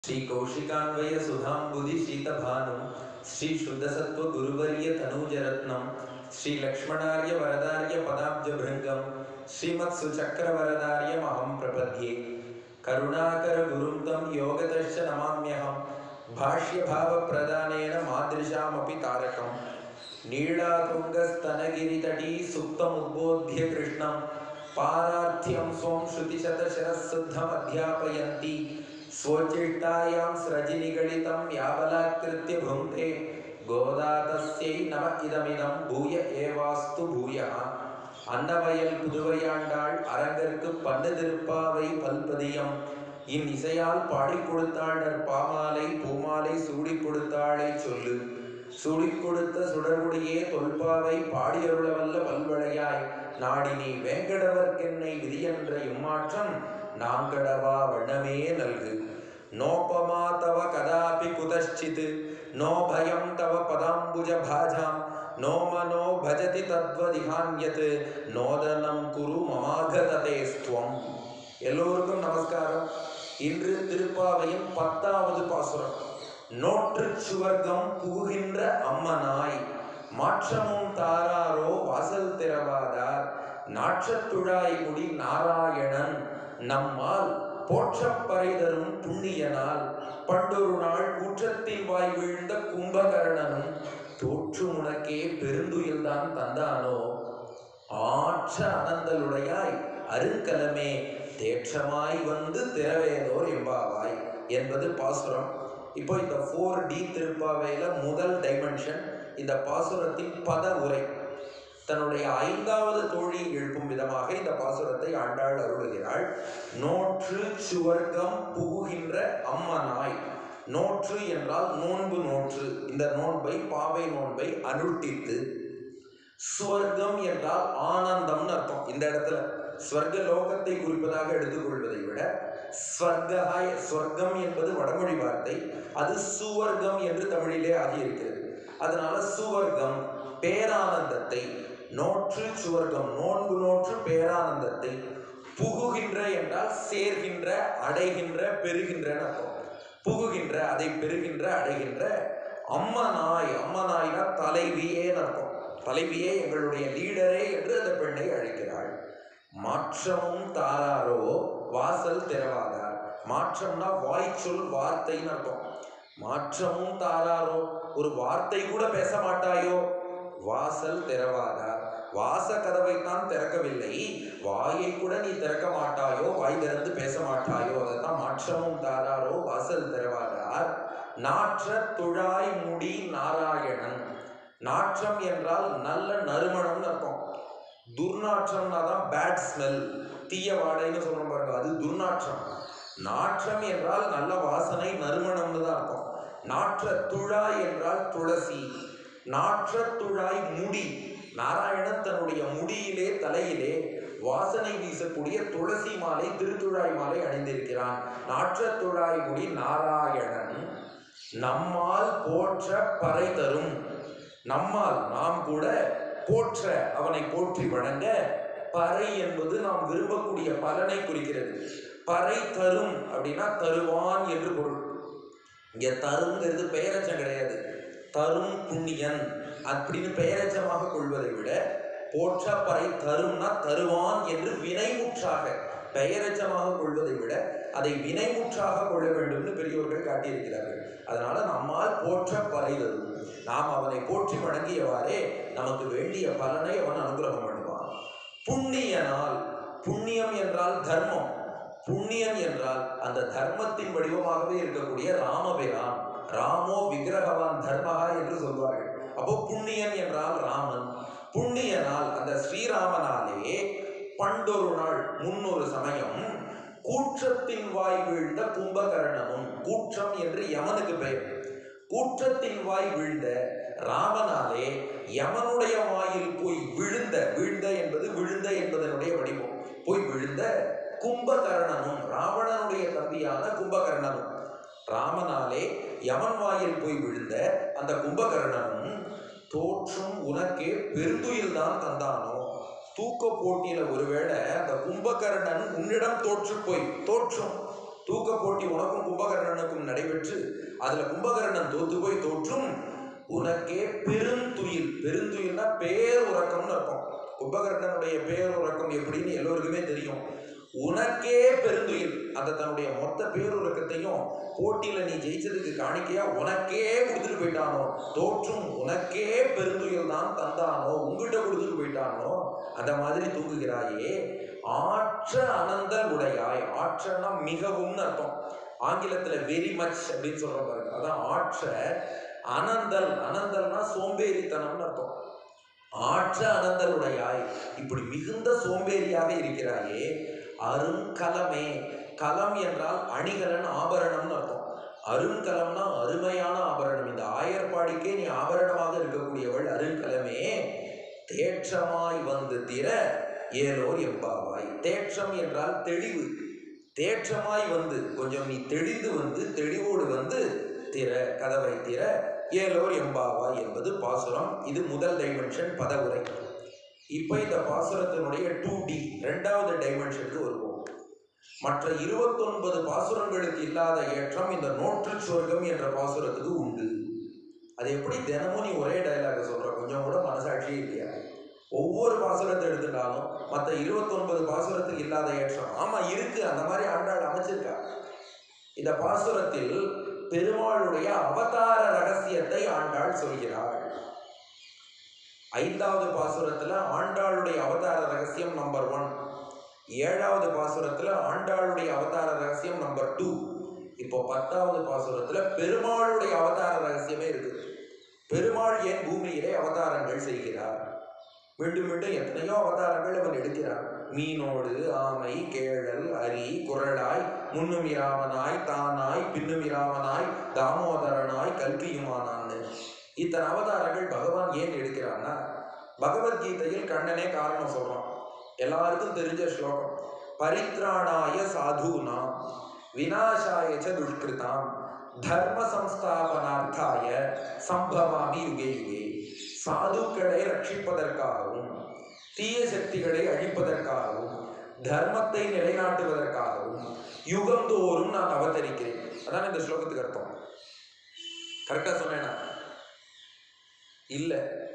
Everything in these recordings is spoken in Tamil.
श्रीकौशिकान्वय सुधाम्बुधि शीतभानुं श्रीशुद्धसत्त्वगुरुवर्य तनूजरत्नं श्रीलक्ष्मणार्य वरदार्य पदाब्जभृङ्गं श्रीमत्सुचक्रवरदार्यमहं प्रपद्ये करुणाकरगुरुं तं योगतश्च नमाम्यहं भाष्यभावप्रदानेन मादृशामपि तारकम् नीळातुङ्गस्तनगिरितटी सुप्तमुद्बोध्य कृष्णं पारार्थ्यं स्वं श्रुतिशतशिरःशुद्धमध्यापयन्ती स्वोच्चिष्टायां स्रजिनिगलितं याबलात्कृत्य भुङ्क्ते गोदा तस्यै नम இதமிதம் பூய ஏவாஸ்து பூயः அன்னவயல் புதுவையாண்டாள் அரங்கற்கு பண்ணு திருப்பாவை பல்பதியம் இன் இசையால் பாடிக் கொடுத்தாள் பாமாலை பூமாலை சூடிக் கொடுத்தாளை சொல்லு சூடிக் கொடுத்த சுடர்முடியே தொல்பாவை பாடியருளவல்ல பல்வளையாய் நாடினி வேங்கடவர்க்கென்னை விதியென்ற இம்மாற்றம் நாங்கடவா வண்ணமே நல்கு நோபமா தவ கதாபி குதश्चित् நோ பயம் தவ பதாம்புஜ பாஜாம் நோ மனோ பஜதி தத்வதிகான்யத் நோதனம் குரு மமாகததேஸ்துவம் எல்லோருக்கும் நமஸ்காரம் இன்று திருப்பாவையின் பத்தாவது பாசுரம் நோற்று சுவர்க்கம் புகுகின்ற அம்மனாய் மாற்றமும் தாராரோ வாசல் திறவாதார் நாற்றத்துழாய் முடி நாராயணன் நம்மால் போற்றப்பறை தரும் புண்ணியனால் பண்டொரு நாள் கூற்றத்தில் வாய் வீழ்ந்த கும்பகர்ணனும் தோற்று உனக்கே பெருந்துயில்தான் தந்தானோ ஆற்ற அனந்தலுடையாய் அருங்கலமே தேற்றமாய் வந்து திறவேதோர் எம்பாவாய் என்பது பாசுரம் இப்போ இந்த ஃபோர் டி திருப்பாவையில் முதல் டைமென்ஷன் இந்த பாசுரத்தின் பத உரை தன்னுடைய ஐந்தாவது தோழியை எழுப்பும் விதமாக இந்த பாசுரத்தை ஆண்டாள் அருளுகிறாள் நோற்று சுவர்க்கம் புகுகின்ற அம்மனாய் நோற்று என்றால் நோன்பு நோற்று இந்த நோன்பை பாவை நோன்பை அனுஷ்டித்து சுவர்க்கம் என்றால் ஆனந்தம்னு அர்த்தம் இந்த இடத்துல ஸ்வர்க லோகத்தை குறிப்பதாக எடுத்துக்கொள்வதை விட ஸ்வர்காய ஸ்வர்க்கம் என்பது வடமொழி வார்த்தை அது சுவர்க்கம் என்று தமிழிலே ஆகியிருக்கிறது அதனால சுவர்க்கம் பேரானந்தத்தை நோற்று சுவர்க்கம் நோன்பு நோற்று பேரானந்தத்தை புகுகின்ற என்றால் சேர்கின்ற அடைகின்ற பெறுகின்றன்னு அர்த்தம் புகுகின்ற அதை பெறுகின்ற அடைகின்ற அம்மனாய் அம்மனாய்னா தலைவியேன்னு அர்த்தம் தலைவியே எங்களுடைய லீடரே என்று அந்த பெண்ணை அழைக்கிறாள் மாற்றமும் தாராரோ வாசல் திறவாதார் மாற்றம்னா வாய்ச்சொல் வார்த்தைன்னு அர்த்தம் மாற்றமும் தாராரோ ஒரு வார்த்தை கூட பேச மாட்டாயோ வாசல் திறவாதார் வாச கதவைத்தான் திறக்கவில்லை வாயை கூட நீ திறக்க மாட்டாயோ வாய் திறந்து பேச மாட்டாயோ அதான் மாற்றமும் தாராரோ வாசல் திறவாதார் நாற்ற துழாய் முடி நாராயணன் நாற்றம் என்றால் நல்ல நறுமணம்னு அர்த்தம் துர்நாற்றம்னா தான் பேட் ஸ்மெல் தீய வாடைன்னு சொல்றோம் பாருங்க அது துர்நாற்றம் நாற்றம் என்றால் நல்ல வாசனை நறுமணம்னு தான் அர்த்தம் நாற்ற துழாய் என்றால் துளசி நாற்ற துழாய் முடி நாராயணன் தன்னுடைய முடியிலே தலையிலே வாசனை வீசக்கூடிய துளசி மாலை திருத்துழாய் மாலை அணிந்திருக்கிறான் நாற்ற துழாய் முடி நாராயணன் நம்மால் போற்ற பறை தரும் நம்மால் நாம் கூட போற்ற அவனை போற்றி வணங்க பறை என்பது நாம் விரும்பக்கூடிய பலனை குறிக்கிறது பறை தரும் அப்படின்னா தருவான் என்று பொருள் இங்க தருங்கிறது பெயரச்சம் கிடையாது தரும் புண்ணியன் அப்படின்னு பெயரச்சமாக கொள்வதை விட போற்ற பறை தரும்னா தருவான் என்று வினைமுற்றாக பெயரச்சமாக கொள்வதை விட அதை வினைமுற்றாக கொள்ள வேண்டும்னு பெரியோர்கள் காட்டியிருக்கிறார்கள் அதனால நம்மால் போற்ற பறை தரும் நாம் அவனை போற்றி வணங்கியவாறே நமக்கு வேண்டிய பலனை அவன் அனுகிரகம் பண்ணுவான் புண்ணியனால் புண்ணியம் என்றால் தர்மம் புண்ணியன் என்றால் அந்த தர்மத்தின் வடிவமாகவே இருக்கக்கூடிய ராமபிரான் ராமோ விக்கிரகவான் தர்மகா என்று சொல்வார்கள் அப்போ புண்ணியன் என்றால் ராமன் புண்ணியனால் அந்த ஸ்ரீராமனாலே பண்டொரு நாள் முன்னொரு சமயம் கூற்றத்தின் வாய் வீழ்ந்த கும்பகர்ணனும் கூற்றம் என்று யமனுக்கு பெயர் கூற்றத்தின் வாய் வீழ்ந்த ராமனாலே யமனுடைய வாயில் போய் விழுந்த வீழ்ந்த என்பது விழுந்த என்பதனுடைய வடிவம் போய் விழுந்த கும்பகர்ணனும் ராவணனுடைய தம்பியான கும்பகர்ணனும் ராமனாலே யமன் வாயில் போய் விழுந்த அந்த கும்பகர்ணனும் தோற்றும் உனக்கே பெருந்துயில் தான் தந்தானோ தூக்க போட்டியில ஒருவேளை அந்த கும்பகர்ணன் உன்னிடம் தோற்று போய் தோற்றும் தூக்க போட்டி உனக்கும் கும்பகர்ணனுக்கும் நடைபெற்று அதுல கும்பகர்ணன் தோத்து போய் தோற்றும் உனக்கே பெருந்துயில் பெருந்துயில்னா பேருறக்கம்னு அர்த்தம் கும்பகர்ணனுடைய பேருறக்கம் எப்படின்னு எல்லோருக்குமே தெரியும் உனக்கே பெருந்துயில் அந்த தன்னுடைய மொத்த பேருறக்கத்தையும் போட்டியில நீ ஜெயிச்சதுக்கு காணிக்கையா உனக்கே கொடுத்துட்டு போயிட்டானோ தோற்றும் உனக்கே பெருந்துயில் தான் தந்தானோ உங்ககிட்ட கொடுத்துட்டு போயிட்டானோ அந்த மாதிரி தூங்குகிறாயே ஆற்ற அனந்தல் உடையாய் ஆற்றனா மிகவும் அர்த்தம் ஆங்கிலத்துல வெரி மச் அப்படின்னு சொல்ற பாருங்க அதான் ஆற்ற அனந்தல் அனந்தல்னா சோம்பேறித்தனம்னு அர்த்தம் ஆற்ற அனந்தல் உடையாய் இப்படி மிகுந்த சோம்பேறியாக இருக்கிறாயே அருங்கலமே கலம் என்றால் அணிகலன் ஆபரணம்னு அர்த்தம் அருங்கலம்னா அருமையான ஆபரணம் இந்த ஆயர்பாடிக்கே நீ ஆபரணமாக இருக்கக்கூடியவள் அருங்கலமே தேற்றமாய் வந்து திற ஏலோர் எம்பாவாய் தேற்றம் என்றால் தெளிவு தேற்றமாய் வந்து கொஞ்சம் நீ தெளிந்து வந்து தெளிவோடு வந்து திற கதவை திற ஏலோர் எம்பாவாய் என்பது பாசுரம் இது முதல் டைமென்ஷன் பதவுரை இப்போ இந்த பாசுரத்தினுடைய டூ டி ரெண்டாவது டைமென்ஷனுக்கு வருவோம் மற்ற இருபத்தொன்பது பாசுரங்களுக்கு இல்லாத ஏற்றம் இந்த நோற்று சொர்க்கம் என்ற பாசுரத்துக்கு உண்டு அது எப்படி தினமும் நீ ஒரே டயலாக சொல்ற கொஞ்சம் கூட மனசாட்சியே இல்லையா ஒவ்வொரு பாசுரத்தை எடுத்துட்டாலும் மற்ற இருபத்தொன்பது பாசுரத்துக்கு இல்லாத ஏற்றம் ஆமா இருக்கு அந்த மாதிரி ஆண்டாள் அமைச்சிருக்கா இந்த பாசுரத்தில் பெருமாளுடைய அவதார ரகசியத்தை ஆண்டாள் சொல்கிறாள் ஐந்தாவது பாசுரத்துல ஆண்டாளுடைய அவதார ரகசியம் நம்பர் ஒன் ஏழாவது பாசுரத்துல ஆண்டாளுடைய அவதார ரகசியம் நம்பர் டூ இப்போ பத்தாவது பாசுரத்துல பெருமாளுடைய அவதார ரகசியமே இருக்கு பெருமாள் ஏன் பூமியிலே அவதாரங்கள் செய்கிறார் மீண்டும் மீண்டும் எத்தனையோ அவதாரங்கள் அவன் எடுக்கிறான் மீனோடு ஆமை கேழல் அரி குரலாய் முன்னுமிராமனாய் தானாய் பின்னுமிராமனாய் தாமோதரனாய் கல்கியுமானான்னு இத்தனை அவதாரங்கள் பகவான் ஏன் எடுக்கிறான்னா பகவத்கீதையில் கண்ணனே காரணம் சொல்றான் எல்லாருக்கும் தெரிஞ்ச ஸ்லோகம் பரித்ராணாய சாதுனாம் விநாசாய ச துஷ்கிருதாம் தர்ம சம்ஸ்தாபனார்த்தாய சம்பவாமி யுகே யுகே சாதுக்களை ரட்சிப்பதற்காகவும் தீய சக்திகளை அழிப்பதற்காகவும் தர்மத்தை நிலைநாட்டுவதற்காகவும் யுகந்தோறும் நான் அவதரிக்கிறேன் அதான் இந்த ஸ்லோகத்துக்கு அர்த்தம் கரெக்டா சொன்னேனா இல்ல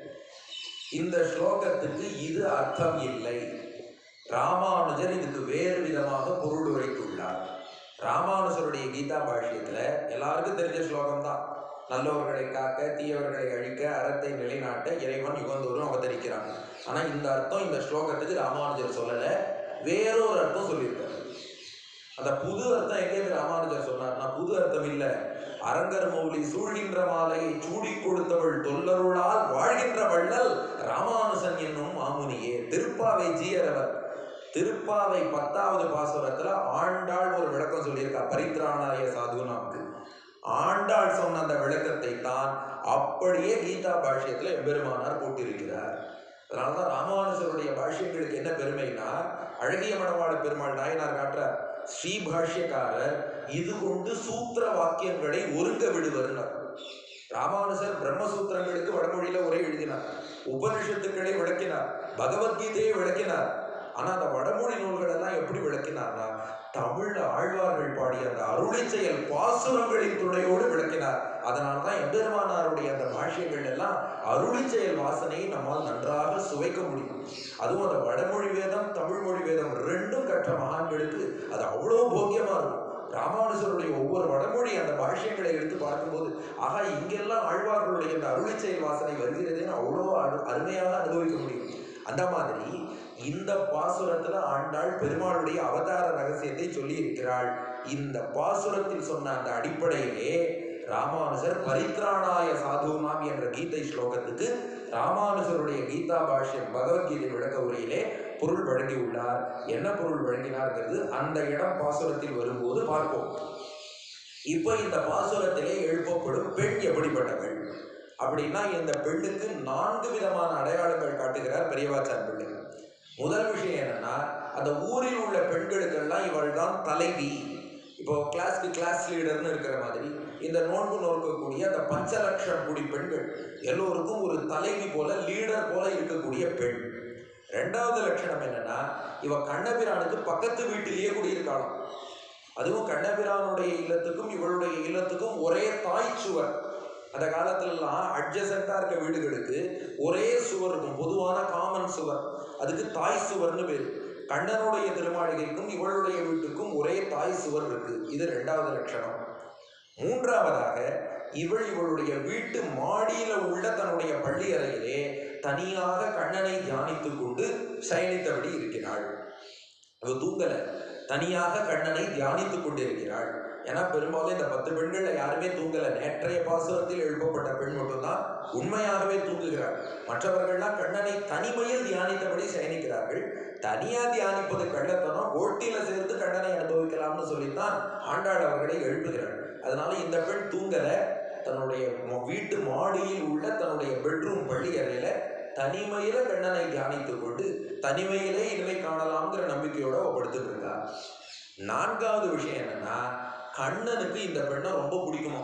இந்த ஸ்லோகத்துக்கு இது அர்த்தம் இல்லை ராமானுஜர் இதுக்கு வேறு விதமாக பொருள் உரைத்துள்ளார் ராமானுஜருடைய கீதா பாஷ்யத்துல எல்லாருக்கும் தெரிஞ்ச ஸ்லோகம் தான் நல்லவர்களை காக்க தீயவர்களை அழிக்க அறத்தை நிலைநாட்ட இறைவன் யுகந்தோறும் அவதரிக்கிறான் ஆனா இந்த அர்த்தம் இந்த ஸ்லோகத்துக்கு ராமானுஜர் சொல்லல வேறொரு அர்த்தம் சொல்லியிருக்காரு அந்த புது அர்த்தம் எங்கேருந்து ராமானுஜர் சொன்னார்னா புது அர்த்தம் இல்ல அரங்கர் மௌலி சூழ்கின்ற மாலையை சூடி கொடுத்தவள் தொல்லருளால் வாழ்கின்ற வள்ளல் ராமானுசன் என்னும் மாமுனியே திருப்பாவை ஜீயரவர் திருப்பாவை பத்தாவது பாசுரத்துல ஆண்டாள் ஒரு விளக்கம் சொல்லியிருக்கா பரித்ராணாய சாதுனாவுக்கு ஆண்டாள் சொன்ன அந்த விளக்கத்தை தான் அப்படியே கீதா பாஷ்யத்துல எம்பெருமானார் போட்டிருக்கிறார் அதனாலதான் ராமானுஜருடைய பாஷ்யங்களுக்கு என்ன பெருமைனா அழகிய மணவாள பெருமாள் நாயனார் காட்டுறார் ஸ்ரீ பாஷ்யக்காரர் இது கொண்டு சூத்திர வாக்கியங்களை ஒருங்க விடுவர்னார் ராமானுஜர் பிரம்மசூத்திரங்களுக்கு வடமொழியில உரை எழுதினார் உபனிஷத்துக்களை விளக்கினார் பகவத்கீதையை விளக்கினார் ஆனா அந்த வடமொழி நூல்கள் எல்லாம் எப்படி விளக்கினார்னா தமிழ்ல ஆழ்வார்கள் பாடிய அந்த அருளை செயல் பாசுரங்களின் துணையோடு விளக்கினார் அதனால தான் எம்பெருமானாருடைய அந்த பாஷ்யங்கள் எல்லாம் அருளி செயல் வாசனையை நம்மால் நன்றாக சுவைக்க முடியும் அதுவும் அந்த வடமொழி வேதம் தமிழ் மொழி வேதம் ரெண்டும் கற்ற மகான்களுக்கு அது அவ்வளோ போக்கியமா இருக்கும் ராமானுஜருடைய ஒவ்வொரு வடமொழி அந்த பாஷ்யங்களை எடுத்து பார்க்கும்போது ஆகா இங்கெல்லாம் ஆழ்வார்களுடைய அந்த அருளி செயல் வாசனை வருகிறதுன்னு அவ்வளோ அரு அருமையாக அனுபவிக்க முடியும் அந்த மாதிரி இந்த பாசுரத்துல ஆண்டாள் பெருமாளுடைய அவதார ரகசியத்தை சொல்லி இருக்கிறாள் இந்த பாசுரத்தில் சொன்ன அந்த அடிப்படையிலே ராமானுஜர் பரித்ராணாய சாதுனாம் என்ற கீதை ஸ்லோகத்துக்கு ராமானுஜருடைய கீதா பாஷ்யம் பகவத்கீதை விளக்க உரையிலே பொருள் வழங்கியுள்ளார் என்ன பொருள் வழங்கினார்ங்கிறது அந்த இடம் பாசுரத்தில் வரும்போது பார்ப்போம் இப்போ இந்த பாசுரத்திலே எழுப்பப்படும் பெண் எப்படிப்பட்டவள் அப்படின்னா இந்த பெண்ணுக்கு நான்கு விதமான அடையாளங்கள் காட்டுகிறார் பெரியவாச்சார் பிள்ளை முதல் விஷயம் என்னன்னா அந்த ஊரில் உள்ள பெண்களுக்கெல்லாம் இவள் தான் தலைவி இப்போ கிளாஸ்க்கு கிளாஸ் லீடர்னு இருக்கிற மாதிரி இந்த நோன்பு நோக்கக்கூடிய அந்த பஞ்சலட்சம் கூடி பெண்கள் எல்லோருக்கும் ஒரு தலைவி போல லீடர் போல இருக்கக்கூடிய பெண் ரெண்டாவது லட்சணம் என்னன்னா இவ கண்ணபிரானுக்கு பக்கத்து வீட்டிலேயே குடியிருக்காளாம் அதுவும் கண்ணபிரானுடைய இல்லத்துக்கும் இவளுடைய இல்லத்துக்கும் ஒரே தாய் சுவர் அந்த காலத்துலலாம் அட்ஜசண்டா இருக்க வீடுகளுக்கு ஒரே சுவர் இருக்கும் பொதுவான காமன் சுவர் அதுக்கு தாய் சுவர்னு பேர் கண்ணனுடைய திருமாளிகைக்கும் இவளுடைய வீட்டுக்கும் ஒரே தாய் சுவர் இருக்கு இது ரெண்டாவது லட்சணம் மூன்றாவதாக இவள் இவளுடைய வீட்டு மாடியில உள்ள தன்னுடைய பள்ளி அறையிலே தனியாக கண்ணனை தியானித்துக் கொண்டு சயனித்தபடி இருக்கிறாள் அவ தூங்கல தனியாக கண்ணனை தியானித்துக் கொண்டிருக்கிறாள் ஏன்னா பெரும்பாலும் இந்த பத்து பெண்கள்ல யாருமே தூங்கல நேற்றைய பாசுரத்தில் எழுப்பப்பட்ட பெண் மட்டும்தான் உண்மையாகவே தூங்குகிறாள் மற்றவர்கள்லாம் கண்ணனை தனிமையில் தியானித்தபடி சயனிக்கிறார்கள் தனியா தியானிப்பது கள்ளத்தனம் ஓட்டில சேர்த்து கண்ணனை அனுபவிக்கலாம்னு சொல்லித்தான் ஆண்டாள் அவர்களை எழுப்புகிறாள் அதனால இந்த பெண் தூங்கல தன்னுடைய ம- வீட்டு மாடியில் உள்ள தன்னுடைய பெட்ரூம் பள்ளி அறையில தனிமையில கண்ணனை தியானித்துக் கொண்டு தனிமையிலே இனிமை காணலாம்ங்கிற நம்பிக்கையோட அவ படுத்துட்டு இருக்கா நான்காவது விஷயம் என்னன்னா கண்ணனுக்கு இந்த பெண்ணை ரொம்ப பிடிக்குமா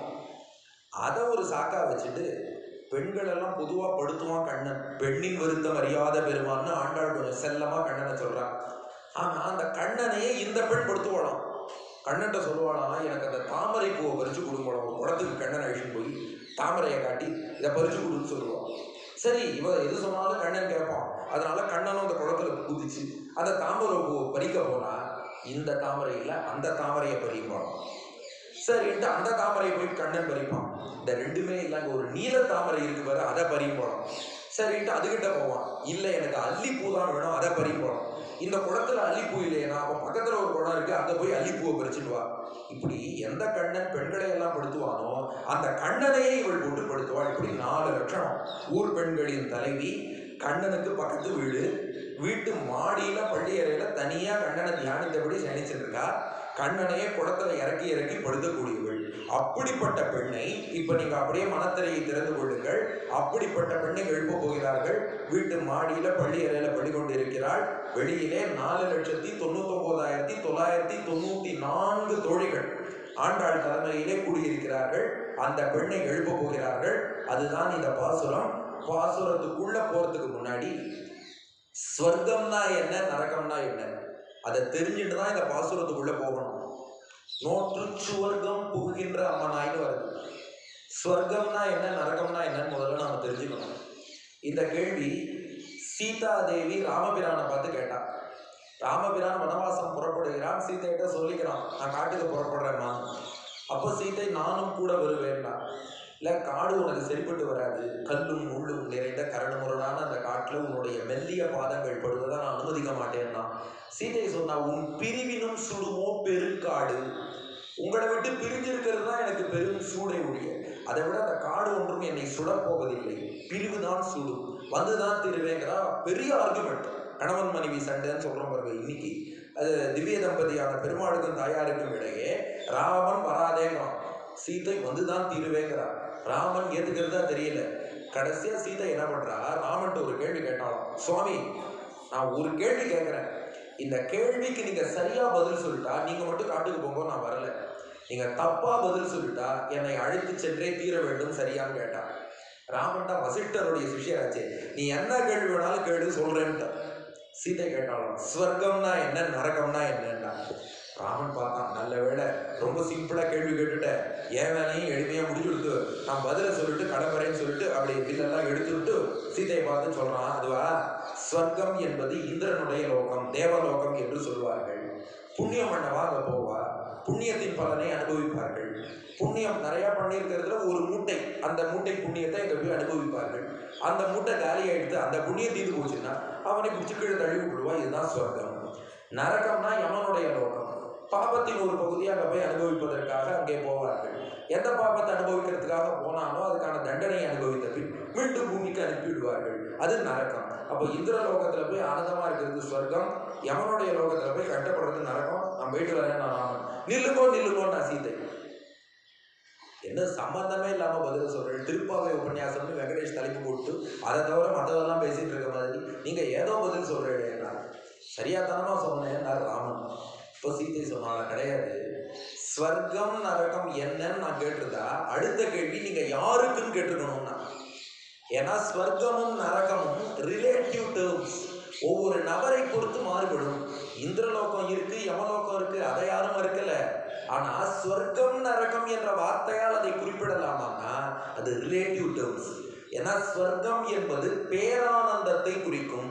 அதை ஒரு சாக்கா வச்சுட்டு பெண்கள் எல்லாம் பொதுவா படுத்துவான் கண்ணன் பெண்ணின் வருத்தம் அறியாத பெருமான்னு ஆண்டாள் கொஞ்சம் செல்லமா கண்ணனை சொல்றான் ஆனா அந்த கண்ணனையே இந்த பெண் படுத்துவாளாம் கண்ணன்ட்ட சொல்லுவாளாம் எனக்கு அந்த தாமரை பூவை பறிச்சு கொடுங்களாம் ஒரு குளத்துக்கு கண்ணன் அழிச்சுன்னு போய் தாமரையை காட்டி இதை பறிச்சு கொடுன்னு சொல்லுவான் சரி இவ எது சொன்னாலும் கண்ணன் கேட்பான் அதனால கண்ணனும் அந்த குளத்துல குதிச்சு அந்த தாமரை பூவை பறிக்க போனா இந்த தாமரை இல்ல அந்த தாமரையை பறிப்பான் சரின்ட்டு அந்த தாமரையை போய் கண்ணன் பறிப்பான் இந்த ரெண்டுமே இல்லைங்க ஒரு நீல தாமரை இருக்கு பாரு அதை பறிப்பான் சரின்ட்டு அதுகிட்ட போவான் இல்லை எனக்கு அல்லிப்பூ தான் வேணும் அதை பறிப்பான் இந்த குளத்துல அல்லிப்பூ இல்லையா அப்போ பக்கத்துல ஒரு குளம் இருக்கு அங்க போய் அல்லிப்பூவை பறிச்சுட்டு வா இப்படி எந்த கண்ணன் பெண்களை எல்லாம் படுத்துவானோ அந்த கண்ணனையே இவள் போட்டு படுத்துவாள் இப்படி நாலு லட்சணம் ஊர் பெண்களின் தலைவி கண்ணனுக்கு பக்கத்து வீடு வீட்டு மாடியில பள்ளி அறையில தனியா கண்ணனை தியானித்தபடி சயனிச்சுட்டு இருக்கா கண்ணனையே குளத்துல இறக்கி இறக்கி படுத்தக்கூடியவள் அப்படிப்பட்ட பெண்ணை இப்ப நீங்க அப்படியே மனத்திரையை திறந்து கொள்ளுங்கள் அப்படிப்பட்ட பெண்ணை எழுப்ப போகிறார்கள் வீட்டு மாடியில பள்ளி அறையில பள்ளி கொண்டிருக்கிறாள் வெளியிலே நாலு லட்சத்தி தொண்ணூத்தி ஒன்பதாயிரத்தி தொள்ளாயிரத்தி தொண்ணூத்தி நான்கு தோழிகள் ஆண்டாள் தலைமையிலே கூடியிருக்கிறார்கள் அந்த பெண்ணை எழுப்ப போகிறார்கள் அதுதான் இந்த பாசுரம் பாசுரத்துக்குள்ள போறதுக்கு முன்னாடி ஸ்வர்க்கம்னா என்ன நரகம்னா என்ன அதை தெரிஞ்சுட்டு தான் இந்த பாசுரத்துக்குள்ள போகணும் நோற்று சுவர்க்கம் புகுகின்ற அம்மனாய்னு வருது ஸ்வர்க்கம்னா என்ன நரகம்னா என்னன்னு முதல்ல நாம தெரிஞ்சுக்கணும் இந்த கேள்வி சீதா தேவி ராமபிரானை பார்த்து கேட்டான் ராமபிரான் வனவாசம் புறப்படுகிறான் சீதைகிட்ட சொல்லிக்கிறான் நான் காட்டுக்கு புறப்படுறேன்னா அப்போ சீதை நானும் கூட வருவேன்னா இல்லை காடு உனக்கு சரிப்பட்டு வராது கல்லும் முள்ளும் நிறைந்த கரடு முரடான அந்த காட்டில் உன்னுடைய மெல்லிய பாதங்கள் படுவதை நான் அனுமதிக்க மாட்டேன்னா சீதை சொன்னா உன் பிரிவினும் சுடுமோ பெருங்காடு உங்களை விட்டு பிரிஞ்சிருக்கிறது தான் எனக்கு பெரும் சூடை ஒழிய அதை விட அந்த காடு ஒன்றும் என்னை சுடப் போவதில்லை பிரிவு தான் சுடும் வந்துதான் திருவேங்கிறா பெரிய ஆர்குமெண்ட் கணவன் மனைவி சண்டைன்னு சொல்றோம் பாருங்க இன்னைக்கு அது திவ்ய தம்பதியான பெருமாளுக்கும் தாயாருக்கும் இடையே ராமன் வராதேங்கிறான் சீதை வந்துதான் தீருவேங்கிறான் ராமன் ஏத்துக்கிறதா தெரியல கடைசியா சீதை என்ன பண்றா ராமன்ட்டு ஒரு கேள்வி கேட்டாலும் சுவாமி நான் ஒரு கேள்வி கேட்கிறேன் இந்த கேள்விக்கு நீங்க சரியா பதில் சொல்லிட்டா நீங்க மட்டும் காட்டுக்கு போங்க நான் வரல நீங்க தப்பா பதில் சொல்லிட்டா என்னை அழைத்து சென்றே தீர வேண்டும் சரியான்னு கேட்டா ராமன் தான் வசிஷ்டருடைய சிஷ்யராச்சே நீ என்ன கேள்வி வேணாலும் கேளு சொல்றேன்ட்ட சீதை கேட்டாலும் ஸ்வர்க்கம்னா என்ன நரகம்னா என்னன்னா ராமன் பார்த்தான் நல்ல வேளை ரொம்ப சிம்பிளா கேள்வி கேட்டுட்ட என் வேலையும் எளிமையா முடிச்சு கொடுத்து நான் பதில சொல்லிட்டு கடம்பரைன்னு சொல்லிட்டு அப்படி வில்லெல்லாம் எடுத்து விட்டு சீதையை பார்த்து சொல்றான் அதுவா ஸ்வர்க்கம் என்பது இந்திரனுடைய லோகம் தேவலோகம் என்று சொல்வார்கள் புண்ணியம் பண்ணவா அங்க போவா புண்ணியத்தின் பலனை அனுபவிப்பார்கள் புண்ணியம் நிறைய பண்ணியிருக்கிறதுல ஒரு மூட்டை அந்த மூட்டை புண்ணியத்தை இங்க போய் அனுபவிப்பார்கள் அந்த மூட்டை காலி ஆயிடுத்து அந்த புண்ணியம் தீர்ந்து போச்சுன்னா அவனை பிடிச்சி கீழே தள்ளி விடுவா இதுதான் ஸ்வர்க்கம் நரகம்னா யமனுடைய லோகம் பாபத்தின் ஒரு பகுதியை அங்கே போய் அனுபவிப்பதற்காக அங்கே போவார்கள் எந்த பாபத்தை அனுபவிக்கிறதுக்காக போனானோ அதுக்கான தண்டனையை அனுபவித்த பின் மீண்டும் பூமிக்கு அனுப்பிவிடுவார்கள் அது நரகம் அப்போ இந்திர லோகத்துல போய் ஆனந்தமா இருக்கிறது ஸ்வர்க்கம் யமனுடைய லோகத்துல போய் கஷ்டப்படுறது நரகம் நான் போயிட்டு வரேன் நான் ராமன் நில்லுங்கோ நில்லுங்கோ நான் சீதை என்ன சம்பந்தமே இல்லாம பதில் சொல்றேன் திருப்பாவை உபன்யாசம்னு வெங்கடேஷ் தலைப்பு போட்டு அதை தவிர மற்றதெல்லாம் பேசிட்டு இருக்க மாதிரி நீங்க ஏதோ பதில் சொல்றேன் சரியாத்தனமா சொன்னேன் ராமன் இப்போ சீதை சொன்னால கிடையாது ஸ்வர்க்கம் நரகம் என்னன்னு நான் கேட்டிருந்தா அடுத்த கேள்வி நீங்க யாருக்குன்னு கேட்டிருக்கணும்னா ஏன்னா ஸ்வர்க்கமும் நரகமும் ரிலேட்டிவ் டேர்ம்ஸ் ஒவ்வொரு நபரை பொறுத்து மாறுபடும் இந்திரலோகம் இருக்கு யமலோகம் இருக்கு அதை யாரும் மறுக்கல ஆனா ஸ்வர்க்கம் நரகம் என்ற வார்த்தையால் அதை குறிப்பிடலாமான்னா அது ரிலேட்டிவ் டேர்ம்ஸ் ஏன்னா ஸ்வர்க்கம் என்பது பேரானந்தத்தை குறிக்கும்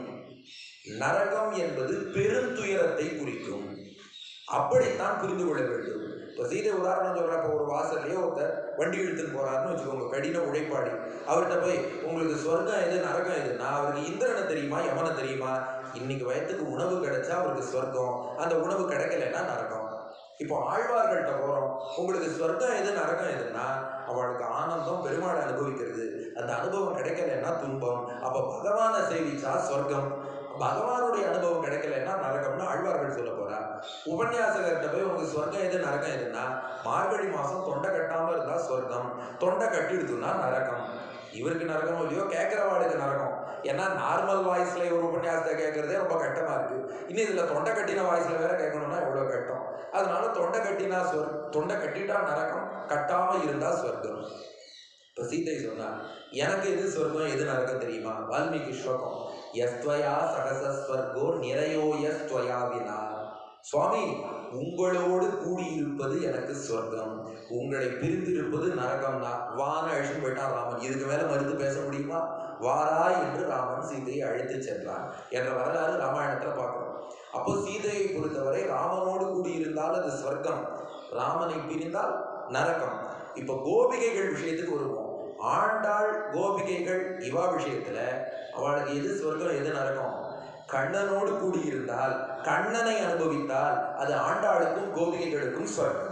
நரகம் என்பது பெருந்துயரத்தை குறிக்கும் அப்படித்தான் புரிந்து கொள்ள வேண்டும் இப்போ சீதை உதாரணம் சொல்றப்ப ஒரு வாசல்லையே ஒருத்தர் வண்டி இழுத்துன்னு போறாருன்னு வச்சுக்கோங்க கடின உழைப்பாளி அவர்கிட்ட போய் உங்களுக்கு சொர்க்கம் எது நரகம் எதுன்னா அவருக்கு இந்திரனை தெரியுமா யமனை தெரியுமா இன்னைக்கு வயத்துக்கு உணவு கிடைச்சா அவருக்கு சொர்க்கம் அந்த உணவு கிடைக்கலன்னா நரகம் இப்போ ஆழ்வார்கள்ட்ட போறோம் உங்களுக்கு சொர்க்கம் எது நரகம் எதுன்னா அவளுக்கு ஆனந்தம் பெருமாளை அனுபவிக்கிறது அந்த அனுபவம் கிடைக்கலன்னா துன்பம் அப்ப பகவானை சேவிச்சா சொர்க்கம் பகவானுடைய அனுபவம் கிடைக்கலன்னா நரகம்னு ஆழ்வார்கள் சொல்ல போறா உபன்யாசகர்கிட்ட போய் உங்களுக்கு சொர்க்கம் எது நரகம் எதுன்னா மார்கழி மாசம் தொண்டை கட்டாம இருந்தா சொர்க்கம் தொண்டை கட்டிடுதுன்னா நரகம் இவருக்கு நரகம் இல்லையோ கேட்கிறவாளுக்கு நரகம் ஏன்னா நார்மல் வாய்ஸ்ல ஒரு உபன்யாசத்தை கேட்கறதே ரொம்ப கட்டமா இருக்கு இன்னும் இதுல தொண்டை கட்டின வாய்ஸ்ல வேற கேட்கணும்னா எவ்வளவு கட்டம் அதனால தொண்டை கட்டினா சொர் தொண்டை கட்டிட்டா நரகம் கட்டாம இருந்தா சொர்க்கம் இப்ப சீதை சொன்னா எனக்கு எது சொர்க்கம் எது நரகம் தெரியுமா வால்மீகி ஸ்லோகம் எஸ்துவயா சகசஸ்வர்கோ நிறையோ எஸ்துவயா வினா சுவாமி உங்களோடு கூடியிருப்பது எனக்கு சொர்க்கம் உங்களை பிரிந்திருப்பது நரகம்னா வான அழிச்சு போயிட்டான் ராமன் இதுக்கு மேல மறுத்து பேச முடியுமா வாரா என்று ராமன் சீதையை அழைத்து சென்றான் என்ற வரலாறு ராமாயணத்துல பார்க்கிறோம் அப்போ சீதையை பொறுத்தவரை ராமனோடு கூடியிருந்தால் அது ஸ்வர்க்கம் ராமனை பிரிந்தால் நரகம் இப்போ கோபிகைகள் விஷயத்துக்கு வருவோம் ஆண்டாள் கோபிகைகள் இவா விஷயத்துல அவளுக்கு எது சொர்க்கம் எது நரகம் கண்ணனோடு கூடியிருந்தால் கண்ணனை அனுபவித்தால் அது ஆண்டாளுக்கும் கோபிகைகளுக்கும் சொர்க்கம்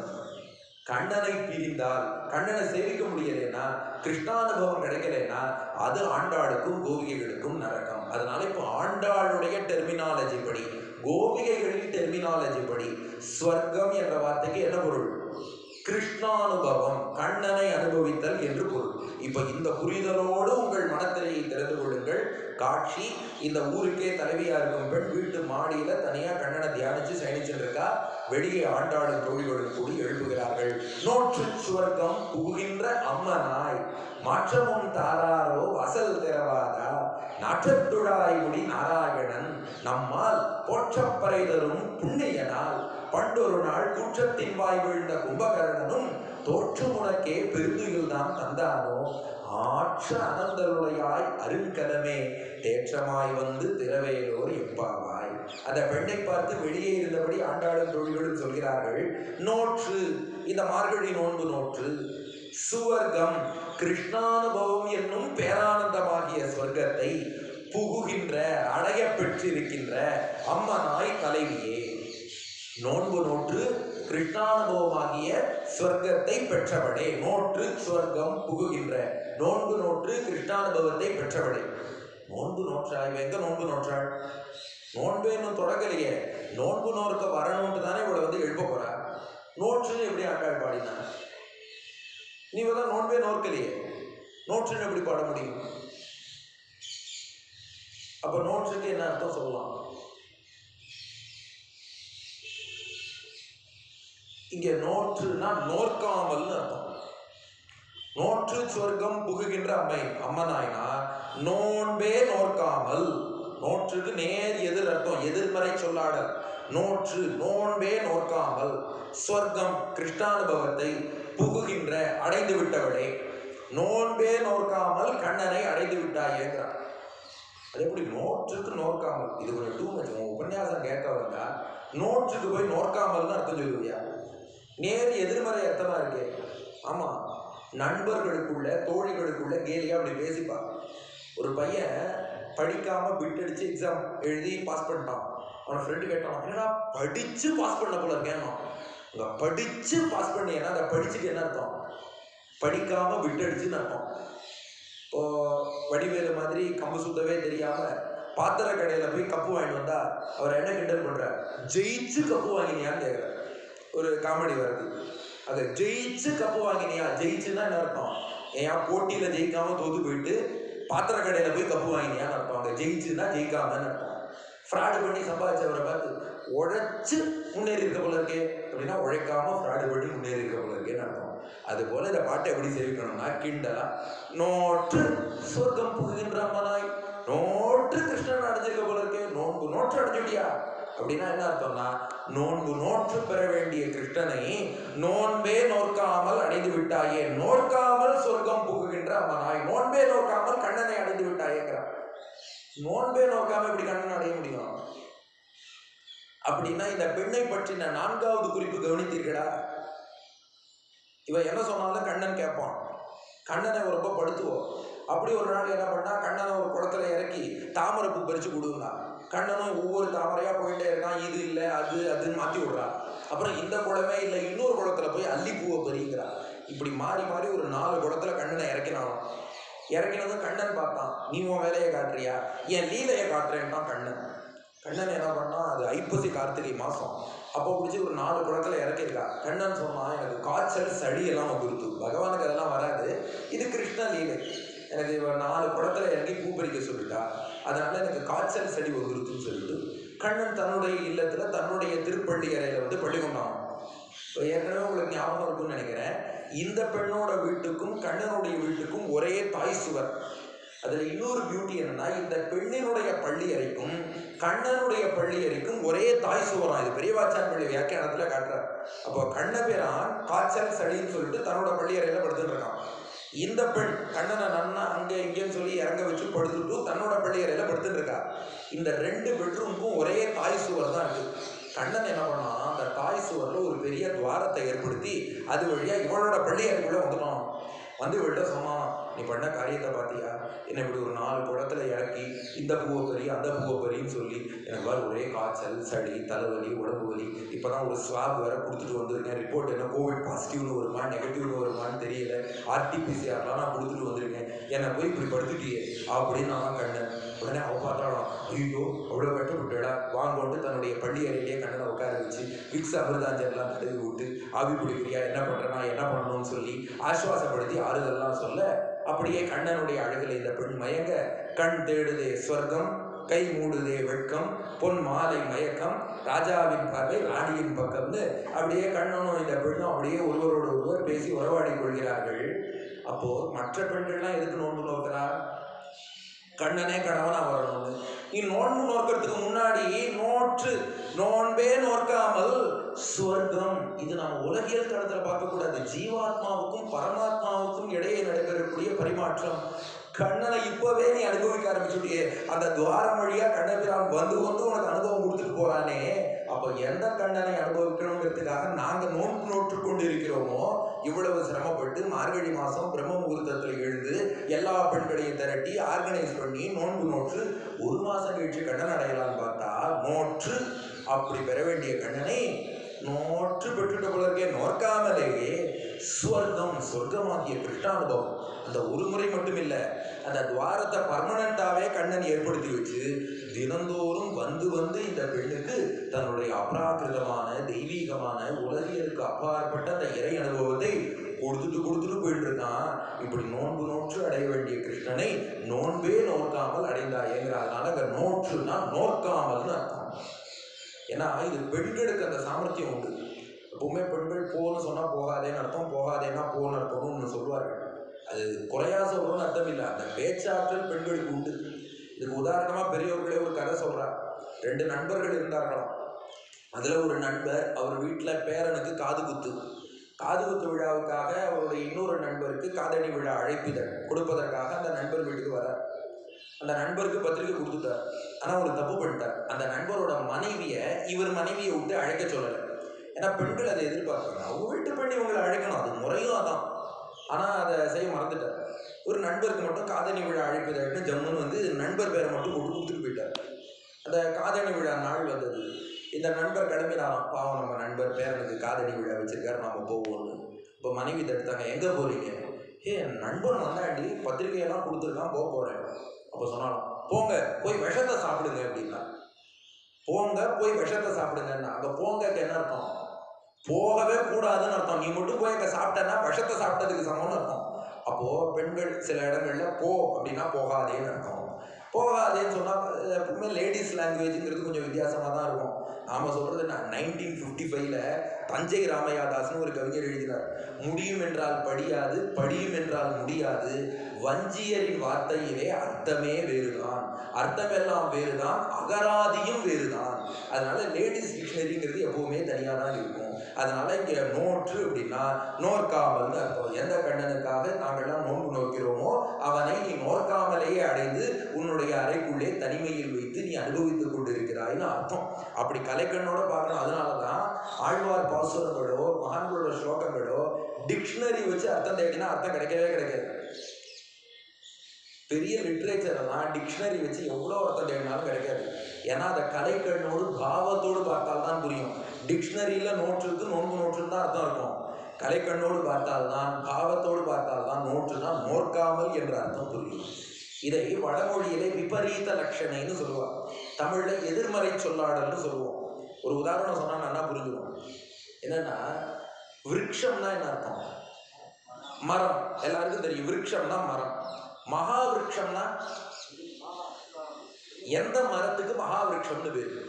கண்ணனை பிரிந்தால் கண்ணனை சேவிக்க முடியலைன்னா கிருஷ்ணானுபவம் கிடைக்கலைன்னா அது ஆண்டாளுக்கும் கோபிகைகளுக்கும் நரகம் அதனால இப்போ ஆண்டாளுடைய டெர்மினாலஜி படி கோபிகைகளின் டெர்மினாலஜி படி ஸ்வர்க்கம் என்ற வார்த்தைக்கு என்ன பொருள் கிருஷ்ணானுபவம் கண்ணனை அனுபவித்தல் என்று பொருள் இப்ப இந்த புரிதலோடு உங்கள் மனத்திரையை திறந்து கொள்ளுங்கள் காட்சி இந்த ஊருக்கே தலைவியா இருக்கும் பெண் வீட்டு மாடியில தனியா கண்ணனை தியானிச்சு சயனிச்சுட்டு இருக்கா வெளியே ஆண்டாளும் தோழிகளும் கூடி எழுப்புகிறார்கள் நோற்று சுவர்க்கம் புகுகின்ற அம்மனாய் மாற்றமும் தாராரோ வசல் திறவாதா நாற்றத்துழாய் முடி நாராயணன் நம்மால் போற்றப்பறை தரும் புண்ணியனால் பண்டொரு நாள் கூற்றத்தின் வாய் வீழ்ந்த கும்பகர்ணனும் தோற்று உனக்கே பெருந்துயில் தான் தந்தானோ ஆற்ற அனந்தருடையாய் அருங்கலமே தேற்றமாய் வந்து திரவேலோர் எப்பாவாய் அந்த பெண்ணை பார்த்து வெளியே இருந்தபடி ஆண்டாளும் தொழில்களும் சொல்கிறார்கள் நோற்று இந்த மார்கழி நோன்பு நோற்று சுவர்க்கம் கிருஷ்ணானுபவம் என்னும் பேரானந்தமாகிய சொர்க்கத்தை புகுகின்ற அடைய பெற்றிருக்கின்ற அம்மனாய் தலைவியே நோன்பு நோற்று கிருஷ்ணானுபவமாகிய சொர்க்கத்தை பெற்றவளே நோற்று சொர்க்கம் புகுகின்ற நோன்பு நோற்று கிருஷ்ணானுபவத்தை பெற்றவளே நோன்பு நோற்றா இவ எங்க நோன்பு நோற்றாள் நோன்பு இன்னும் தொடங்கலையே நோன்பு நோர்க்க வரணும்னு தானே இவளை வந்து எழுப்ப போறா நோற்றுன்னு எப்படி ஆண்டாள் பாடினா நீ தான் நோன்பே நோக்கலையே நோற்றுன்னு எப்படி பாட முடியும் அப்ப நோற்றுக்கு என்ன அர்த்தம் சொல்லலாம் இங்க நோற்றுனா நோர்க்காமல்னு அர்த்தம் நோற்று சொர்க்கம் புகுகின்ற அம்மை அம்மனாயினா நோன்பே நோர்க்காமல் நோற்றுக்கு நேர் எதிர் அர்த்தம் எதிர்மறை சொல்லாடல் நோற்று நோன்பே நோர்க்காமல் சொர்க்கம் கிருஷ்ணானுபவத்தை புகுகின்ற அடைந்து விட்டவளே நோன்பே நோர்க்காமல் கண்ணனை அடைந்து விட்டாயேங்கிறார் அது எப்படி நோற்றுக்கு நோர்க்காமல் இது கொஞ்சம் டூ மச் உன் உபன்யாசம் கேட்க வந்தா நோற்றுக்கு போய் நோர்க்காமல்னு அர்த்தம் சொல்லுவியா நேர் எதிர்மறை அர்த்தமா இருக்கே ஆமா நண்பர்களுக்குள்ள தோழிகளுக்குள்ள கேலியா அப்படி பேசிப்பா ஒரு பையன் படிக்காம பிட் அடிச்சு எக்ஸாம் எழுதி பாஸ் பண்ணிட்டான் அவன் ஃப்ரெண்டு கேட்டான் என்னடா படிச்சு பாஸ் பண்ண போல இருக்கேன் அங்க படிச்சு பாஸ் பண்ணியேன்னா அதை படிச்சுட்டு என்ன அர்த்தம் படிக்காம பிட் அடிச்சுன்னு அர்த்தம் இப்போ வடிவேலு மாதிரி கம்பு சுத்தவே தெரியாம பாத்திர கடையில போய் கப்பு வாங்கிட்டு வந்தா அவர் என்ன கிண்டல் பண்றார் ஜெயிச்சு கப்பு வாங்கினியான்னு கேக்குறார் ஒரு காமெடி வருது அதை ஜெயிச்சு கப்பு வாங்கினியா ஜெயிச்சுன்னா என்ன அர்த்தம் ஏன் போட்டியில ஜெயிக்காம தோத்து போயிட்டு பாத்திர கடையில போய் கப்பு வாங்கினியான்னு அர்த்தம் அங்க ஜெயிச்சுன்னா ஜெயிக்காமன்னு அர்த்தம் ஃப்ராடு பண்ணி சம்பாதிச்சவரை பார்த்து உழைச்சு முன்னேறி இருக்க போல இருக்கே அப்படின்னா உழைக்காம ஃப்ராடு பண்ணி முன்னேறி இருக்க போல இருக்கேன்னு அர்த்தம் அது போல இந்த பாட்டை எப்படி சேவிக்கணும்னா கிண்டலா நோற்று சொர்க்கம் புகுகின்ற அம்மனாய் நோற்று கிருஷ்ணன் அடைஞ்சிருக்க போல இருக்கே நோன்பு நோற்று அடைஞ்சுட்டியா அப்படின்னா என்ன அர்த்தம்னா நோன்பு நோற்று பெற வேண்டிய கிருஷ்ணனை நோன்பே நோற்காமல் அடைந்து விட்டாயே நோற்காமல் சொர்க்கம் புகுகின்ற அவனாய் நோன்பே நோக்காமல் கண்ணனை அடைந்து விட்டாயேங்கிறான் நோன்பே நோக்காம இப்படி கண்ணனை அடைய முடியும் அப்படின்னா இந்த பெண்ணை பற்றின நான்காவது குறிப்பு கவனித்தீர்களா இவ என்ன சொன்னாலும் கண்ணன் கேட்பான் கண்ணனை ரொம்ப படுத்துவோம் அப்படி ஒரு நாள் என்ன பண்ணா கண்ணனை ஒரு குளத்துல இறக்கி தாமரைப்பூ பறிச்சு கொடுங்க கண்ணனும் ஒவ்வொரு தாமரையா போயிட்டே இருக்கான் இது இல்லை அது அதுன்னு மாத்தி விடுறான் அப்புறம் இந்த குளமே இல்லை இன்னொரு குளத்துல போய் அல்லிப்பூவை பறிங்கிறான் இப்படி மாறி மாறி ஒரு நாலு குளத்துல கண்ணனை இறக்கினாலும் இறக்கினதும் கண்ணன் பார்த்தான் நீ உன் வேலையை காட்டுறியா என் லீலையை காட்டுறேன்ட்டான் கண்ணன் கண்ணன் என்ன பண்ணா அது ஐப்பசி கார்த்திகை மாசம் அப்போ பிடிச்சி ஒரு நாலு குளத்துல இறக்கியிருக்கா கண்ணன் சொன்னான் எனக்கு காய்ச்சல் சளி எல்லாம் வந்துருத்து பகவானுக்கு அதெல்லாம் வராது இது கிருஷ்ண லீலை எனக்கு இவன் நாலு குளத்துல இறங்கி பூ பறிக்க சொல்லிட்டா அதனால எனக்கு காய்ச்சல் சளி வந்துருத்துன்னு சொல்லிட்டு கண்ணன் தன்னுடைய இல்லத்துல தன்னுடைய திருப்பள்ளி அறையில வந்து பள்ளி கொண்டான் இப்போ ஏற்கனவே உங்களுக்கு ஞாபகம் இருக்கும்னு நினைக்கிறேன் இந்த பெண்ணோட வீட்டுக்கும் கண்ணனுடைய வீட்டுக்கும் ஒரே தாய் சுவர் அதுல இன்னொரு பியூட்டி என்னன்னா இந்த பெண்ணினுடைய பள்ளி அறைக்கும் கண்ணனுடைய பள்ளி அறைக்கும் ஒரே தாய் சுவரம் இது பெரியவாச்சான் பள்ளி வியாக்கியானத்துல காட்டுறார் அப்போ கண்ணபிரான் காய்ச்சல் சளின்னு சொல்லிட்டு தன்னோட பள்ளி அறையில படுத்துட்டு இருக்கான் இந்த பெண் கண்ணனை நன்னா அங்கே இங்கேன்னு சொல்லி இறங்க வச்சு படுத்துட்டு தன்னோட பள்ளி அறையில படுத்துட்டு இருக்கா இந்த ரெண்டு பெட்ரூமுக்கும் ஒரே தாய் சுவர் தான் இருக்கு கண்ணன் என்ன பண்ணான் அந்த தாய் சுவர்ல ஒரு பெரிய துவாரத்தை ஏற்படுத்தி அது வழியா இவளோட பள்ளி அறைக்குள்ள வந்துட்டான் வந்து இவள்கிட்ட சொன்னான் நீ பண்ண காரியத்தை பார்த்தியா என்னை இப்படி ஒரு நாலு குளத்துல இறக்கி இந்த பூவை பறி அந்த பூவை பறின்னு சொல்லி எனக்கு வேறு ஒரே காய்ச்சல் சளி தலைவலி உடம்பு வலி இப்போ தான் ஒரு ஸ்வாப் வேற கொடுத்துட்டு வந்திருக்கேன் ரிப்போர்ட் என்ன கோவிட் பாசிட்டிவ்னு வருமா நெகட்டிவ்னு வருமான்னு தெரியல ஆர்டிபிசிஆர்லாம் நான் கொடுத்துட்டு வந்திருக்கேன் என்னை போய் இப்படி படுத்துட்டியே அப்படின்னு நான் கண்ணன் உடனே அவ பார்த்தாலும் ஐயோ அவ்வளோ கட்டுப்பட்டுடா வாங்கொண்டு தன்னுடைய பள்ளி அறையிலேயே கண்ணனை உட்கார வச்சு விக்ஸ் அமிர்தாஞ்சல்லாம் தடவி விட்டு ஆவி பிடிக்கிறியா என்ன பண்ணுறனா என்ன பண்ணணும்னு சொல்லி ஆசுவாசப்படுத்தி ஆறுதல்லாம் சொல்ல அப்படியே கண்ணனுடைய அழகில் இந்த பெண் மயங்க கண் தேடுதே சொர்க்கம் கை மூடுதே வெட்கம் பொன் மாலை மயக்கம் ராஜாவின் பார்வை ராணியின் பக்கம்னு அப்படியே கண்ணனும் இந்த பெண்ணும் அப்படியே ஒருவரோடு ஒருவர் பேசி உறவாடி கொள்கிறார்கள் அப்போ மற்ற பெண்கள்லாம் எதுக்கு நோன்பு நோக்கிறா கண்ணனே கணவனா வரணும்னு நீ நோன்பு நோக்கிறதுக்கு முன்னாடி நோற்று நோன்பே நோக்காமல் சொர்க்கம் இது நம்ம உலகியல் தளத்துல பார்க்கக்கூடாது ஜீவாத்மாவுக்கும் பரமாத்மாவுக்கும் இடையே நடைபெறக்கூடிய பரிமாற்றம் கண்ணனை இப்பவே நீ அனுபவிக்க ஆரம்பிச்சுட்டியே அந்த துவாரம் வழியா கண்ணபிரான் வந்து வந்து உனக்கு அனுபவம் கொடுத்துட்டு போறானே அப்போ எந்த கண்ணனை அனுபவிக்கணுங்கிறதுக்காக நாங்க நோன்பு நோற்று கொண்டு இருக்கிறோமோ இவ்வளவு சிரமப்பட்டு மார்கழி மாசம் பிரம்ம முகூர்த்தத்தில் எழுந்து எல்லா பெண்களையும் திரட்டி ஆர்கனைஸ் பண்ணி நோன்பு நோற்று ஒரு மாசம் கழிச்சு கண்ணன் அடையலாம்னு பார்த்தா நோற்று அப்படி பெற வேண்டிய கண்ணனை நோற்று பெற்றுட்ட போல இருக்கே நோக்காமலேயே ஸ்வர்க்கம் சொர்க்கமாகிய கிருஷ்ணானுபவம் அந்த ஒரு முறை மட்டும் இல்லை அந்த துவாரத்தை பர்மனண்டாவே கண்ணன் ஏற்படுத்தி வச்சு தினந்தோறும் வந்து வந்து இந்த பெண்ணுக்கு தன்னுடைய அபராகிருதமான தெய்வீகமான உலகியலுக்கு அப்பாற்பட்ட அந்த இறை அனுபவத்தை கொடுத்துட்டு கொடுத்துட்டு போயிட்டு இருக்கான் இப்படி நோன்பு நோற்று அடைய வேண்டிய கிருஷ்ணனை நோன்பே நோக்காமல் அடைந்தாயேங்கிற அதனால அங்க நோற்றுனா நோக்காமல்னு அர்த்தம் ஏன்னா இது பெண்களுக்கு அந்த சாமர்த்தியம் உண்டு எப்பவுமே பெண்கள் போன்னு சொன்னா போகாதேன்னு அர்த்தம் போகாதேன்னா போன்னு அர்த்தம்னு ஒன்று சொல்லுவார்கள் அது குறையா சொல்றோம்னு அர்த்தம் இல்லை அந்த பேச்சாற்றல் பெண்களுக்கு உண்டு இதுக்கு உதாரணமா பெரியவர்களே ஒரு கதை சொல்றார் ரெண்டு நண்பர்கள் இருந்தார்களாம் அதுல ஒரு நண்பர் அவர் வீட்டுல பேரனுக்கு காது குத்து காது குத்து விழாவுக்காக அவருடைய இன்னொரு நண்பருக்கு காதணி விழா அழைப்பிதழ் கொடுப்பதற்காக அந்த நண்பர் வீட்டுக்கு வரார் அந்த நண்பருக்கு பத்திரிக்கை கொடுத்துட்டார் ஆனா ஒரு தப்பு பண்ணிட்டார் அந்த நண்பரோட மனைவியை இவர் மனைவியை விட்டு அழைக்க சொல்லலை ஏன்னா பெண்கள் அதை எதிர்பார்ப்பாங்க அவங்க வீட்டு பெண் இவங்களை அழைக்கணும் அது முறையும் அதான் ஆனா அதை செய்ய மறந்துட்டார் ஒரு நண்பருக்கு மட்டும் காதணி விழா அழைப்பதற்கு ஜம்முன்னு வந்து நண்பர் பேரை மட்டும் கொண்டு கொடுத்துட்டு போயிட்டார் அந்த காதணி விழா நாள் வந்தது இந்த நண்பர் கிளம்பினாராம் பாவம் நம்ம நண்பர் பேரனுக்கு காதணி விழா வச்சிருக்காரு நாம போவோம்னு இப்போ மனைவி தடுத்தாங்க எங்க போறீங்க ஏ என் நண்பன் வந்தாண்டி பத்திரிகையெல்லாம் கொடுத்துருக்கான் போக போறேன் அப்போ சொன்னாலும் போங்க போய் விஷத்தை சாப்பிடுங்க அப்படின்னா போங்க போய் விஷத்தை சாப்பிடுங்கன்னா அங்க போங்கக்கு என்ன அர்த்தம் போகவே கூடாதுன்னு அர்த்தம் நீ மட்டும் போய் அங்க சாப்பிட்டேன்னா விஷத்தை சாப்பிட்டதுக்கு சமம்னு அர்த்தம் அப்போ பெண்கள் சில இடங்கள்ல போ அப்படின்னா போகாதேன்னு அர்த்தம் போகாதேன்னு சொன்னா எப்பவுமே லேடிஸ் லாங்குவேஜ்ங்கிறது கொஞ்சம் வித்தியாசமா தான் இருக்கும் நாம சொல்றது நைன்டீன் ஃபிஃப்டி ஃபைவ்ல தஞ்சை ராமையாதாஸ்னு ஒரு கவிஞர் எழுதினார் முடியும் என்றால் படியாது படியும் என்றால் முடியாது வஞ்சியரின் வார்த்தையிலே அர்த்தமே வேறுதான் அர்த்தமெல்லாம் வேறுதான் அகராதியும் வேறுதான் அதனால லேடிஸ் டிக்ஷனரிங்கிறது எப்பவுமே தனியாக தான் இருக்கும் அதனால இங்க நோற்று அப்படின்னா நோர்க்காமல்னு அர்த்தம் எந்த கண்ணனுக்காக நாங்கள்லாம் நோன்பு நோக்கிறோமோ அவனை நீ நோர்க்காமலேயே அடைந்து உன்னுடைய அறைக்குள்ளே தனிமையில் வைத்து நீ அனுபவித்துக் கொண்டிருக்கிறாய்னு அர்த்தம் அப்படி கலைக்கண்ணோட பார்க்கணும் அதனால தான் ஆழ்வார் பாசுரங்களோ மகான்களோட ஸ்லோகங்களோ டிக்ஷனரி வச்சு அர்த்தம் தேடினா அர்த்தம் கிடைக்கவே கிடைக்காது பெரிய லிட்ரேச்சர் எல்லாம் டிக்ஷனரி வச்சு எவ்வளோ அர்த்தம் தேடினாலும் கிடைக்காது ஏன்னா அதை கலைக்கண்ணோடு பாவத்தோடு பார்த்தால் தான் புரியும் டிக்ஷனரியில் நோட்டுக்கு நோன்பு நோட்டுன்னு தான் அர்த்தம் இருக்கும் கலைக்கண்ணோடு பார்த்தால்தான் பாவத்தோடு பார்த்தால்தான் நோற்றுனா நோர்க்காமல் என்ற அர்த்தம் புரியும் இதை வடமொழியிலே விபரீத லட்சணைன்னு சொல்லுவார் தமிழ்ல எதிர்மறை சொல்லாடல்னு சொல்லுவோம் ஒரு உதாரணம் சொன்னா நல்லா புரிஞ்சுக்கும் என்னன்னா விருட்சம்னா என்ன அர்த்தம் மரம் எல்லாருக்கும் தெரியும் விருட்சம்னா மரம் மகா விருட்சம்னா எந்த மரத்துக்கு மகா விருட்சம்னு பேரு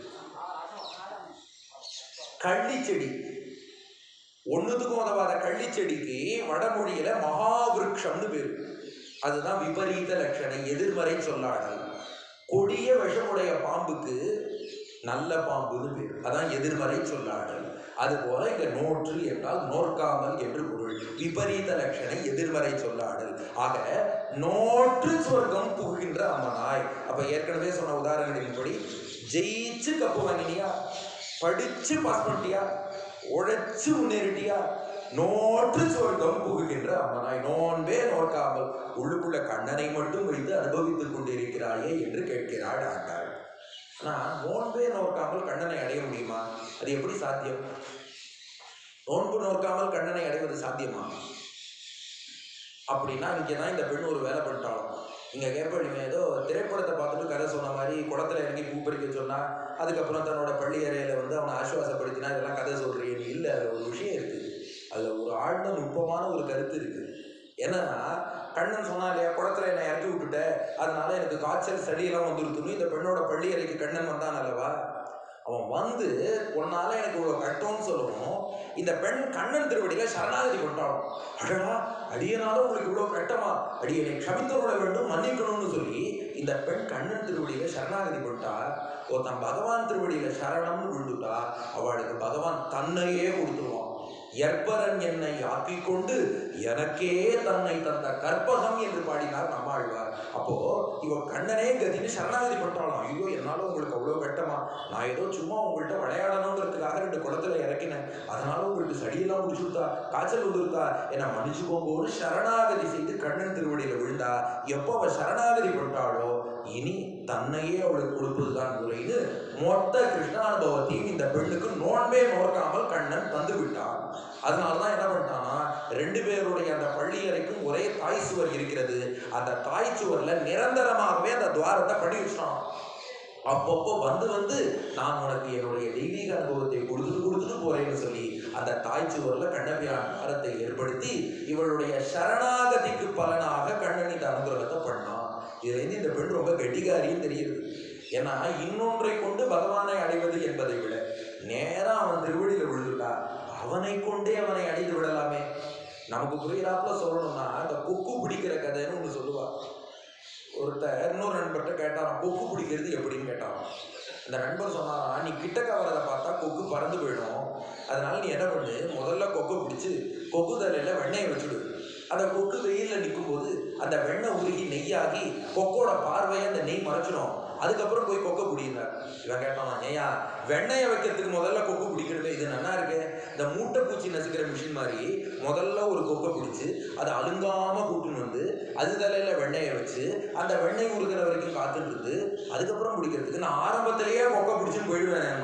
கள்ளி செடி ஒண்ணுத்துக்கும் உதவாத கள்ளி செடிக்கு வடமொழியில மகா விருட்சம்னு பேரு அதுதான் விபரீத லட்சணை எதிர்மறை சொல்லாடல் கொடிய விஷமுடைய பாம்புக்கு நல்ல பாம்புன்னு பேர் அதான் எதிர்மறை சொல்லாடல் அதுபோல இங்க நோற்று என்றால் நோற்காமல் என்று பொருள் விபரீத லட்சணை எதிர்மறை சொல்லாடல் ஆக நோற்று சொர்க்கம் புகுகின்ற அம்மனாய் அப்ப ஏற்கனவே சொன்ன உதாரணங்களின்படி ஜெயிச்சு கப்பு வாங்கினியா படிச்சு பாஸ் பண்ணிட்டியா உழைச்சு முன்னேறிட்டியா நோற்று சொர்க்கம் புகுகின்ற அம்மனாய் நோன்பே நோக்காமல் உள்ளுக்குள்ள கண்ணனை மட்டும் வைத்து அனுபவித்துக் கொண்டிருக்கிறாயே என்று கேட்கிறாள் ஆண்டாள் ஆனால் நோன்பே நோக்காமல் கண்ணனை அடைய முடியுமா அது எப்படி சாத்தியம் நோன்பு நோக்காமல் கண்ணனை அடைவது சாத்தியமா அப்படின்னா இங்கே தான் இந்த பெண் ஒரு வேலை பண்ணிட்டாலும் இங்கே கேட்பீங்க ஏதோ திரைப்படத்தை பார்த்துட்டு கதை சொன்ன மாதிரி குளத்துல இறங்கி பூ பறிக்க சொன்னா அதுக்கப்புறம் தன்னோட பள்ளி அறையில வந்து அவனை ஆசுவாசப்படுத்தினா இதெல்லாம் கதை சொல்றீங்க இல்லை அதில் ஒரு விஷயம் இருக்குது அதில் ஒரு ஆழ்ந்த நுட்பமான ஒரு கருத்து இருக்குது என்னன்னா கண்ணன் சொன்னா இல்லையா குளத்துல என்னை இறக்கி விட்டுட்ட அதனால எனக்கு காய்ச்சல் சளியெல்லாம் வந்துருத்துன்னு இந்த பெண்ணோட பள்ளி அறைக்கு கண்ணன் வந்தான் அல்லவா அவன் வந்து உன்னால எனக்கு இவ்வளவு கட்டம்னு சொல்லணும் இந்த பெண் கண்ணன் திருவடியில சரணாகதி கொண்டாடும் அடடா அடியனால உங்களுக்கு இவ்வளவு கட்டமா அடியனை க்ஷமித்துவிட வேண்டும் மன்னிக்கணும்னு சொல்லி இந்த பெண் கண்ணன் திருவடியில சரணாகதி கொண்டா ஒருத்தன் பகவான் திருவடியில சரணம்னு விழுந்துட்டா அவளுக்கு பகவான் தன்னையே கொடுத்துருவான் எற்பரன் என்னை ஆக்கிக் கொண்டு எனக்கே தன்னை தந்த கற்பகம் என்று பாடினார் நம்மாழ்வார் அப்போ இவ கண்ணனே கதின்னு சரணாகதி பண்றாளாம் ஐயோ என்னால உங்களுக்கு அவ்வளவு கட்டமா நான் ஏதோ சும்மா உங்கள்கிட்ட விளையாடணுங்கிறதுக்காக ரெண்டு குளத்துல இறக்கினேன் அதனால உங்களுக்கு சடியெல்லாம் முடிச்சுட்டா காய்ச்சல் வந்துருக்கா என்னை மன்னிச்சுக்கோங்கன்னு சரணாகதி செய்து கண்ணன் திருவடியில விழுந்தா எப்போ அவ சரணாகதி பண்றாளோ இனி தன்னையே அவளுக்கு கொடுப்பதுதான் முறைன்னு மொத்த கிருஷ்ணானுபவத்தையும் இந்த பெண்ணுக்கு நோன்பே நோக்காமல் கண்ணன் தந்து விட்டான் அதனாலதான் என்ன பண்ணிட்டான்னா ரெண்டு பேருடைய அந்த பள்ளி அறைக்கும் ஒரே தாய் சுவர் இருக்கிறது அந்த தாய் சுவர்ல நிரந்தரமாகவே அந்த துவாரத்தை பண்ணி வச்சிட்டான் அப்பப்போ வந்து வந்து நான் உனக்கு என்னுடைய தெய்வீக அனுபவத்தை கொடுத்துட்டு கொடுத்துட்டு போறேன்னு சொல்லி அந்த தாய் சுவர்ல கண்ணபியான் வாரத்தை ஏற்படுத்தி இவளுடைய சரணாகதிக்கு பலனாக கண்ணன் இந்த அனுகிரகத்தை பண்ணான் இதுலேருந்து இந்த பெண் ரொம்ப கெட்டிகாரின்னு தெரியுது ஏன்னா இன்னொன்றை கொண்டு பகவானை அடைவது என்பதை விட நேரா அவன் திருவடியில விழுந்துட்டா அவனை கொண்டே அவனை அடைந்து விடலாமே நமக்கு புரியுறாப்புல சொல்லணும்னா அந்த கொக்கு பிடிக்கிற கதைன்னு ஒன்று சொல்லுவா ஒருத்தர் இன்னொரு நண்பர்கிட்ட கேட்டாராம் கொக்கு பிடிக்கிறது எப்படின்னு கேட்டாராம் அந்த நண்பர் சொன்னாராம் நீ கிட்டக்க வரதை பார்த்தா கொக்கு பறந்து போயிடும் அதனால நீ என்ன பண்ணு முதல்ல கொக்கை பிடிச்சு கொக்கு தலையில வெண்ணெயை வச்சுடு அந்த கொக்கு வெயிலில் நிற்கும்போது அந்த வெண்ணெய் உருகி நெய்யாகி கொக்கோட பார்வையை அந்த நெய் மறைச்சிடும் அதுக்கப்புறம் போய் கொக்கை பிடிக்கிறார் இவன் கேட்டான் ஏயா வெண்ணெயை வைக்கிறதுக்கு முதல்ல கொக்கு பிடிக்கிறது இது நல்லா இருக்கு இந்த மூட்டை பூச்சி நசுக்கிற மிஷின் மாதிரி முதல்ல ஒரு கொக்கை பிடிச்சி அதை அலுங்காம கூட்டுன்னு வந்து அது தலையில வெண்ணெயை வச்சு அந்த வெண்ணெய் உருகிற வரைக்கும் காத்துட்டு இருந்து அதுக்கப்புறம் பிடிக்கிறதுக்கு நான் ஆரம்பத்திலேயே கொக்கை பிடிச்சுன்னு போயிடுவேன்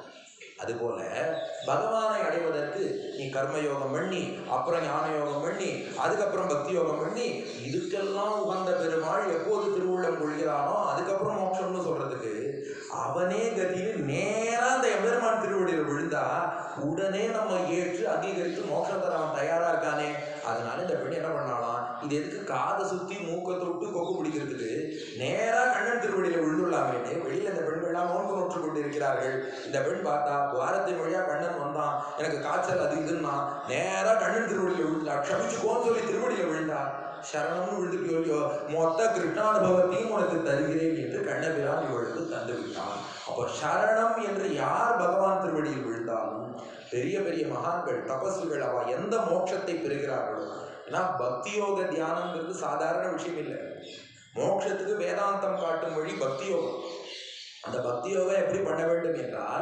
அதுபோல பகவானை அடைவதற்கு நீ கர்மயோகம் பண்ணி அப்புறம் ஞான யோகம் பண்ணி அதுக்கப்புறம் பக்தி யோகம் பண்ணி இதுக்கெல்லாம் உகந்த பெருமாள் எப்போது திருவுள்ளம் கொள்கிறானோ அதுக்கப்புறம் மோட்சம்னு சொல்றதுக்கு அவனே கதின்னு நேரா அந்த எம்பெருமான் பெருமாள் திருவடியில் விழுந்தா உடனே நம்ம ஏற்று அங்கீகரித்து மோட்சம் தர அவன் தயாரா இருக்கானே அதனால இந்த பெண் என்ன பண்ணாலாம் இது எதுக்கு காதை சுத்தி மூக்கை தொட்டு கொக்கு பிடிக்கிறதுக்கு நேரா கண்ணன் திருவடியில விழுந்துள்ளாமேன்னு வெளியில இந்த பெண்கள்லாம் நோன்பு நோற்று கொண்டு இருக்கிறார்கள் இந்த பெண் பார்த்தா துவாரத்தின் வழியா கண்ணன் வந்தான் எனக்கு காய்ச்சல் அது இதுன்னா நேரா கண்ணன் திருவடியில விழுந்தா க்ஷமிச்சுக்கோன்னு சொல்லி திருவடியில விழுந்தா சரணம்னு விழுந்துட்டு இல்லையோ மொத்த கிருஷ்ணானுபவத்தையும் உனக்கு தருகிறேன் என்று கண்ணபிரான் இவளுக்கு தந்து விட்டான் அப்போ சரணம் என்று யார் பகவான் திருவடியில் விழுந்தாலும் பெரிய பெரிய மகான்கள் தபஸ்விகள் அவ எந்த மோட்சத்தை பெறுகிறார்களோ ஏன்னா பக்தி யோக தியானங்கிறது சாதாரண விஷயம் இல்லை மோட்சத்துக்கு வேதாந்தம் காட்டும் வழி பக்தி யோகம் அந்த பக்தி யோகம் எப்படி பண்ண வேண்டும் என்றால்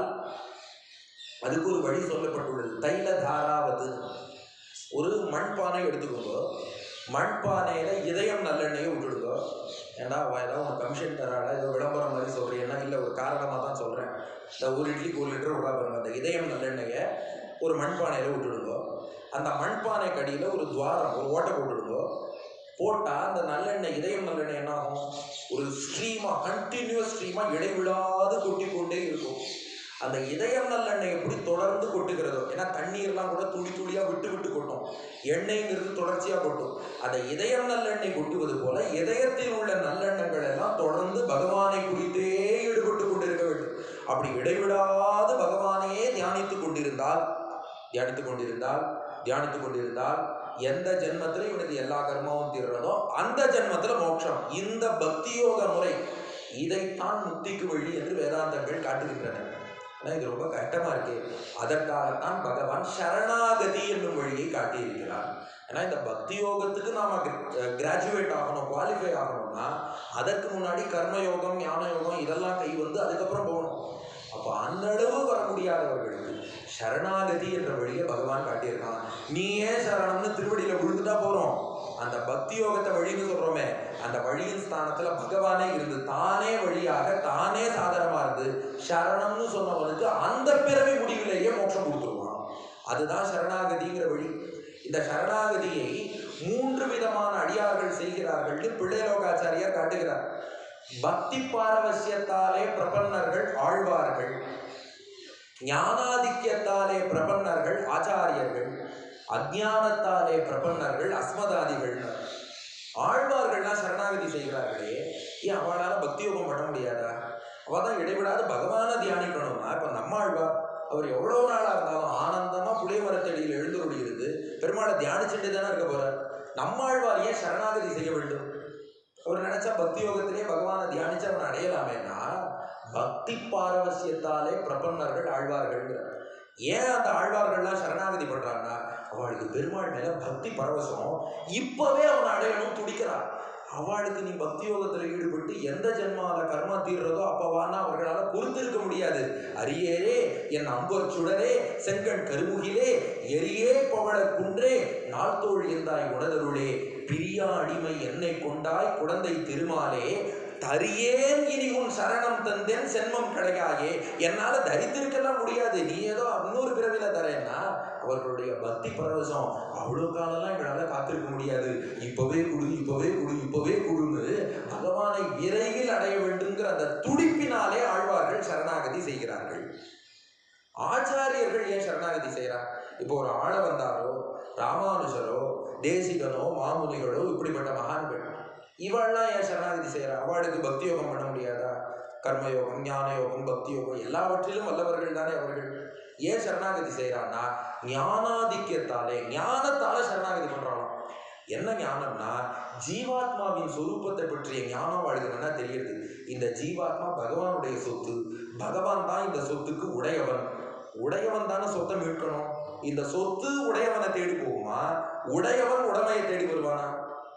அதுக்கு ஒரு வழி சொல்லப்பட்டுள்ளது தைல தாராவது ஒரு மண்பானை எடுத்துக்கோங்க மண்பானையில இதயம் நல்லெண்ணெயை விட்டுடுங்க ஏன்னா அவ ஏதாவது உனக்கு கமிஷன் தராளா ஏதோ விளம்பரம் மாதிரி சொல்றீங்கன்னா இல்லை ஒரு காரணமாக தான் சொல்கிறேன் இந்த ஒரு இட்லிக்கு ஒரு லிட்டர் விடா பாருங்க அந்த இதயம் நல்லெண்ணெயை ஒரு மண்பானையில் விட்டுடுங்க அந்த மண்பானை கடியில் ஒரு துவாரம் ஒரு ஓட்டை போட்டுடுங்க போட்டால் அந்த நல்லெண்ணெய் இதயம் நல்லெண்ணெய் என்ன ஆகும் ஒரு ஸ்ட்ரீமாக கண்டினியூஸ் ஸ்ட்ரீமாக இடைவிடாது கொட்டி கொண்டே இருக்கும் அந்த இதயம் நல்லெண்ணெய் எப்படி தொடர்ந்து கொட்டுகிறதோ ஏன்னா தண்ணீர்லாம் கூட துளி துளியாக விட்டு விட்டு கொட்டும் எண்ணெய்ங்கிறது தொடர்ச்சியாக கொட்டும் அந்த இதயம் நல்லெண்ணெய் கொட்டுவது போல இதயத்தில் உள்ள நல்லெண்ணங்கள் எல்லாம் தொடர்ந்து பகவானை குறித்தே ஈடுபட்டு கொண்டிருக்க வேண்டும் அப்படி இடைவிடாது பகவானையே தியானித்துக் கொண்டிருந்தால் தியானித்துக் கொண்டிருந்தால் தியானித்துக் கொண்டிருந்தால் எந்த ஜென்மத்தில் இவனுக்கு எல்லா கர்மாவும் தீர்றதோ அந்த ஜென்மத்தில் மோட்சம் இந்த பக்தி யோக முறை இதைத்தான் முக்திக்கு வழி என்று வேதாந்தங்கள் காட்டுகின்றன ஆனால் இது ரொம்ப கஷ்டமா இருக்கு அதற்காகத்தான் பகவான் சரணாகதி என்னும் வழியை காட்டியிருக்கிறார் ஏன்னா இந்த பக்தி யோகத்துக்கு நாம கிராஜுவேட் ஆகணும் குவாலிஃபை ஆகணும்னா அதற்கு முன்னாடி கர்மயோகம் ஞான யோகம் இதெல்லாம் கை வந்து அதுக்கப்புறம் போகணும் அப்போ அந்த அளவு வர முடியாதவர்களுக்கு சரணாகதி என்ற வழியை பகவான் காட்டியிருக்கான் நீயே சரணம்னு திருவடியில விழுந்துட்டா போறோம் அந்த பக்தி யோகத்தை வழின்னு சொல்றோமே அந்த வழியின் ஸ்தானத்துல பகவானே இருந்து தானே வழியாக தானே சாதனமா இருந்து சரணம்னு சொன்னவனுக்கு அந்த பிறவி முடிவிலேயே மோட்சம் கொடுத்துருவான் அதுதான் சரணாகதிங்கிற வழி இந்த சரணாகதியை மூன்று விதமான அடியார்கள் செய்கிறார்கள்னு பிள்ளைலோகாச்சாரியார் காட்டுகிறார் பக்தி பாரவசியத்தாலே பிரபன்னர்கள் ஆழ்வார்கள் ஞானாதிக்கியத்தாலே பிரபன்னர்கள் ஆச்சாரியர்கள் அஜானத்தாலே பிரபன்னர்கள் அஸ்மதாதிகள் ஆழ்வார்கள்லாம் சரணாகதி செய்கிறார்களே ஏன் அவளால பக்தி யோகம் பண்ண முடியாதா அவ தான் இடைவிடாது பகவானை தியானிக்கணும்னா இப்ப நம்ம ஆழ்வார் அவர் எவ்வளவு நாளா இருந்தாலும் ஆனந்தமா புளிய மரத்தடியில் எழுந்துருடி இருந்து பெருமாளை தியானிச்சுட்டு தானே இருக்க போறார் நம்மாழ்வார் ஏன் சரணாகதி செய்ய வேண்டும் அவர் நினைச்சா பக்தி யோகத்திலே பகவானை தியானிச்சு அவன் அடையலாமேனா பக்தி பாரவசியத்தாலே பிரபன்னர்கள் ஆழ்வார்கள்ங்கிறார் ஏன் அந்த ஆழ்வார்கள்லாம் சரணாகதி பண்றாங்கன்னா அவளுக்கு பெருமாள் மேல பக்தி பரவசம் இப்பவே அவன் அடையணும் துடிக்கிறான் அவளுக்கு நீ பக்தி யோகத்துல ஈடுபட்டு எந்த ஜென்மால கர்மா தீர்றதோ அப்பவானா அவர்களால பொறுத்திருக்க முடியாது அரியேரே என் அம்பர் சுடரே செங்கண் கருமுகிலே எரியே பவள குன்றே நாள்தோள் எந்தாய் உணதருளே பிரியா அடிமை என்னை கொண்டாய் குழந்தை திருமாலே தரியேன் இனி உன் சரணம் தந்தேன் சென்மம் கிடையாயே என்னால தரித்திருக்கலாம் முடியாது நீ ஏதோ இன்னொரு பிறவில தரேன்னா அவர்களுடைய பக்தி பரவசம் அவ்வளோ காலம்லாம் எங்களால காத்திருக்க முடியாது இப்பவே குடு இப்பவே குடு இப்பவே குடுன்னு பகவானை விரைவில் அடைய வேண்டுங்கிற அந்த துடிப்பினாலே ஆழ்வார்கள் சரணாகதி செய்கிறார்கள் ஆச்சாரியர்கள் ஏன் சரணாகதி செய்கிறார் இப்போ ஒரு ஆள வந்தாரோ ராமானுஜரோ தேசிகனோ மாமுனிகளோ இப்படிப்பட்ட மகான்கள் இவள்லாம் ஏன் சரணாகதி செய்கிறா அவளுக்கு பக்தி யோகம் பண்ண முடியாதா கர்மயோகம் ஞான யோகம் பக்தி யோகம் எல்லாவற்றிலும் வல்லவர்கள் தானே அவர்கள் ஏன் சரணாகதி செய்கிறான்னா ஞானாதிக்கியத்தாலே ஞானத்தால சரணாகதி பண்றாளாம் என்ன ஞானம்னா ஜீவாத்மாவின் சொரூபத்தை பற்றிய ஞானம் அவளுக்கு நல்லா தெரியுது இந்த ஜீவாத்மா பகவானுடைய சொத்து பகவான் தான் இந்த சொத்துக்கு உடையவன் உடையவன் தானே சொத்தை மீட்கணும் இந்த சொத்து உடையவனை தேடி போகுமா உடையவன் உடமையை தேடி வருவானா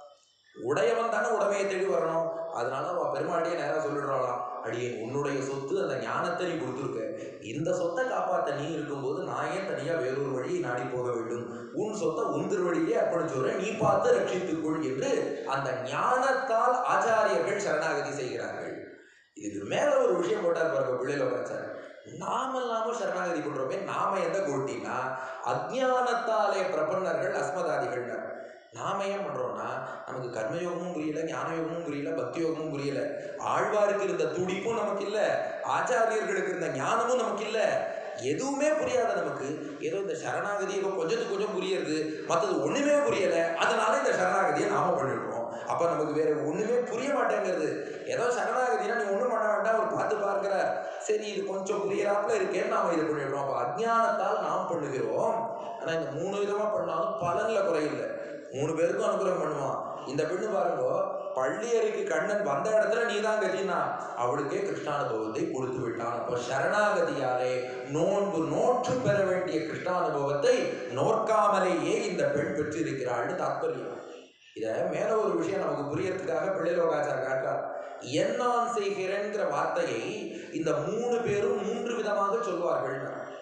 உடையவன் தானே உடமையை தேடி வரணும் அதனால அவ பெருமாடியே நேரா சொல்லிடுறாளாம் அடியேன் உன்னுடைய சொத்து அந்த ஞானத்தை நீ கொடுத்துருக்க இந்த சொத்தை காப்பாற்ற நீ இருக்கும்போது நான் ஏன் தனியா வேறொரு வழியை நாடி போக வேண்டும் உன் சொத்தை உன் திருவழியிலே அர்ப்பணிச்சுடுறேன் நீ பார்த்து ரட்சித்துக்கொள் என்று அந்த ஞானத்தால் ஆச்சாரியர்கள் சரணாகதி செய்கிறார்கள் இதுக்கு மேல ஒரு விஷயம் போட்டார் பாருங்க பிள்ளைலோகாச்சார் நாமெல்லாமும் சரணாகதி பண்றோமே நாம எந்த கோட்டினா அஜ்ஞானத்தாலே பிரபன்னர்கள் அஸ்மதாதிகள்னர் நாம ஏன் பண்றோம்னா நமக்கு கர்மயோகமும் புரியல ஞான யோகமும் புரியல பக்தி யோகமும் புரியல ஆழ்வாருக்கு இருந்த துடிப்பும் நமக்கு இல்ல ஆச்சாரியர்களுக்கு இருந்த ஞானமும் நமக்கு இல்ல எதுவுமே புரியாத நமக்கு ஏதோ இந்த சரணாகதி ஏதோ கொஞ்சத்துக்கு கொஞ்சம் புரியுது மற்றது ஒண்ணுமே புரியல அதனால இந்த சரணாகதியை நாம பண்ணிடுறோம் அப்ப நமக்கு வேற ஒண்ணுமே புரிய மாட்டேங்கிறது ஏதோ சரணாகதினா நீ ஒண்ணும் பண்ண வேண்டாம் ஒரு பார்த்து பார்க்கிற சரி இது கொஞ்சம் புரியறாப்புல இருக்கேன்னு நாம இது பண்ணிடுறோம் அப்ப அஜ்ஞானத்தால் நாம் பண்ணுகிறோம் ஆனா இந்த மூணு விதமா பண்ணாலும் பலன்ல குறையில்லை மூணு பேருக்கும் அனுகிரகம் பண்ணுவான் இந்த பெண்ணு பாருங்க பள்ளியறைக்கு கண்ணன் வந்த இடத்துல நீதான் கதினா அவளுக்கே கிருஷ்ணானுபவத்தை கொடுத்து விட்டான் அப்போ சரணாகதியாலே நோன்பு நோற்று பெற வேண்டிய கிருஷ்ணானுபவத்தை நோற்காமலேயே இந்த பெண் பெற்றிருக்கிறாள்னு தாத்பரியம் இத மேல ஒரு விஷயம் நமக்கு புரியறதுக்காக பிள்ளைலோகாச்சார் காட்டுறார் என்னான் செய்கிறேங்கிற வார்த்தையை இந்த மூணு பேரும் மூன்று விதமாக சொல்வார்கள்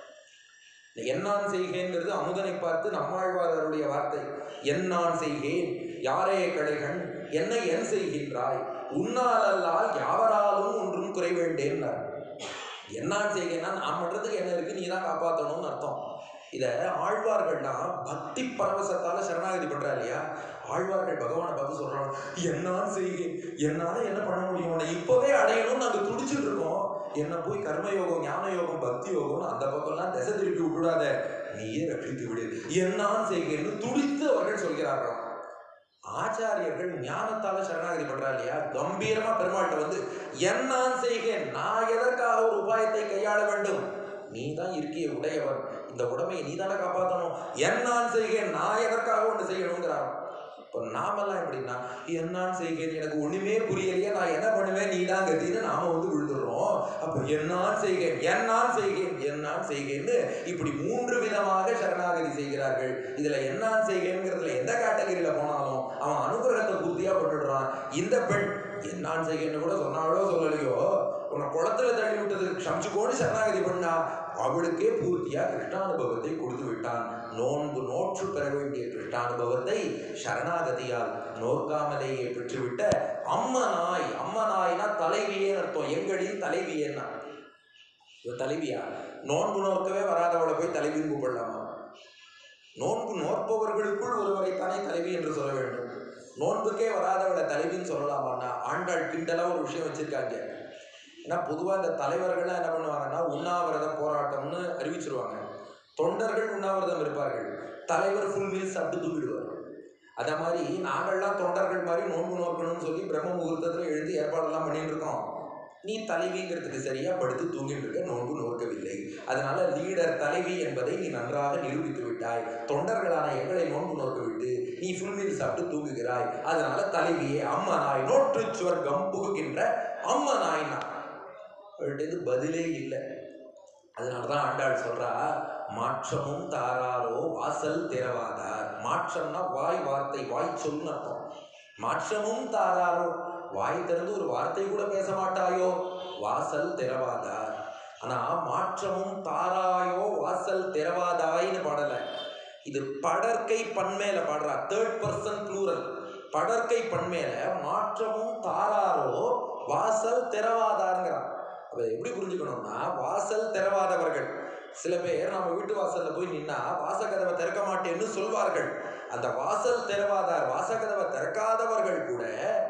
இந்த என்னான் செய்கேங்கிறது அமுதனை பார்த்து நம்மாழ்வாரருடைய வார்த்தை என்னான் செய்கேன் யாரே கடைகண் என்னை என் செய்கின்றாய் உன்னாலல்லால் யாவராலும் ஒன்றும் குறை வேண்டேன்னார் என்னான் செய்கேன்னா நான் பண்றதுக்கு என்ன இருக்கு நீ தான் காப்பாற்றணும்னு அர்த்தம் இதை ஆழ்வார்கள்னா பக்தி பரவசத்தால சரணாகதி பண்றா இல்லையா ஆழ்வார்கள் பகவானை பார்த்து சொல்றாங்க என்னான் செய்கேன் என்னால என்ன பண்ண முடியும் உன்னை இப்பவே அடையணும்னு நாங்க துடிச்சிட்டு இருக்கோம் என்ன போய் கர்மயோகம் ஞான யோகம் பக்தி யோகம் அந்த பக்கம்லாம் திசை திருப்பி விட்டுடாத நீயே ரட்சித்து விடு என்னான் செய்கேன்னு துடித்து அவர்கள் சொல்கிறார்களாம் ஆச்சாரியர்கள் ஞானத்தால சரணாகதி பண்றா இல்லையா கம்பீரமா பெருமாள்கிட்ட வந்து என்னான் செய்கேன் நான் எதற்காக ஒரு உபாயத்தை கையாள வேண்டும் நீ தான் இருக்கிய உடையவன் இந்த உடமையை நீ தானே காப்பாற்றணும் என்னான் செய்கேன் நான் எதற்காக ஒன்று செய்யணுங்கிறாராம் இப்போ நாமெல்லாம் எப்படின்னா என்னான் செய்கேன் எனக்கு ஒண்ணுமே புரியலையே நான் என்ன பண்ணுவேன் நீ தான் கத்தின்னு நாம வந்து விழுந்துடுறோம் அப்போ என்னான் செய்கேன் என்னான் செய்கேன் என்னான் செய்கேன்னு இப்படி மூன்று விதமாக சரணாகதி செய்கிறார்கள் இதுல என்னான் செய்கேங்கிறதுல எந்த கேட்டகரியில போனாலும் அவன் அனுகிரகத்தை பூர்த்தியா பண்ணிடுறான் இந்த பெண் என்னான் செய்கேன்னு கூட சொன்னாலோ சொல்லலையோ உன்னை குளத்துல தள்ளி விட்டதுக்கு க்ஷமிச்சுக்கோன்னு சரணாகதி பண்ணா அவளுக்கே பூர்த்தியா கிருஷ்ணானுபவத்தை கொடுத்து விட்டான் நோன்பு நோற்று பெற வேண்டிய கிருஷ்ணானுபவத்தை சரணாகதியால் நோக்காமலேயே பெற்றுவிட்ட அம்மனாய் அம்மனாய்னா தலைவியே அர்த்தம் எங்களின் தலைவியேன்னா இவ தலைவியா நோன்பு நோக்கவே வராதவளை போய் தலைவின்னு கூப்பிடலாமா நோன்பு நோற்பவர்களுக்குள் ஒருவரைத்தானே தலைவி என்று சொல்ல வேண்டும் நோன்புக்கே வராதவளை தலைவின்னு சொல்லலாமான்னா ஆண்டாள் கிண்டலா ஒரு விஷயம் வச்சிருக்காங்க ஏன்னா பொதுவாக இந்த தலைவர்கள்லாம் என்ன பண்ணுவாங்கன்னா உண்ணாவிரத போராட்டம்னு அறிவிச்சிருவாங்க தொண்டர்கள் உண்ணாவிரதம் இருப்பார்கள் தலைவர் ஃபுல் மீல்ஸ் சாப்பிட்டு தூக்கிடுவார் அதே மாதிரி நாங்கள்லாம் தொண்டர்கள் மாதிரி நோன்பு நோக்கணும்னு சொல்லி பிரம்ம முகூர்த்தத்தில் எழுந்து ஏற்பாடெல்லாம் பண்ணிட்டு இருக்கோம் நீ தலைவிங்கிறதுக்கு சரியா படுத்து தூங்கிட்டு இருக்க நோன்பு நோக்கவில்லை அதனால லீடர் தலைவி என்பதை நீ நன்றாக நிரூபித்து விட்டாய் தொண்டர்களான எங்களை நோன்பு நோக்க விட்டு நீ ஃபுல் மீல் சாப்பிட்டு தூங்குகிறாய் அதனால தலைவியே அம்மனாய் நோற்று சுவர்க்கம் புகுகின்ற அம்மனாய்னா அவர்கிட்ட பதிலே இல்லை அதனால தான் ஆண்டாள் சொல்றா மாற்றமும் தாராரோ வாசல் திறவாதார் மாற்றம்னா வாய் வார்த்தை வாய் சொல்லுன்னு அர்த்தம் மாற்றமும் தாராரோ வாய் திறந்து ஒரு வார்த்தை கூட பேச மாட்டாயோ வாசல் திறவாதார் ஆனா மாற்றமும் தாராயோ வாசல் திறவாதாய்னு பாடல இது படற்கை பண்மேல பாடுறா தேர்ட் பர்சன் ப்ளூரல் படற்கை பண்மேல மாற்றமும் தாராரோ வாசல் திறவாதாருங்கிறான் அதை எப்படி புரிஞ்சுக்கணும்னா வாசல் திறவாதவர்கள் சில பேர் நம்ம வீட்டு வாசல்ல போய் நின்னா வாசக்கதவை திறக்க மாட்டேன்னு சொல்வார்கள் அந்த வாசல் திறவாதார் வாசக்கதவை திறக்காதவர்கள் கூட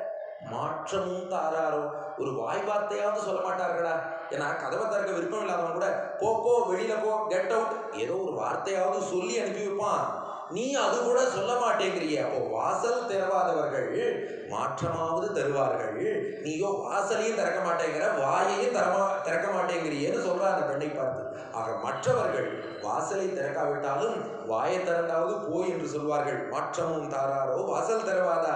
மாற்றமும் தாராரோ ஒரு வாய் வார்த்தையாவது சொல்ல மாட்டார்களா ஏன்னா கதவை திறக்க விருப்பம் இல்லாதவன் கூட போ போ வெளியில போ கெட் அவுட் ஏதோ ஒரு வார்த்தையாவது சொல்லி அனுப்பி வைப்பான் நீ அது கூட சொல்ல மாட்டேங்கிறிய அப்போ வாசல் திறவாதவர்கள் மாற்றமாவது தருவார்கள் நீயோ வாசலையும் திறக்க மாட்டேங்கிற வாயையும் திறமா திறக்க மாட்டேங்கிறியேன்னு சொல்ற அந்த பெண்ணை பார்த்து ஆக மற்றவர்கள் வாசலை திறக்காவிட்டாலும் வாயை திறந்தாவது போய் என்று சொல்வார்கள் மாற்றமும் தாராரோ வாசல் திறவாதா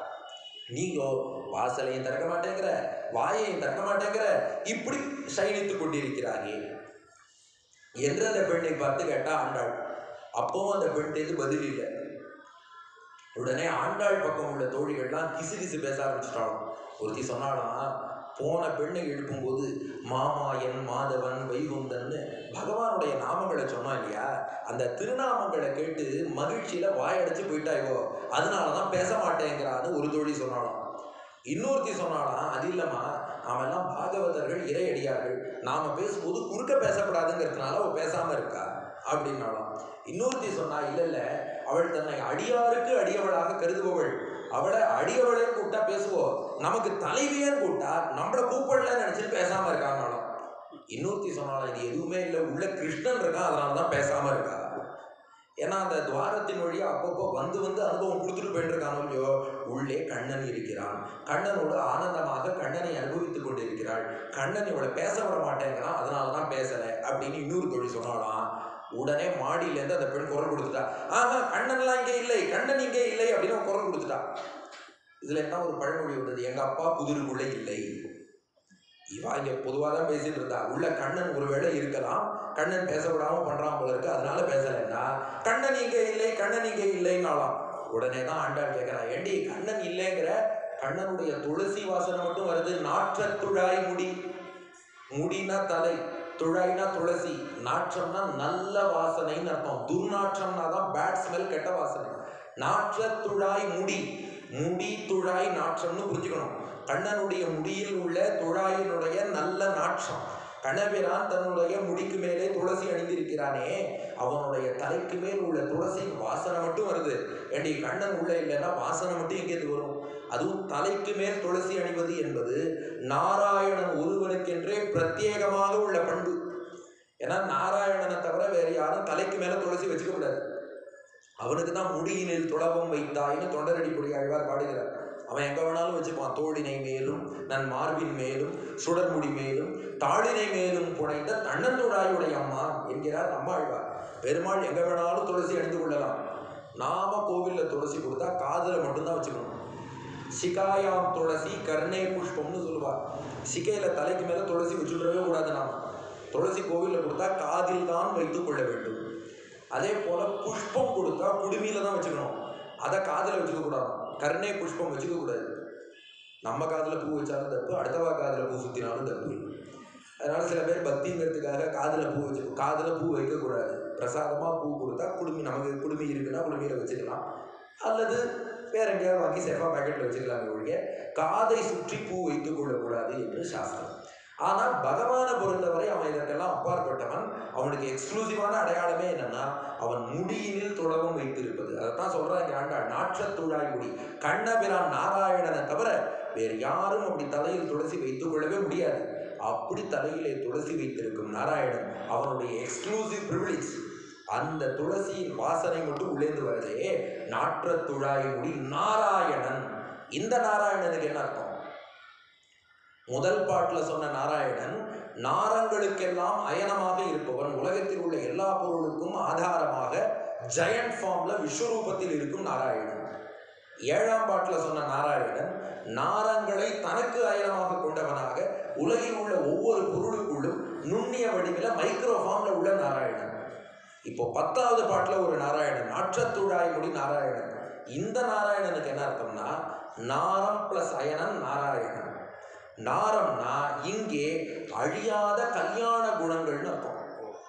நீயோ வாசலையும் திறக்க மாட்டேங்கிற வாயையும் திறக்க மாட்டேங்கிற இப்படி சயனித்துக் கொண்டிருக்கிறாயே என்று அந்த பெண்ணை பார்த்து கேட்டா ஆண்டாள் அப்பவும் அந்த பெண்கிட்ட பதில் இல்லை உடனே ஆண்டாள் பக்கம் உள்ள தோழிகள்லாம் கிசு கிசு பேச ஆரம்பிச்சிட்டாலும் ஒருத்தி சொன்னாலாம் போன பெண்ணை எழுப்பும்போது மாமாயன் மாதவன் வைகுந்தன்னு பகவானுடைய நாமங்களை சொன்னோம் இல்லையா அந்த திருநாமங்களை கேட்டு மகிழ்ச்சியில வாயடைச்சு போயிட்டாயோ அதனால தான் பேச மாட்டேங்கிறான்னு ஒரு தோழி சொன்னாலாம் இன்னொருத்தி சொன்னாலாம் அது இல்லம்மா நாமெல்லாம் பாகவதர்கள் இறையடியார்கள் நாம பேசும்போது குறுக்க பேசக்கூடாதுங்கிறதுனால அவ பேசாம இருக்கா அப்படின்னாலாம் இன்னொருத்தி சொன்னா இல்ல இல்ல அவள் தன்னை அடியாருக்கு அடியவளாக கருதுபவள் அவளை அடியவளே கூப்பிட்டா பேசுவோம் நமக்கு தலைவியன்னு கூப்பிட்டா நம்மள கூப்பிடல நினைச்சிட்டு பேசாம இருக்காங்களாம் இன்னொருத்தி சொன்னாலும் இது எதுவுமே இல்லை உள்ள கிருஷ்ணன் இருக்கான் அதனால தான் பேசாம இருக்கா ஏன்னா அந்த துவாரத்தின் வழியா அப்பப்போ வந்து வந்து அனுபவம் கொடுத்துட்டு போயிட்டு இருக்கானோ இல்லையோ உள்ளே கண்ணன் இருக்கிறான் கண்ணனோடு ஆனந்தமாக கண்ணனை அனுபவித்துக் கொண்டிருக்கிறாள் கண்ணன் இவளை பேச விட மாட்டேங்கிறான் அதனால தான் பேசலை அப்படின்னு இன்னொரு தொழில் சொன்னாலாம் உடனே மாடியிலேருந்து அந்த பெண் குரல் கொடுத்துட்டா ஆஹா கண்ணன்லாம் இங்கே இல்லை கண்ணன் இங்கே இல்லை அப்படின்னு அவன் குரல் கொடுத்துட்டா இதுல என்ன ஒரு பழமொழி வந்தது எங்க அப்பா புதிருக்குள்ள இல்லை இவா இங்க பொதுவாக தான் பேசிட்டு இருந்தா உள்ள கண்ணன் ஒருவேளை இருக்கலாம் கண்ணன் பேச விடாம பண்றான் போல இருக்கு அதனால பேசலைன்னா கண்ணன் இங்கே இல்லை கண்ணன் இங்கே இல்லைன்னாலாம் உடனே தான் ஆண்டாள் கேட்கிறா ஏண்டி கண்ணன் இல்லைங்கிற கண்ணனுடைய துளசி வாசனை மட்டும் வருது நாற்ற துழாய் முடி முடினா தலை துழாய்னா துளசி நாற்றம்னா நல்ல வாசனைன்னு அர்த்தம் துர்நாற்றம்னா தான் பேட் ஸ்மெல் கெட்ட வாசனை நாற்ற துழாய் முடி முடி துழாய் நாற்றம்னு புரிஞ்சுக்கணும் கண்ணனுடைய முடியில் உள்ள துழாயினுடைய நல்ல நாற்றம் கணபிரான் தன்னுடைய முடிக்கு மேலே துளசி அணிந்திருக்கிறானே அவனுடைய தலைக்கு மேல் உள்ள துளசி வாசனை மட்டும் வருது ஏண்டி கண்ணன் உள்ள இல்லைன்னா வாசனை மட்டும் எங்கேருந்து வரும் அதுவும் தலைக்கு மேல் துளசி அணிவது என்பது நாராயணன் ஒருவனுக்கென்றே பிரத்யேகமாக உள்ள பண்பு ஏன்னா நாராயணனை தவிர வேற யாரும் தலைக்கு மேல துளசி வச்சுக்க கூடாது அவனுக்கு தான் முடியினில் துளவம் வைத்தாயின்னு தொண்டரடி பொடி ஆழ்வார் பாடுகிறார் அவன் எங்க வேணாலும் வச்சுப்பான் தோழினை மேலும் நன் மார்பின் மேலும் சுடர்முடி மேலும் தாளினை மேலும் புனைந்த தன்னந்துடாயுடைய அம்மா என்கிறார் அம்மாழ்வார் பெருமாள் எங்க வேணாலும் துளசி அணிந்து கொள்ளலாம் நாம கோவில்ல துளசி கொடுத்தா காதுல மட்டும்தான் வச்சுக்கணும் சிகாயாம் துளசி கர்ணே புஷ்பம்னு சொல்லுவார் சிகையில தலைக்கு மேல துளசி வச்சுடவே கூடாது நாம துளசி கோவில்ல கொடுத்தா காதில் தான் வைத்துக் கொள்ள வேண்டும் அதே போல புஷ்பம் கொடுத்தா குடுமியில தான் வச்சுக்கணும் அதை காதுல வச்சுக்க கூடாது கர்ணே புஷ்பம் வச்சுக்க கூடாது நம்ம காதுல பூ வச்சாலும் தப்பு அடுத்தவா காதுல பூ சுத்தினாலும் தப்பு அதனால சில பேர் பக்திங்கிறதுக்காக காதுல பூ வச்சு காதுல பூ வைக்கக்கூடாது பிரசாதமா பூ கொடுத்தா குடுமி நமக்கு குடுமி இருக்குன்னா குடுமியில வச்சுக்கலாம் அல்லது வேற எங்கேயாவது வாங்கி சேஃபா பாக்கெட்ல வச்சுக்கலாமே ஒழிய காதை சுற்றி பூ வைத்துக் கொள்ளக்கூடாது என்று சாஸ்திரம் ஆனா பகவானை பொறுத்தவரை அவன் இதற்கெல்லாம் அப்பாற்பட்டவன் அவனுக்கு எக்ஸ்க்ளூசிவான அடையாளமே என்னன்னா அவன் முடியினில் துளவம் வைத்திருப்பது அதைத்தான் சொல்றாங்க ஆண்டாள் நாற்றத்துழாய் முடி கண்ணபிரான் நாராயணனை தவிர வேறு யாரும் அப்படி தலையில் துளசி வைத்துக் கொள்ளவே முடியாது அப்படி தலையிலே துளசி வைத்திருக்கும் நாராயணன் அவனுடைய எக்ஸ்க்ளூசிவ் ப்ரிவிலேஜ் அந்த துளசியின் வாசனை மட்டும் உள்ளேந்து வருதே நாற்றத்துழாய் முடி நாராயணன் இந்த நாராயணனுக்கு என்ன அர்த்தம் முதல் பாட்டுல சொன்ன நாராயணன் நாரங்களுக்கெல்லாம் அயனமாக இருப்பவன் உலகத்தில் உள்ள எல்லா பொருளுக்கும் ஆதாரமாக ஜெயண்ட் ஃபார்ம்ல விஸ்வரூபத்தில் இருக்கும் நாராயணன் ஏழாம் பாட்டுல சொன்ன நாராயணன் நாரங்களை தனக்கு அயனமாக கொண்டவனாக உலகில் உள்ள ஒவ்வொரு பொருளுக்குள்ளும் நுண்ணிய வடிவில மைக்ரோ ஃபார்ம்ல உள்ள நாராயணன் இப்போ பத்தாவது பாட்டுல ஒரு நாராயணன் நாற்றத்துழாய் முடி நாராயணன் இந்த நாராயணனுக்கு என்ன அர்த்தம்னா நாரம் பிளஸ் அயனன் நாராயணன் நாரம்னா இங்கே அழியாத கல்யாண குணங்கள்னு அர்த்தம்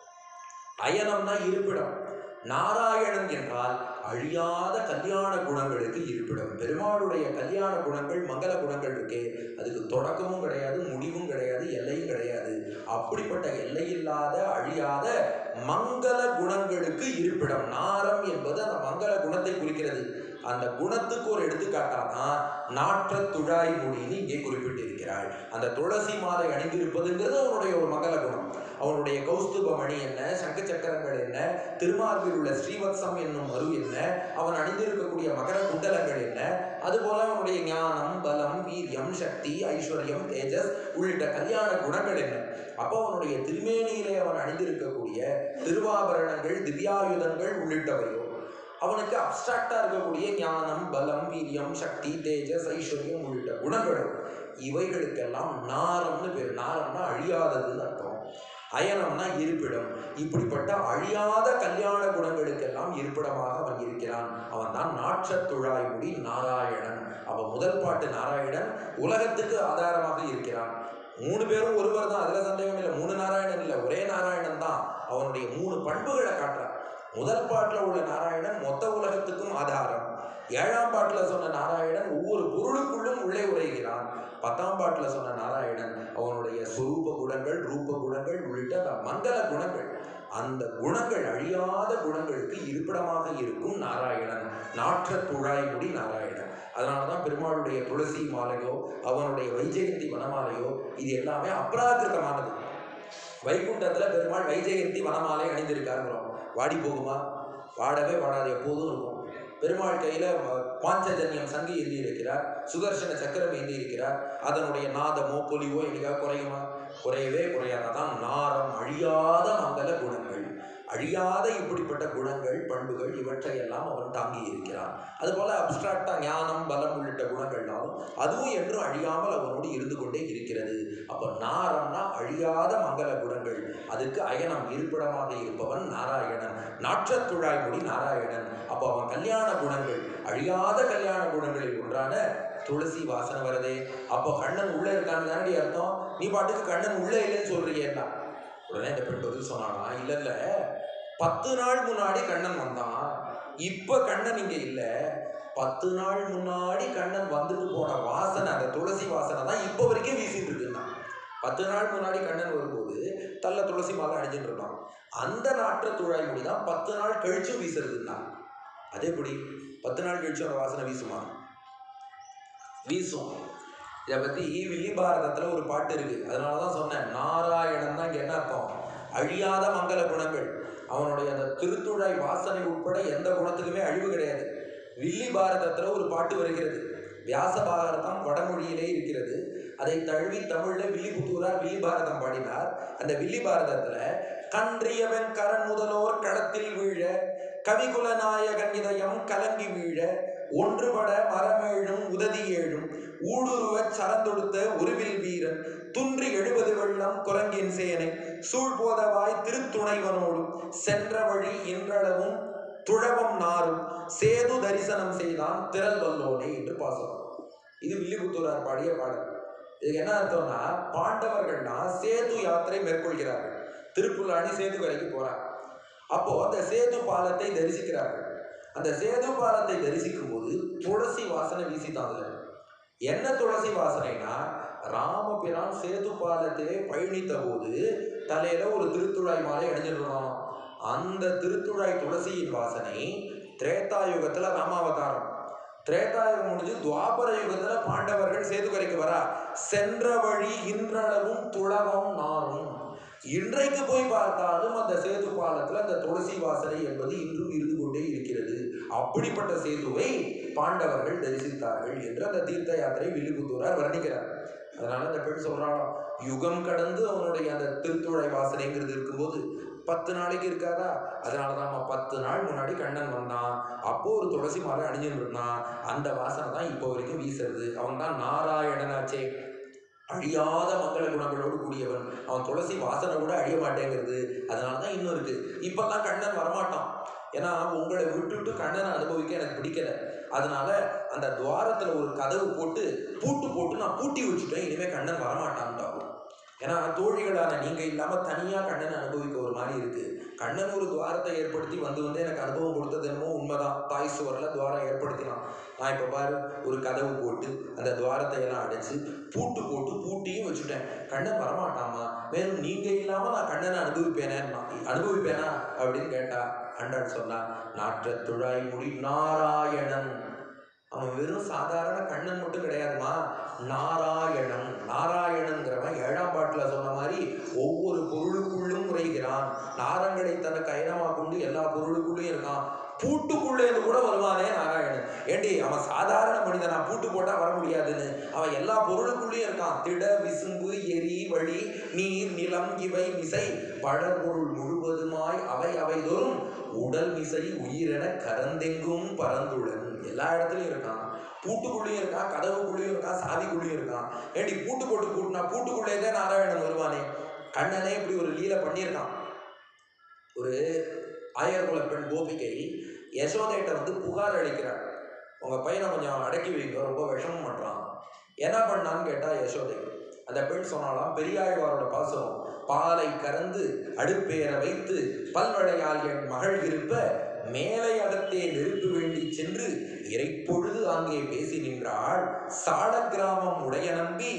அயனம்னா இருப்பிடம் நாராயணன் என்றால் அழியாத கல்யாண குணங்களுக்கு இருப்பிடம் பெருமாளுடைய கல்யாண குணங்கள் மங்கள குணங்கள் இருக்கே அதுக்கு தொடக்கமும் கிடையாது முடிவும் கிடையாது எல்லையும் கிடையாது அப்படிப்பட்ட எல்லையில்லாத அழியாத மங்கள குணங்களுக்கு இருப்பிடம் நாரம் என்பது அந்த மங்கள குணத்தை குறிக்கிறது அந்த குணத்துக்கு ஒரு எடுத்துக்காட்டாதான் நாற்ற துழாய் மொழின்னு இங்கே குறிப்பிட்டிருக்கிறாள் அந்த துளசி மாலை அணிந்திருப்பதுங்கிறது அவனுடைய ஒரு மங்கள குணம் அவனுடைய கௌஸ்துப மணி என்ன சங்க சக்கரங்கள் என்ன திருமார்பில் உள்ள ஸ்ரீவத்சம் என்னும் மறு என்ன அவன் அணிந்திருக்கக்கூடிய மகர குண்டலங்கள் என்ன அதுபோல அவனுடைய ஞானம் பலம் வீரியம் சக்தி ஐஸ்வர்யம் தேஜஸ் உள்ளிட்ட கல்யாண குணங்கள் என்ன அப்போ அவனுடைய திருமேனியிலே அவன் அணிந்திருக்கக்கூடிய திருவாபரணங்கள் திவ்யாயுதங்கள் உள்ளிட்டவையோ அவனுக்கு அப்டிராக்டா இருக்கக்கூடிய ஞானம் பலம் வீரியம் சக்தி தேஜஸ் ஐஸ்வர்யம் உள்ளிட்ட குணங்கள் இவைகளுக்கெல்லாம் நாரம்னு பேர் நாரம்னா அழியாததுன்னு அர்த்தம் அயனம்னா இருப்பிடம் இப்படிப்பட்ட அழியாத கல்யாண குணங்களுக்கெல்லாம் இருப்பிடமாக அவன் இருக்கிறான் அவன் தான் நாற்றத்துழாய் முடி நாராயணன் அவன் முதல் பாட்டு நாராயணன் உலகத்துக்கு ஆதாரமாக இருக்கிறான் மூணு பேரும் ஒருவர் தான் அதுல சந்தேகம் இல்லை மூணு நாராயணன் இல்லை ஒரே நாராயணன் தான் அவனுடைய மூணு பண்புகளை காட்டுறான் முதல் பாட்டுல உள்ள நாராயணன் மொத்த உலகத்துக்கும் ஆதாரம் ஏழாம் பாட்டுல சொன்ன நாராயணன் ஒவ்வொரு பொருளுக்குள்ளும் உள்ளே உரைகிறான் பத்தாம் பாட்டுல சொன்ன நாராயணன் அவனுடைய சுரூப குணங்கள் ரூப குணங்கள் உள்ளிட்ட அந்த மங்கள குணங்கள் அந்த குணங்கள் அழியாத குணங்களுக்கு இருப்பிடமாக இருக்கும் நாராயணன் நாற்ற துழாய் முடி நாராயணன் அதனாலதான் பெருமாளுடைய துளசி மாலையோ அவனுடைய வைஜெயந்தி வனமாலையோ இது எல்லாமே அப்ராகிருதமானது வைகுண்டத்துல பெருமாள் வைஜெயந்தி வனமாலை அணிந்திருக்காருங்கிறோம் வாடி போகுமா வாடவே வாடாது எப்போதும் இருக்கும் பெருமாள் கையில வ- பாஞ்சஜன்யம் சங்கு ஏந்தி இருக்கிறார் சுதர்சன சக்கரம் ஏந்தி இருக்கிறார் அதனுடைய நாதமோ பொலிவோ என்னைக்கா குறையுமா குறையவே குறையாததான் நாரம் அழியாத மங்கள குணங்கள் அழியாத இப்படிப்பட்ட குணங்கள் பண்புகள் இவற்றையெல்லாம் அவன் தாங்கி இருக்கிறான் அதுபோல அப்டிராக்டா ஞானம் பலம் உள்ளிட்ட குணங்கள்னாலும் அதுவும் என்றும் அழியாமல் அவனோடு இருந்து கொண்டே இருக்கிறது அப்ப நாரம்னா அழியாத மங்கள குணங்கள் அதுக்கு அயனம் இருப்பிடமாக இருப்பவன் நாராயணன் நாற்றத்துழாய் முடி நாராயணன் அப்போ அவன் கல்யாண குணங்கள் அழியாத கல்யாண குணங்களில் ஒன்றான துளசி வாசனை வருதே அப்போ கண்ணன் உள்ள இருக்கான்னு தானடி அர்த்தம் நீ பாட்டுக்கு கண்ணன் உள்ள இல்லைன்னு சொல்றியேன்னா உடனே இந்த பெண் பதில் சொன்னானா இல்ல இல்ல பத்து நாள் முன்னாடி கண்ணன் வந்தான் இப்ப கண்ணன் இங்க இல்ல பத்து நாள் முன்னாடி கண்ணன் வந்துட்டு போன வாசனை அந்த துளசி வாசனை தான் இப்போ வரைக்கும் வீசிட்டு இருக்குன்னா பத்து நாள் முன்னாடி கண்ணன் வரும்போது தள்ள துளசி மாலை அணிஞ்சுட்டு இருந்தான் அந்த நாற்ற துழாய் முடி தான் பத்து நாள் கழிச்சு வீசுறதுன்னா அதே எப்படி பத்து நாள் கழிச்சு அந்த வாசனை வீசுமா வீசும் இதை பத்தி வில்லி பாரதத்துல ஒரு பாட்டு இருக்கு அதனால தான் சொன்னேன் நாராயணன் தான் இங்க என்ன அர்த்தம் அழியாத மங்கள குணங்கள் அவனுடைய அந்த திருத்துழாய் வாசனை உட்பட எந்த குணத்துக்குமே அழிவு கிடையாது வில்லி பாரதத்துல ஒரு பாட்டு வருகிறது வியாச பாரதம் வடமொழியிலே இருக்கிறது அதை தழுவி தமிழ்ல வில்லிபுத்தூரார் வில்லி பாரதம் பாடினார் அந்த வில்லி பாரதத்துல கன்றியவன் கரண் முதலோர் களத்தில் வீழ கவிகுல நாயகன் இதயம் கலங்கி வீழ ஒன்றுபட மரமேழும் உததி ஏழும் ஊடுருவச் சரந்தொடுத்த உருவில் வீரன் துன்றி எழுபது வெள்ளம் குரங்கின் சேனை சூழ்போதவாய் திருத்துணைவனோடும் சென்ற வழி இன்றளவும் துழவம் நாரும் சேது தரிசனம் செய்தான் திரள் வல்லோனே என்று பாசனம் இது வில்லிபுத்தூரார் பாடிய பாடல் இதுக்கு என்ன அர்த்தம்னா பாண்டவர்கள்னா சேது யாத்திரை மேற்கொள்கிறார்கள் திருப்புல்லாணி சேது கரைக்கு போறாங்க அப்போ அந்த சேது பாலத்தை தரிசிக்கிறார்கள் அந்த சேது பாலத்தை தரிசிக்கும் போது துளசி வாசனை வீசித்தான் அதுல என்ன துளசி வாசனைனா ராமபிரான் சேது பாலத்திலே பயணித்த போது தலையில ஒரு திருத்துழாய் மாலை அணிஞ்சிருந்தான் அந்த திருத்துழாய் துளசியின் வாசனை திரேதா யுகத்துல ராமாவதாரம் திரேதாயுகம் முடிஞ்சு துவாபர யுகத்துல பாண்டவர்கள் சேதுக்கரைக்கு வரா சென்ற வழி இன்றளவும் துளவம் நாரும் இன்றைக்கு போய் பார்த்தாலும் அந்த சேது பாலத்துல அந்த துளசி வாசனை என்பது இன்றும் இருந்து கொண்டே இருக்கிறது அப்படிப்பட்ட சேதுவை பாண்டவர்கள் தரிசித்தார்கள் என்று அந்த தீர்த்த யாத்திரை வில்லிபுத்தூரார் வர்ணிக்கிறார் அதனால அந்த பெண் சொல்றாளாம் யுகம் கடந்து அவனுடைய அந்த திருத்துழை வாசனைங்கிறது இருக்கும்போது பத்து நாளைக்கு இருக்காதா அதனால தான் பத்து நாள் முன்னாடி கண்ணன் வந்தான் அப்போ ஒரு துளசி மாலை அணிஞ்சுட்டு இருந்தான் அந்த வாசனை தான் இப்போ வரைக்கும் வீசுறது அவன் தான் நாராயணனாச்சே அழியாத மங்கள குணங்களோடு கூடியவன் அவன் துளசி வாசனை கூட அழிய மாட்டேங்கிறது அதனால தான் இன்னும் இருக்கு இப்பெல்லாம் கண்ணன் வரமாட்டான் ஏன்னா உங்களை விட்டுட்டு கண்ணனை அனுபவிக்க எனக்கு பிடிக்கல அதனால அந்த துவாரத்துல ஒரு கதவு போட்டு பூட்டு போட்டு நான் பூட்டி வச்சுட்டேன் இனிமே கண்ணன் வரமாட்டான்டாகும் ஏன்னா தோழிகளான நீங்க இல்லாம தனியா கண்ணனை அனுபவிக்க ஒரு மாதிரி இருக்கு கண்ணன் ஒரு துவாரத்தை ஏற்படுத்தி வந்து வந்து எனக்கு அனுபவம் கொடுத்தது என்னமோ உண்மைதான் தாய் சுவரில் துவாரம் ஏற்படுத்தினான் நான் இப்போ பாரு ஒரு கதவு போட்டு அந்த துவாரத்தை எல்லாம் அடைச்சு பூட்டு போட்டு பூட்டியும் வச்சுட்டேன் கண்ணன் வரமாட்டாமா மேலும் நீங்க இல்லாம நான் கண்ணனை அனுபவிப்பேனே அனுபவிப்பேனா அப்படின்னு கேட்டா அண்டாள் சொன்னா நாற்ற துழாய் முடி நாராயணன் அவன் வெறும் சாதாரண கண்ணன் மட்டும் கிடையாதுமா நாராயணன் நாராயணங்கிறவன் ஏழாம் பாட்டுல சொன்ன மாதிரி ஒவ்வொரு பொருளுக்குள்ளும் உரைகிறான் நாரங்களை தனக்கு அயனமா கொண்டு எல்லா பொருளுக்குள்ளேயும் இருக்கான் பூட்டுக்குள்ளே இருந்து கூட வருவானே நாராயணன் ஏண்டி அவன் சாதாரண மனிதனா பூட்டு போட்டா வர முடியாதுன்னு அவன் எல்லா பொருளுக்குள்ளேயும் இருக்கான் திட விசும்பு எரி வழி நீர் நிலம் இவை மிசை பழப்பொருள் முழுவதுமாய் அவை அவை தோறும் உடல் மிசை உயிரென கரந்தெங்கும் பரந்துடன் எல்லா இடத்துலயும் இருக்கான் பூட்டுக்குள்ளேயும் இருக்கான் கதவுக்குள்ளேயும் இருக்கான் சாதிக்குள்ளேயும் இருக்கான் ஏண்டி பூட்டு போட்டு பூட்டினா பூட்டுக்குள்ளே தான் நாராயணன் வருவானே கண்ணனே இப்படி ஒரு லீலை பண்ணியிருக்கான் ஒரு ஆயர்குல பெண் கோபிகை யசோதைட்ட வந்து புகார் அளிக்கிறாள் உங்க பையனை கொஞ்சம் அடக்கி வைங்க ரொம்ப விஷமம் பண்றான் என்ன பண்ணான்னு கேட்டா யசோதை அந்த பெண் சொன்னாலாம் பெரியாழ்வாரோட பாசனம் பாலை கறந்து அடுப்பேற வைத்து பல்வளையால் என் மகள் இருப்ப மேலை அகத்தே நெருப்பு வேண்டி சென்று இறைப்பொழுது அங்கே பேசி நின்றாள் சால கிராமம் உடைய நம்பி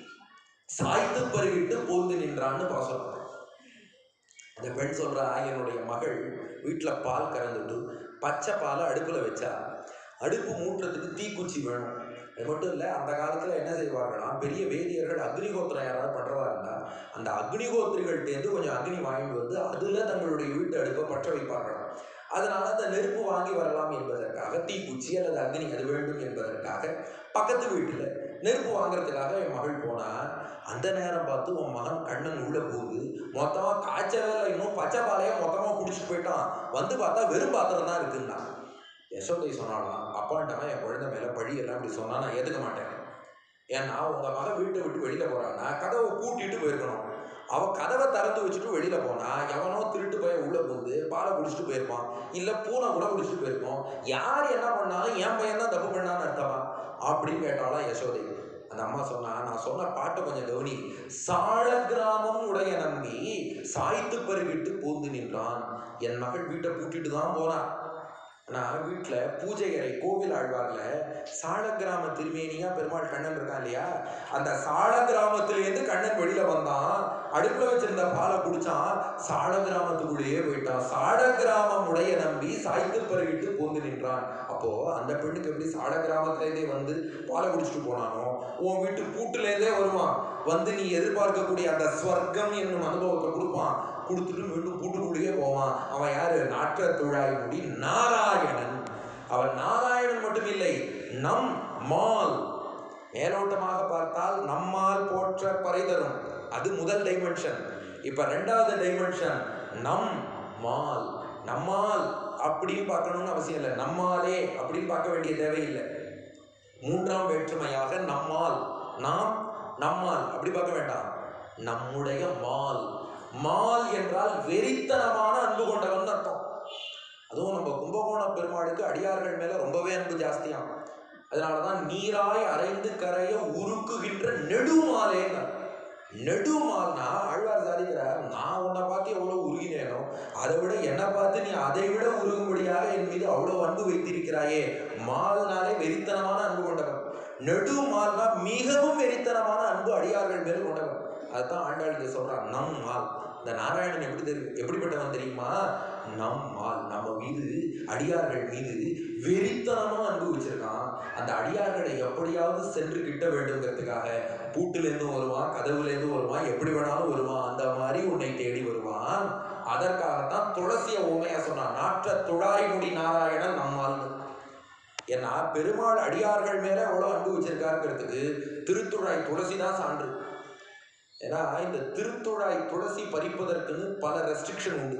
சாய்த்து பருகிட்டு போந்து நின்றான்னு பாசனம் அந்த பெண் சொல்றா என்னுடைய மகள் வீட்டுல பால் கறந்துட்டு பச்சை பாலை அடுப்புல வச்சா அடுப்பு மூட்டுறதுக்கு தீக்குச்சி வேணும் அது மட்டும் இல்லை அந்த காலத்தில் என்ன செய்வார்களா பெரிய வேதியர்கள் அக்னிகோத்திரம் யாராவது பண்ணுறவா இருந்தா அந்த அக்னிகோத்திரிகள்டேருந்து கொஞ்சம் அக்னி வாங்கிட்டு வந்து அதில் தங்களுடைய வீட்டு அடுப்பை பற்ற வைப்பார்களாம் அதனால அந்த நெருப்பு வாங்கி வரலாம் என்பதற்காக தீக்குச்சி அல்லது அக்னி அது வேண்டும் என்பதற்காக பக்கத்து வீட்டில் நெருப்பு வாங்குறதுக்காக என் மகள் போனா அந்த நேரம் பார்த்து உன் மகன் கண்ணன் உள்ள போகுது மொத்தமா காய்ச்சவே இல்லை இன்னும் பச்சை பாலையே மொத்தமா குடிச்சிட்டு போயிட்டான் வந்து பார்த்தா வெறும் பாத்திரம் தான் இருக்குன்னா யசோதை சொன்னாலாம் அப்பான்ட்டவன் என் குழந்தை மேல பழி எல்லாம் இப்படி சொன்னா நான் ஏத்துக்க மாட்டேன் ஏன்னா உங்க மகன் வீட்டை விட்டு வெளியில போறான்னா கதவை பூட்டிட்டு போயிருக்கணும் அவ கதவை திறந்து வச்சுட்டு வெளியில போனா எவனோ திருட்டு போய் உள்ள புகுந்து பாலை குடிச்சிட்டு போயிருப்பான் இல்ல பூனை கூட குடிச்சிட்டு போயிருப்போம் யார் என்ன பண்ணாலும் என் பையன் தான் தப்பு பண்ணான்னு அர்த்தமா அப்படின்னு கேட்டாலாம் யசோதை அந்த அம்மா சொன்னா நான் சொன்ன பாட்டை கொஞ்சம் கவனி சால கிராமம் உடைய நம்பி சாய்த்து பருகிட்டு பூந்து நின்றான் என் மகள் வீட்டை பூட்டிட்டு தான் போனான் நான் வீட்டில் பூஜை அறை கோவில் ஆழ்வார்ல சால கிராம திருமேனியா பெருமாள் கண்ணன் இருக்கான் இல்லையா அந்த சால கிராமத்திலேருந்து கண்ணன் வெளியில வந்தான் அடுப்புல வச்சிருந்த பாலை குடிச்சான் சால கிராமத்துக்குள்ளேயே போயிட்டான் சால கிராமம் உடைய நம்பி சாய்த்து பருகிட்டு பூந்து நின்றான் அப்போ அந்த பெண்ணுக்கு எப்படி சால கிராமத்திலேருந்தே வந்து பாலை குடிச்சிட்டு போனானோ உன் வீட்டு பூட்டுலேருந்தே வருவான் வந்து நீ எதிர்பார்க்கக்கூடிய அந்த ஸ்வர்க்கம் என்னும் அனுபவத்தை கொடுப்பான் கொடுத்துட்டு மீண்டும் பூட்டுக்குள்ளேயே போவான் அவன் யாரு நாற்ற துழாய் முடி நாராயணன் அவன் நாராயணன் மட்டும் இல்லை நம் மால் மேலோட்டமாக பார்த்தால் நம்மால் போற்ற பறை தரும் அது முதல் டைமென்ஷன் இப்ப ரெண்டாவது டைமென்ஷன் நம் மால் நம்மால் அப்படின்னு பார்க்கணும்னு அவசியம் இல்லை நம்மாலே அப்படின்னு பார்க்க வேண்டிய தேவையில்லை மூன்றாம் வேற்றுமையாக நம்மால் நாம் நம்மால் அப்படி பார்க்க வேண்டாம் நம்முடைய மால் மால் என்றால் வெறித்தனமான அன்பு கொண்டவன் அர்த்தம் அதுவும் நம்ம கும்பகோண பெருமாளுக்கு அடியார்கள் மேல ரொம்பவே அன்பு ஜாஸ்தியாம் அதனாலதான் நீராய் அரைந்து கரைய உருக்குகின்ற நெடுமாலேங்க நெடுமால்னா ஆழ்வார் சாதிக்கிறார் நான் உன்னை பார்த்து எவ்வளவு உருகினேனோ அதை விட என்னை பார்த்து நீ அதை விட உருகும்படியாக என் மீது அவ்வளவு அன்பு வைத்திருக்கிறாயே மால்னாலே வெறித்தனமான அன்பு கொண்டவன் நெடுமால்னா மிகவும் வெறித்தனமான அன்பு அடியார்கள் மேல் கொண்டவன் அதுதான் ஆண்டாள் இங்க சொல்றான் நம் மால் இந்த நாராயணன் எப்படி தெரியும் எப்படிப்பட்டவன் தெரியுமா நம் மால் நம்ம மீது அடியார்கள் மீது வெறித்தனமா அன்பு வச்சிருக்கான் அந்த அடியார்களை எப்படியாவது சென்று கிட்ட வேண்டுங்கிறதுக்காக பூட்டிலேருந்து வருவான் கதவுலேருந்து வருவான் எப்படி வேணாலும் வருவான் அந்த மாதிரி உன்னை தேடி வருவான் அதற்காகத்தான் துளசிய உண்மையா சொன்னான் நாற்ற துழாய் முடி நாராயணன் நம்மால்னு ஏன்னா பெருமாள் அடியார்கள் மேல எவ்வளவு அன்பு வச்சிருக்காருங்கிறதுக்கு திருத்துழாய் துளசி தான் சான்று ஏன்னா இந்த திருத்துழாய் துளசி பறிப்பதற்குன்னு பல ரெஸ்ட்ரிக்ஷன் உண்டு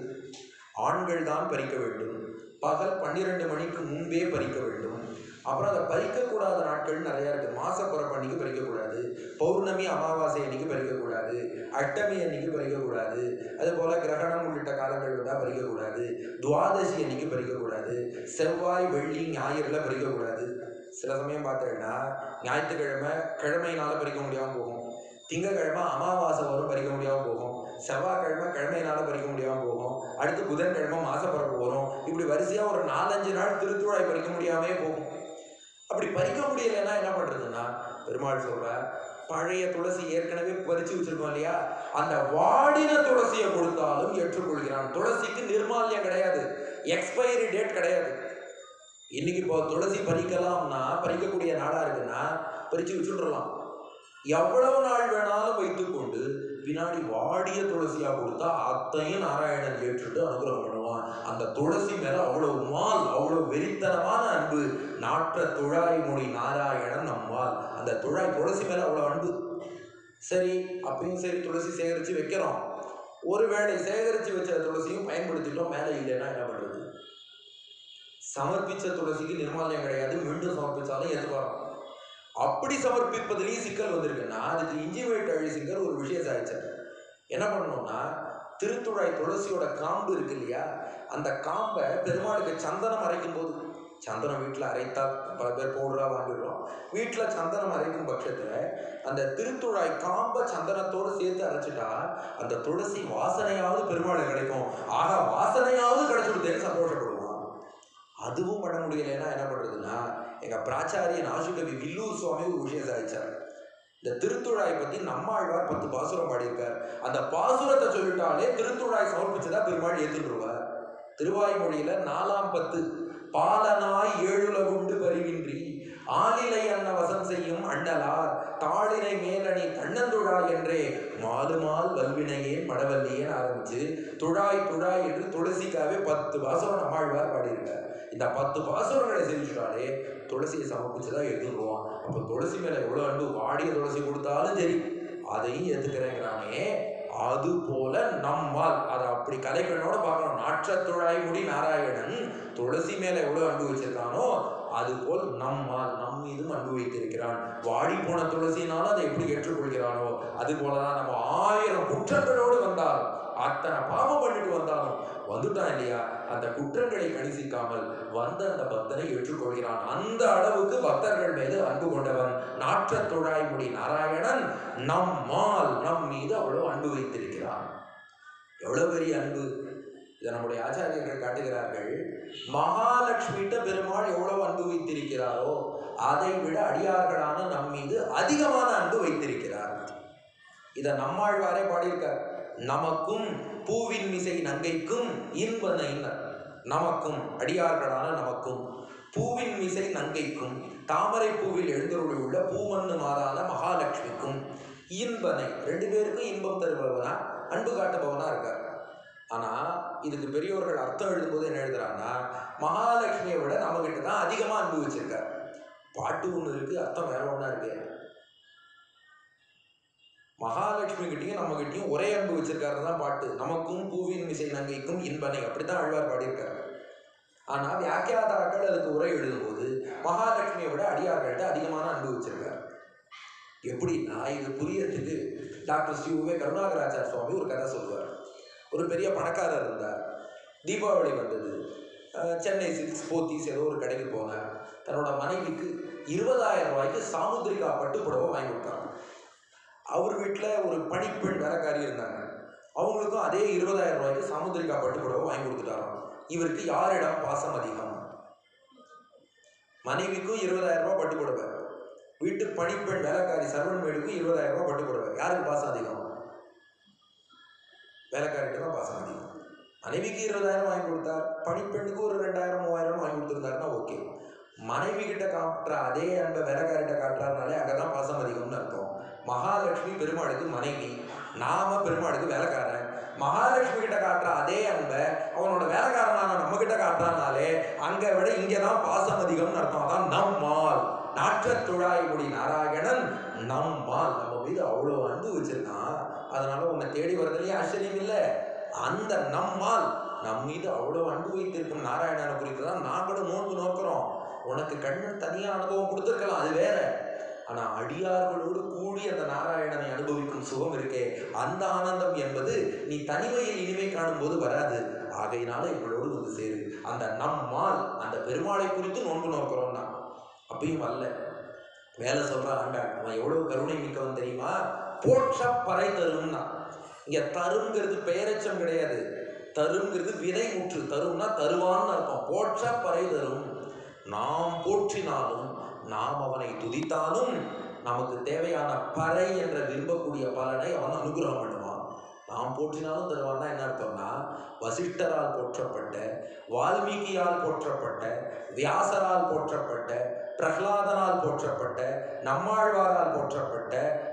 ஆண்கள் தான் பறிக்க வேண்டும் பகல் பன்னிரெண்டு மணிக்கு முன்பே பறிக்க வேண்டும் அப்புறம் அதை பறிக்கக்கூடாத நாட்கள் நிறையா இருக்குது மாசப்பிறப்பு அன்னைக்கு பறிக்கக்கூடாது பௌர்ணமி அமாவாசை அன்னைக்கு பறிக்கக்கூடாது அஷ்டமி அன்னைக்கு பறிக்கக்கூடாது அதுபோல் கிரகணம் உள்ளிட்ட காலங்கள் வந்தால் பறிக்கக்கூடாது துவாதசி அன்னைக்கு பறிக்கக்கூடாது செவ்வாய் வெள்ளி ஞாயிறுல பறிக்கக்கூடாது சில சமயம் பார்த்தீங்கன்னா ஞாயிற்றுக்கிழமை கிழமையினால பறிக்க முடியாமல் போகும் திங்கக்கிழமை அமாவாசை வரும் பறிக்க முடியாமல் போகும் செவ்வாய்க்கிழமை கிழமையினால பறிக்க முடியாமல் போகும் அடுத்து புதன்கிழமை மாசப்பிறப்பு வரும் இப்படி வரிசையாக ஒரு நாலஞ்சு நாள் திருத்துழாய் பறிக்க முடியாமே போகும் அப்படி பறிக்க முடியலைன்னா என்ன பண்ணுறதுன்னா பெருமாள் சொல்ற பழைய துளசி ஏற்கனவே பறிச்சு வச்சிருக்கோம் இல்லையா அந்த வாடின துளசியை கொடுத்தாலும் ஏற்றுக்கொள்கிறான் துளசிக்கு நிர்மால்யம் கிடையாது எக்ஸ்பைரி டேட் கிடையாது இன்னைக்கு இப்போ துளசி பறிக்கலாம்னா பறிக்கக்கூடிய நாடா இருக்குன்னா பறிச்சு வச்சுட்டுறலாம் எவ்வளவு நாள் வேணாலும் வைத்துக்கொண்டு பின்னாடி வாடிய துளசியா கொடுத்தா அத்தையும் நாராயணன் ஏற்றுட்டு அனுகிரகம் பண்ணுவான் அந்த துளசி மேல அவ்வளவு மால் அவ்வளவு வெறித்தனமான அன்பு நாற்ற துழாய் மொழி நாராயணன் நம்மால் அந்த துழாய் துளசி மேல அவ்வளவு அன்பு சரி அப்பயும் சரி துளசி சேகரித்து வைக்கிறோம் ஒருவேளை சேகரித்து வச்ச துளசியும் பயன்படுத்திட்டோம் மேலே இல்லைன்னா என்ன பண்ணுறது சமர்ப்பிச்ச துளசிக்கு நிர்மாலயம் கிடையாது மீண்டும் சமர்ப்பிச்சாலும் ஏற்றுப்பாராம் அப்படி சமர்ப்பிப்பதிலேயும் சிக்கல் வந்திருக்குன்னா அதுக்கு இஞ்சிவேட் அழிசிங்கர் ஒரு விஷயம் சாதிச்சார் என்ன பண்ணணும்னா திருத்துழாய் துளசியோட காம்பு இருக்கு இல்லையா அந்த காம்பை பெருமாளுக்கு சந்தனம் அரைக்கும் போது சந்தனம் வீட்டில் அரைத்தா பல பேர் பவுடராக வாங்கிடுறோம் வீட்டில் சந்தனம் அரைக்கும் பட்சத்தில் அந்த திருத்துழாய் காம்பை சந்தனத்தோடு சேர்த்து அரைச்சிட்டா அந்த துளசி வாசனையாவது பெருமாளுக்கு கிடைக்கும் ஆக வாசனையாவது கிடைச்சுடுதேன்னு சந்தோஷப்படுவான் அதுவும் பண்ண முடியலைன்னா என்ன பண்ணுறதுன்னா எங்கள் பிராச்சாரியன் ஆசுகவி வில்லூர் சுவாமி ஒரு விஷயம் சாதிச்சார் இந்த திருத்துழாய் பற்றி நம்மாழ்வார் பத்து பாசுரம் பாடியிருக்கார் அந்த பாசுரத்தை சொல்லிட்டாலே திருத்துழாய் சமர்ப்பிச்சதா பெருமாள் ஏற்றுருவார் திருவாய்மொழியில நாலாம் பத்து பாலனாய் ஏழுலகுண்டு பரிவின்றி ஆலிலை அன்ன வசம் செய்யும் அண்ணலார் தாளினை மேலணி தன்னந்துழா என்றே மாலுமால் வல்வினையே மடவல்லியேன்னு ஆரம்பிச்சு துழாய் துழாய் என்று துளசிக்காவே பத்து பாசுரம் நம்மாழ்வார் பாடியிருக்கார் இந்த பத்து பாசுரங்களை செஞ்சுட்டாலே துளசியை சமர்ப்பிச்சுதான் எடுத்துருவான் அப்போ துளசி மேல எவ்வளவு அன்பு வாடிய துளசி கொடுத்தாலும் சரி அதையும் ஏத்துக்கிறேங்கிறானே அது போல நம்மால் அதை அப்படி கலைக்கணோட பார்க்கணும் நாற்றத்துழாய் முடி நாராயணன் துளசி மேல எவ்வளவு அன்பு வச்சிருக்கானோ அது போல் நம்மால் நம் மீதும் அன்பு வைத்திருக்கிறான் வாடி போன துளசினாலும் அதை எப்படி ஏற்றுக்கொள்கிறானோ அது போலதான் நம்ம ஆயிரம் குற்றங்களோடு வந்தாலும் அத்தனை பாவம் பண்ணிட்டு வந்தாலும் வந்துட்டான் இல்லையா அந்த குற்றங்களை கணிசிக்காமல் வந்த அந்த பக்தனை ஏற்றுக்கொள்கிறான் அந்த அளவுக்கு பக்தர்கள் மீது அன்பு கொண்டவன் நாற்றத் துழாய் முடி நாராயணன் நம்மால் நம் மீது அவ்வளவு அன்பு வைத்திருக்கிறான் எவ்வளவு பெரிய அன்பு இதை நம்முடைய ஆச்சாரியர்கள் காட்டுகிறார்கள் மகாலட்சுமிட்ட பெருமாள் எவ்வளவு அன்பு வைத்திருக்கிறாரோ அதை விட அடியார்களான நம் மீது அதிகமான அன்பு வைத்திருக்கிறார் இதை நம்மாழ்வாரே பாடியிருக்கார் நமக்கும் பூவின் மிசை நங்கைக்கும் இன்பனைனர் நமக்கும் அடியார்களான நமக்கும் பூவின் மிசை நங்கைக்கும் தாமரை பூவில் எழுந்தருளி உள்ள பூமன்னு மாதான மகாலட்சுமிக்கும் இன்பனை ரெண்டு பேருக்கும் இன்பம் தருபவனா அன்பு காட்டுபவனா இருக்கார் ஆனா இதுக்கு பெரியோர்கள் அர்த்தம் எழுதும்போது என்ன எழுதுறாங்கன்னா மகாலட்சுமியை விட நம்ம கிட்ட தான் அதிகமா அன்பு வச்சிருக்கார் பாட்டு ஒண்ணு இருக்கு அர்த்தம் வேற ஒண்ணா இருக்கு மகாலட்சுமி கிட்டயும் நம்ம கிட்டயும் ஒரே அன்பு வச்சிருக்காரு தான் பாட்டு நமக்கும் பூவின் மிசை நங்கைக்கும் இன்பனை அப்படித்தான் ஆழ்வார் பாடியிருக்காரு ஆனா வியாக்கியாதாக்கள் அதுக்கு உரை எழுதும்போது மகாலட்சுமியை விட அடியார்கள்ட்ட அதிகமான அன்பு வச்சிருக்காரு எப்படின்னா இது புரியறதுக்கு டாக்டர் ஸ்ரீ உவே கருணாகராச்சார் சுவாமி ஒரு கதை சொல்லுவார் ஒரு பெரிய பணக்காரர் இருந்தார் தீபாவளி வந்தது அஹ் சென்னை சில்க்ஸ் போத்தீஸ் ஏதோ ஒரு கடைக்கு போனார் தன்னோட மனைவிக்கு இருபதாயிரம் ரூபாய்க்கு சாமுத்திரிகா பட்டு புடவை வாங்கி கொடுத்தாங்க அவர் வீட்டில் ஒரு பணிப்பெண் வேலைக்காரி இருந்தாங்க அவங்களுக்கும் அதே இருபதாயிரம் ரூபாய்க்கு சாமுத்திரிகா பட்டு புடவை வாங்கி கொடுத்துட்டாராம் இவருக்கு யாரிடம் பாசம் அதிகம் மனைவிக்கும் இருபதாயிரம் ரூபாய் பட்டு புடவை வீட்டு பணிப்பெண் வேலைக்காரி சர்வன் மேடுக்கும் இருபதாயிரம் ரூபாய் பட்டு புடவை யாருக்கு பாசம் அதிகம் வேலைக்காரிட்டு தான் பாசம் அதிகம் மனைவிக்கு இருபதாயிரம் வாங்கி கொடுத்தார் பணிப்பெண்ணுக்கு ஒரு ரெண்டாயிரம் மூவாயிரம் வாங்கி கொடுத்துருந்தாருன்னா ஓகே மனைவி கிட்ட காட்டுற அதே அன்பை வேலைக்காரிட்ட காட்டுறாருனாலே அங்கதான் பாசம் அதிகம்னு அர்த்தம் மகாலட்சுமி பெருமாளுக்கு மனைவி நாம பெருமாளுக்கு வேலைக்காரன் மகாலட்சுமி கிட்ட காட்டுற அதே அன்பை அவனோட வேலைக்காரனான நம்ம கிட்ட காட்டுறானாலே அங்க விட இங்கதான் பாசம் அதிகம்னு அர்த்தம் அதான் நம்மால் நாற்றத் துழாய் முடி நாராயணன் நம்மால் நம்ம மீது அவ்வளவு அன்பு வச்சிருக்கான் அதனால உன்னை தேடி வரதுலயே ஆச்சரியம் இல்லை அந்த நம்மால் நம் மீது அவ்வளவு அன்பு வைத்திருக்கும் நாராயணனை குறித்து தான் நாங்களும் நோன்பு நோக்கிறோம் உனக்கு கண்ணன் தனியா அனுபவம் கொடுத்துருக்கலாம் அது வேற ஆனா அடியார்களோடு கூடி அந்த நாராயணனை அனுபவிக்கும் சுகம் இருக்கே அந்த ஆனந்தம் என்பது நீ தனிமையில் இனிமை காணும் போது வராது ஆகையினால எங்களோடு வந்து சேரு அந்த நம்மால் அந்த பெருமாளை குறித்து நோன்பு நோக்கிறோம்னா அப்பயும் வரல வேலை சொல்ற ஆண்டாள் அவன் எவ்வளவு கருணை மிக்கவன் தெரியுமா போற்ற பறை தரும்னா இங்க தருங்கிறது பெயரெச்சம் கிடையாது தருங்கிறது வினை முற்று தரும்னா தருவான்னு அர்த்தம் போற்ற பறை தரும் நாம் போற்றினாலும் நாம் அவனை துதித்தாலும் நமக்கு தேவையான பறை என்ற விரும்பக்கூடிய பலனை அவன் அனுகிரகம் பண்ணுவான் நாம் போற்றினாலும் தருவான்னா என்ன அர்த்தம்னா வசிஷ்டரால் போற்றப்பட்ட வால்மீகியால் போற்றப்பட்ட வியாசரால் போற்றப்பட்ட பிரகலாதனால் போற்றப்பட்ட நம்மாழ்வாரால் போற்றப்பட்ட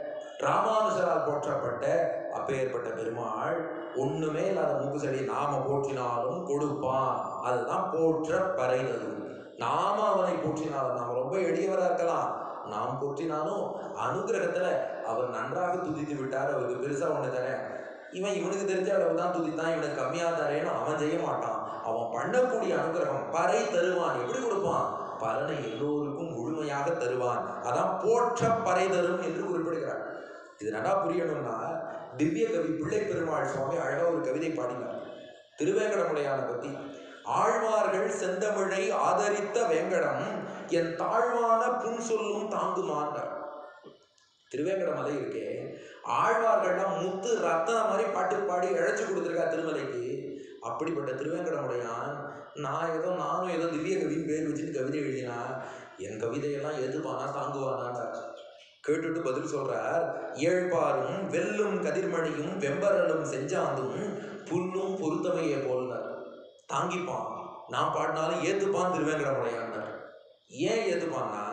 ராமானுஜரால் போற்றப்பட்ட அப்பேற்பட்ட பெருமாள் ஒண்ணுமே இல்லாத மூக்குசடி நாம போற்றினாலும் கொடுப்பான் அதுதான் போற்ற பறைதது நாம அவனை போற்றினாலும் நாம் ரொம்ப எளியவரா இருக்கலாம் நாம் போற்றினாலும் அனுகிரகத்துல அவர் நன்றாக துதித்து விட்டார் அவருக்கு பெருசா ஒண்ணு தரேன் இவன் இவனுக்கு தெரிஞ்ச அளவு தான் துதித்தான் இவனுக்கு கம்மியா தரேன்னு அவன் செய்ய மாட்டான் அவன் பண்ணக்கூடிய அனுகிரகம் பறை தருவான் எப்படி கொடுப்பான் பலனை எல்லோருக்கும் முழுமையாக தருவான் அதான் போற்ற பறை தரும் என்று குறிப்பிடுகிறார் இது நல்லா புரியணும்னா திவ்ய கவி பிள்ளை பெருமாள் சுவாமி அழகா ஒரு கவிதை பாடினார் திருவேங்கடமுடையான பத்தி ஆழ்வார்கள் செந்தமிழை ஆதரித்த வேங்கடம் என் தாழ்வான புன் சொல்லும் தாங்குமான்னார் திருவேங்கடமலை இருக்கே ஆழ்வார்கள்லாம் முத்து ரத்தன மாதிரி பாட்டு பாடி இழைச்சு கொடுத்துருக்கா திருமலைக்கு அப்படிப்பட்ட திருவேங்கடமுடையான் நான் ஏதோ நானும் ஏதோ திவ்ய கவின்னு பேர் வச்சுட்டு கவிதை எழுதினா என் கவிதையெல்லாம் எதுப்பானா தாங்குவானான்டார் கேட்டுட்டு பதில் சொல்றார் ஏழ்பாரும் வெல்லும் கதிர்மணியும் வெம்பரலும் செஞ்சாந்தும் புல்லும் பொருத்தமையே போல்னார் தாங்கிப்பான் நான் பாடினாலும் ஏத்துப்பான் திருவேங்கடமுடையான்னார் ஏன் ஏத்துப்பான்னா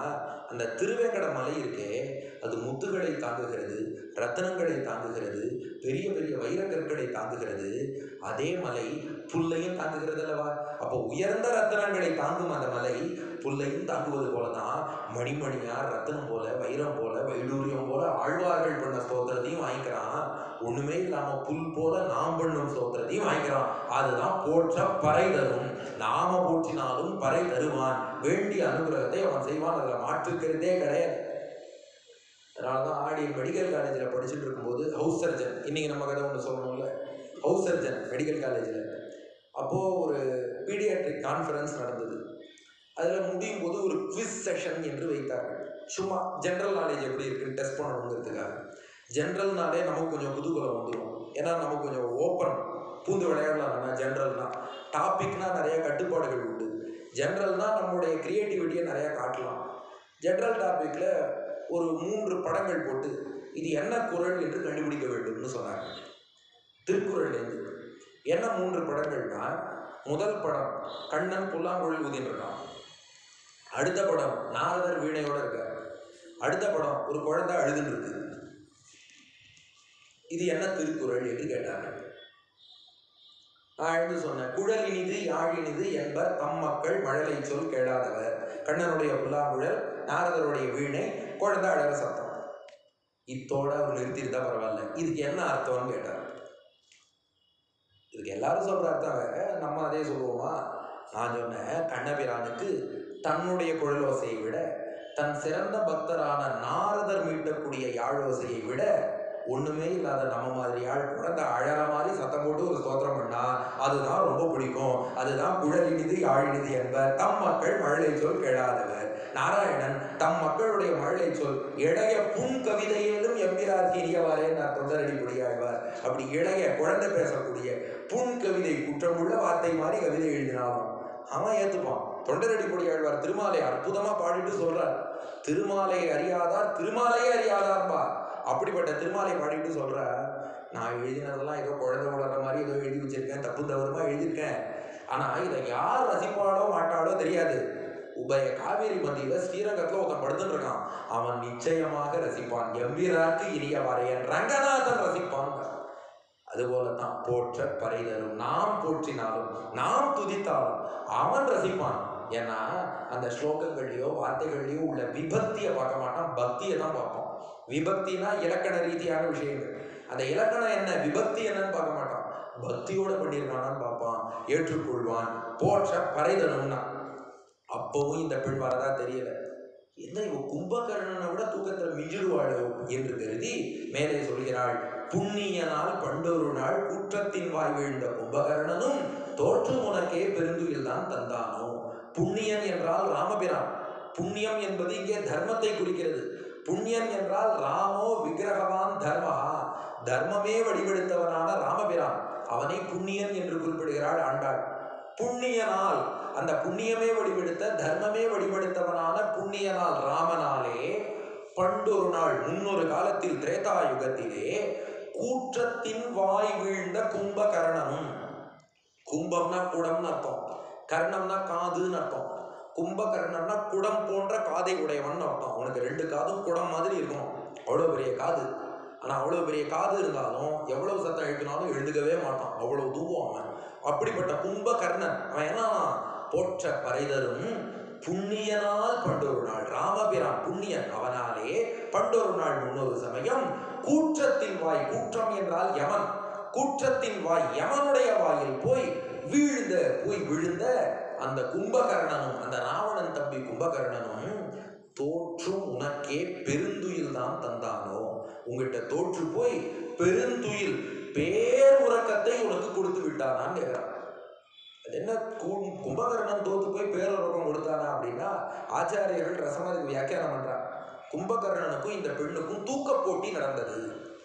அந்த திருவேங்கட மலை இருக்கே அது முத்துகளை தாங்குகிறது ரத்தனங்களை தாங்குகிறது பெரிய பெரிய வைரக்கற்களை தாங்குகிறது அதே மலை புல்லையும் தாங்குகிறது அல்லவா அப்போ உயர்ந்த ரத்தனங்களை தாங்கும் அந்த மலை புல்லையும் தாங்குவது போல தான் மணிமணியா ரத்தனம் போல வைரம் போல வைடூரியம் போல ஆழ்வார்கள் பண்ண ஸ்தோத்திரத்தையும் வாங்கிக்கிறான் ஒண்ணுமே இல்லாம புல் போல நாம் பண்ணும் ஸ்தோத்திரத்தையும் வாங்கிக்கிறான் அதுதான் போற்ற பறை தரும் நாம போற்றினாலும் பறை தருவான் வேண்டிய அனுகிரகத்தை அவன் செய்வான் அதுல மாற்றுக்கிறதே கிடையாது அதனாலதான் ஆடி மெடிக்கல் காலேஜில் படிச்சுட்டு இருக்கும்போது ஹவுஸ் சர்ஜன் இன்னைக்கு நம்ம கதை ஒன்று சொல்லணும்ல ஹவுஸ் சர்ஜன் மெடிக்கல் காலேஜில் அப்போது ஒரு பீடியாட்ரிக் கான்ஃபரன்ஸ் நடந்தது அதில் முடியும் போது ஒரு குவிஸ் செஷன் என்று வைத்தார்கள் சும்மா ஜென்ரல் நாலேஜ் எப்படி இருக்குன்னு டெஸ்ட் பண்ணணுங்கிறதுக்காக ஜென்ரல்னாலே நமக்கு கொஞ்சம் குதூகலம் வந்துடும் ஏன்னா நமக்கு கொஞ்சம் ஓப்பன் பூந்து விளையாடலாம் ஜென்ரல்னா டாபிக்னா நிறைய கட்டுப்பாடுகள் உண்டு ஜென்ரல்னா நம்மளுடைய கிரியேட்டிவிட்டியை நிறையா காட்டலாம் ஜென்ரல் டாப்பிக்கில் ஒரு மூன்று படங்கள் போட்டு இது என்ன குரல் என்று கண்டுபிடிக்க வேண்டும்னு சொன்னாங்க திருக்குறள்லேருந்து என்ன மூன்று படங்கள்னா முதல் படம் கண்ணன் புல்லாங்குழல் ஊதின்றான் அடுத்த படம் நாரதர் வீணையோட இருக்கார் அடுத்த படம் ஒரு குழந்தை அழுதுன்னு இருக்கு இது என்ன திருக்குறள் என்று கேட்டாங்க நான் எழுந்து சொன்னேன் குழல் இனிது யாழ் இனிது என்பர் தம் மக்கள் மழலை சொல் கேளாதவர் கண்ணனுடைய புல்லாங்குழல் நாரதருடைய வீணை குழந்தை அழக சத்தம் இத்தோட அவர் நிறுத்தியிருந்தா பரவாயில்ல இதுக்கு என்ன அர்த்தம்னு கேட்டார் இதுக்கு எல்லாரும் சொல்ற அர்த்தம் வேற நம்ம அதே சொல்லுவோமா நான் சொன்னேன் கண்ணபிரானுக்கு தன்னுடைய குழலோசையை விட தன் சிறந்த பக்தரான நாரதர் மீட்டக்கூடிய யாழோசையை விட ஒண்ணுமே இல்லாத நம்ம மாதிரி ஆள் குழந்தை அழற மாதிரி சத்தம் போட்டு ஒரு ஸ்தோத்திரம் பண்ணா அதுதான் ரொம்ப பிடிக்கும் அதுதான் குழலினிது யாழினிது என்பர் தம் மக்கள் மழலை சொல் கேளாதவர் நாராயணன் தம் மக்களுடைய மழலை சொல் இளைய புன் கவிதையிலும் எம்பிரார் இனியவாரே நான் தொண்டரடி முடியாழ்வார் அப்படி இளைய குழந்தை பேசக்கூடிய புன் கவிதை குற்றமுள்ள வார்த்தை மாதிரி கவிதை எழுதினாலும் அவன் ஏத்துப்பான் தொண்டரடி பொடியாழ்வார் திருமாலை அற்புதமா பாடிட்டு சொல்றார் திருமாலை அறியாதார் திருமாலையே அறியாதார்பா அப்படிப்பட்ட திருமாலை பாடிட்டு சொல்ற நான் எழுதினதெல்லாம் ஏதோ குழந்தை வளர்ற மாதிரி ஏதோ எழுதி வச்சிருக்கேன் தப்பு தவறுமா எழுதியிருக்கேன் ஆனா இதை யார் ரசிப்பாளோ மாட்டாளோ தெரியாது உபய காவேரி மத்தியில ஸ்ரீரங்கத்துல ஒருத்தன் படுத்துட்டு இருக்கான் அவன் நிச்சயமாக ரசிப்பான் எம்பிராக்கு இனியவாரையன் ரங்கநாதன் ரசிப்பான் அதுபோலதான் போற்ற பறைதரும் நாம் போற்றினாலும் நாம் துதித்தாலும் அவன் ரசிப்பான் ஏன்னா அந்த ஸ்லோகங்கள்லயோ வார்த்தைகள்லயோ உள்ள விபக்தியை பார்க்க மாட்டான் பக்தியை தான் பார்ப்பான் விபக்தினா இலக்கண ரீதியான விஷயங்கள் அந்த இலக்கணம் என்ன விபக்தி என்னன்னு பார்க்க மாட்டான் பக்தியோட பண்ணியிருக்கானான்னு பார்ப்பான் ஏற்றுக்கொள்வான் போற்ற பறைதனும்னா அப்பவும் இந்த பெண் வரதா தெரியல என்ன இவ கும்பகர்ணனை விட தூக்கத்தில் மிஞ்சிடுவாளோ என்று கருதி மேலே சொல்கிறாள் புண்ணியனால் பண்டொரு நாள் குற்றத்தின் வாய் வீழ்ந்த கும்பகர்ணனும் தோற்றம் உனக்கே பெருந்துயில் தான் தந்தானோ புண்ணியன் என்றால் ராமபிரான் புண்ணியம் என்பது இங்கே தர்மத்தை குறிக்கிறது புண்ணியன் என்றால் ராமோ விக்கிரகவான் தர்மஹா தர்மமே வடிவெடுத்தவனான ராமபிரான் அவனை புண்ணியன் என்று குறிப்பிடுகிறாள் ஆண்டாள் புண்ணியனால் அந்த புண்ணியமே வடிவெடுத்த தர்மமே வடிவெடுத்தவனான புண்ணியனால் ராமனாலே பண்டொரு நாள் முன்னொரு காலத்தில் திரேதா யுகத்திலே கூற்றத்தின் வாய் வீழ்ந்த கும்பகர்ணனும் கும்பம்னா குடம்னு அர்த்தம் கர்ணம்னா காதுன்னு அர்த்தம் கும்பகர்ணன்னா குடம் போன்ற காதை உடையவன் அர்த்தம் உனக்கு ரெண்டு காதும் குடம் மாதிரி இருக்கணும் அவ்வளோ பெரிய காது ஆனால் அவ்வளோ பெரிய காது இருந்தாலும் எவ்வளவு சத்தம் எழுப்பினாலும் எழுதுக்கவே மாட்டான் அவ்வளோ தூவம் அவன் அப்படிப்பட்ட கும்பகர்ணன் அவன் என்ன போற்ற பறைதரும் புண்ணியனால் பண்டொரு நாள் ராமபிரான் புண்ணியன் அவனாலே பண்டொரு நாள் முன்னொரு சமயம் கூற்றத்தின் வாய் கூற்றம் என்றால் யமன் கூற்றத்தின் வாய் யமனுடைய வாயில் போய் வீழ்ந்த போய் விழுந்த அந்த கும்பகர்ணனும் அந்த ராவணன் தம்பி கும்பகர்ணனும் தோற்றும் உனக்கே பெருந்துயில் தான் தந்தானோ உங்ககிட்ட தோற்று போய் பெருந்துயில் பேர் உறக்கத்தை உனக்கு கொடுத்து விட்டானான்னு கேட்கிறான் அது என்ன கு- கும்பகர்ணன் தோத்து போய் பேருறக்கம் கொடுத்தானா அப்படின்னா ஆச்சாரியர்கள் ரசமதுக்கு வியாக்கியானம் பண்றாங்க கும்பகர்ணனுக்கும் இந்த பெண்ணுக்கும் தூக்க போட்டி நடந்தது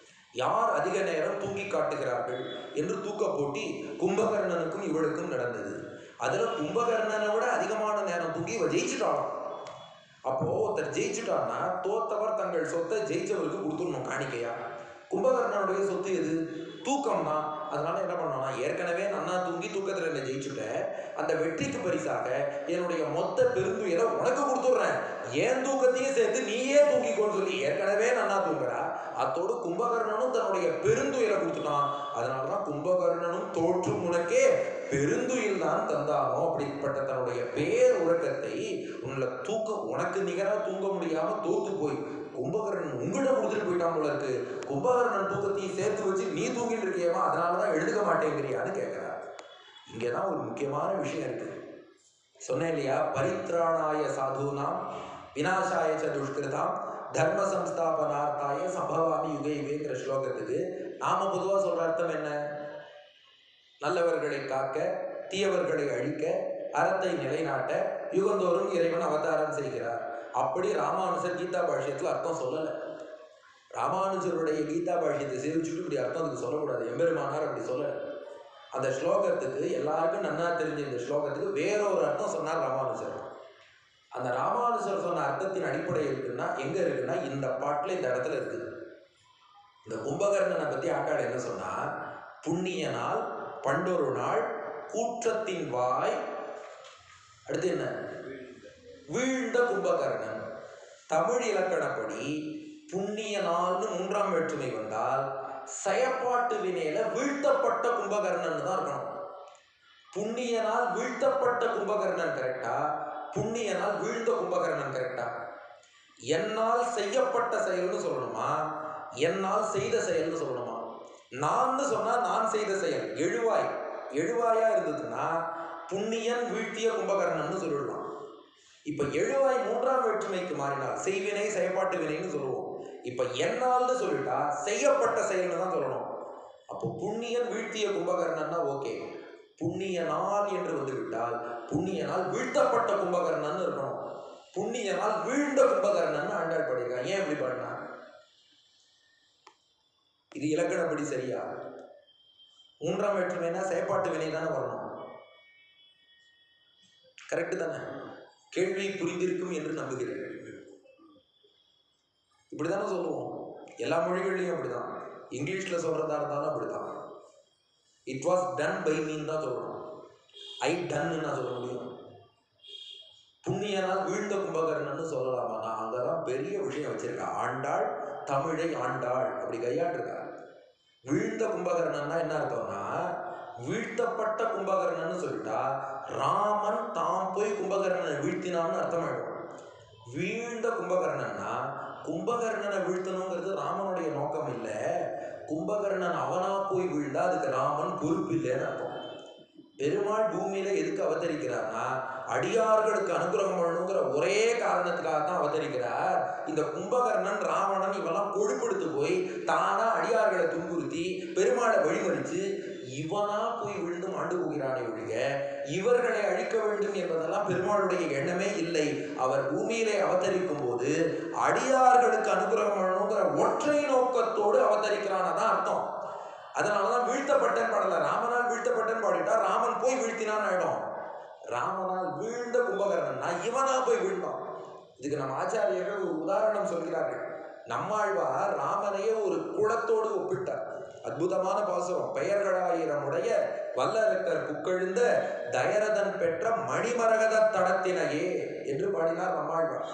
யார் அதிக நேரம் தூங்கி காட்டுகிறார்கள் என்று தூக்க போட்டி கும்பகர்ணனுக்கும் இவளுக்கும் நடந்தது அதுல கும்பகர்ணனை விட அதிகமான நேரம் தூங்கி இவ ஜெயிச்சுட்டாளாம் அப்போ ஒருத்தர் ஜெயிச்சுட்டான்னா தோத்தவர் தங்கள் சொத்தை ஜெயிச்சவருக்கு கொடுத்துடணும் காணிக்கையா கும்பகர்ணனுடைய சொத்து எது தூக்கம் தான் அதனால என்ன பண்ணோம்னா ஏற்கனவே நன்னா தூங்கி தூக்கத்தில் என்ன ஜெயிச்சுட்டேன் அந்த வெற்றிக்கு பரிசாக என்னுடைய மொத்த பெருந்துயரை உனக்கு கொடுத்துட்றேன் ஏன் தூக்கத்தையும் சேர்த்து நீயே தூங்கிக்கோன்னு சொல்லி ஏற்கனவே நன்னா தூங்குறா அத்தோடு கும்பகர்ணனும் தன்னுடைய பெருந்துயரை கொடுத்துட்டான் அதனால தான் கும்பகர்ணனும் தோற்றும் உனக்கே பெருந்துயில் தான் தந்தானோ அப்படிப்பட்ட தன்னுடைய பேர் உறக்கத்தை உன்னை தூக்க உனக்கு நிகராக தூங்க முடியாம தோத்து போய் கும்பகர்ணன் உங்கள்கிட்ட கொடுத்துட்டு போயிட்டான் போல இருக்கு கும்பகர்ணன் தூக்கத்தையும் சேர்த்து வச்சு நீ தூங்கிட்டு இருக்கியமா அதனால தான் எழுதுக்க மாட்டேங்கிறியான்னு கேட்கிறார் இங்கே தான் ஒரு முக்கியமான விஷயம் இருக்கு சொன்னேன் இல்லையா பரித்ராணாய சாதுனாம் விநாசாய ச துஷ்கிருதாம் தர்ம சம்ஸ்தாபனார்த்தாய சம்பவாமி யுக யுகேங்கிற ஸ்லோகத்துக்கு நாம பொதுவாக சொல்ற அர்த்தம் என்ன நல்லவர்களை காக்க தீயவர்களை அழிக்க அறத்தை நிலைநாட்ட யுகந்தோறும் இறைவன் அவதாரம் செய்கிறார் அப்படி ராமானுஜர் கீதா பாஷ்யத்தில் அர்த்தம் சொல்லலை ராமானுஜருடைய கீதா பாஷ்யத்தை சேவிச்சுட்டு இப்படி அர்த்தம் அதுக்கு சொல்லக்கூடாது எம்பெருமானார் அப்படி சொல்லலை அந்த ஸ்லோகத்துக்கு எல்லாருக்கும் நன்னா தெரிஞ்ச இந்த ஸ்லோகத்துக்கு வேற ஒரு அர்த்தம் சொன்னார் ராமானுஜர் அந்த ராமானுஜர் சொன்ன அர்த்தத்தின் அடிப்படை இருக்குன்னா எங்க இருக்குன்னா இந்த பாட்டுல இந்த இடத்துல இருக்குது இந்த கும்பகர்ணனை பத்தி ஆண்டாள் என்ன சொன்னா புண்ணிய நாள் பண்டொரு நாள் கூற்றத்தின் வாய் அடுத்து என்ன வீழ்ந்த கும்பகர்ணன் தமிழ் இலக்கணப்படி புண்ணிய நாள்னு மூன்றாம் வேற்றுமை வந்தால் செயப்பாட்டு வினையில வீழ்த்தப்பட்ட கும்பகர்ணன் தான் இருக்கணும் புண்ணியனால் வீழ்த்தப்பட்ட கும்பகர்ணன் கரெக்டா புண்ணியனால் வீழ்ந்த கும்பகர்ணன் கரெக்டா என்னால் செய்யப்பட்ட செயல்னு சொல்லணுமா என்னால் செய்த செயல்னு சொல்லணுமா நான்னு சொன்னா நான் செய்த செயல் எழுவாய் எழுவாயா இருந்ததுன்னா புண்ணியன் வீழ்த்திய கும்பகர்ணன்னு சொல்லிடலாம் இப்ப எழுவாய் மூன்றாம் வேற்றுமைக்கு மாறினால் செய்வினை செயற்பாட்டு வினைன்னு சொல்லுவோம் இப்ப என்னால்னு சொல்லிட்டா செய்யப்பட்ட செயல்னு தான் சொல்லணும் அப்போ புண்ணியன் வீழ்த்திய கும்பகர்ணன்னா ஓகே புண்ணியனால் என்று வந்து விட்டால் புண்ணியனால் வீழ்த்தப்பட்ட கும்பகர்ணன் இருக்கணும் புண்ணியனால் வீழ்ந்த கும்பகர்ணன் ஆண்டாள் படிக்கிறான் ஏன் இப்படி பண்ணா இது இலக்கணப்படி சரியா மூன்றாம் வேற்றுமைனா செயற்பாட்டு வினை தானே வரணும் கரெக்டு தானே கேள்வி புரிந்திருக்கும் என்று நம்புகிறேன் இப்படிதானே சொல்லுவோம் எல்லா மொழிகள்லையும் அப்படிதான் இங்கிலீஷ்ல சொல்றதா இருந்தாலும் அப்படிதான் it was done by me தான் சொல்லணும் ஐ டன்னு நான் சொல்ல முடியும் புண்ணியனால் வீழ்ந்த கும்பகர்ணன்னு சொல்லலாமா நான் அங்கதான் பெரிய விஷயம் வச்சிருக்கேன் ஆண்டாள் தமிழை ஆண்டாள் அப்படி கையாண்டிருக்கா வீழ்ந்த கும்பகர்ணன்னா என்ன அர்த்தம்னா வீழ்த்தப்பட்ட கும்பகர்ணன்னு சொல்லிட்டா ராமன் தாம் போய் கும்பகர்ணனை வீழ்த்தினான்னு அர்த்தமாயிடும் வீழ்ந்த கும்பகர்ணன்னா கும்பகர்ணனை வீழ்த்தணுங்கிறது ராமனுடைய நோக்கம் இல்லை கும்பகர்ணன் அவனா போய் வீழ்ந்தா அதுக்கு ராமன் பொறுப்பு இல்லைன்னு அர்த்தம் பெருமாள் பூமியில எதுக்கு அவதரிக்கிறார்னா அடியார்களுக்கு அனுகிரகம் பண்ணணுங்கிற ஒரே காரணத்துக்காக தான் அவதரிக்கிறார் இந்த கும்பகர்ணன் ராவணன் இவெல்லாம் கொழுப்படுத்து போய் தானா அடியார்களை துன்புறுத்தி பெருமாளை வழிமறிச்சு இவனா போய் விழுந்து மாண்டு போகிறானே ஒழிய இவர்களை அழிக்க வேண்டும் என்பதெல்லாம் பெருமாளுடைய எண்ணமே இல்லை அவர் பூமியிலே அவதரிக்கும் போது அடியார்களுக்கு அனுகிரகம் பண்ணணுங்கிற ஒற்றை நோக்கத்தோடு அவதரிக்கிறான் தான் அர்த்தம் அதனாலதான் வீழ்த்தப்பட்டன் பாடல ராமனால் வீழ்த்தப்பட்டன் பாடிட்டா ராமன் போய் வீழ்த்தினான் ஆயிடும் ராமனால் வீழ்ந்த கும்பகர்ணன்னா இவனா போய் வீழ்ந்தான் இதுக்கு நம்ம ஆச்சாரியர்கள் ஒரு உதாரணம் சொல்கிறார்கள் நம்மாழ்வார் ராமனையே ஒரு குளத்தோடு ஒப்பிட்டார் அற்புதமான பாசுரம் பெயர்களாயிரமுடைய வல்லரக்கர் புக்கெழுந்த தயரதன் பெற்ற மணிமரகத தடத்தினையே என்று பாடினார் நம்மாழ்வார்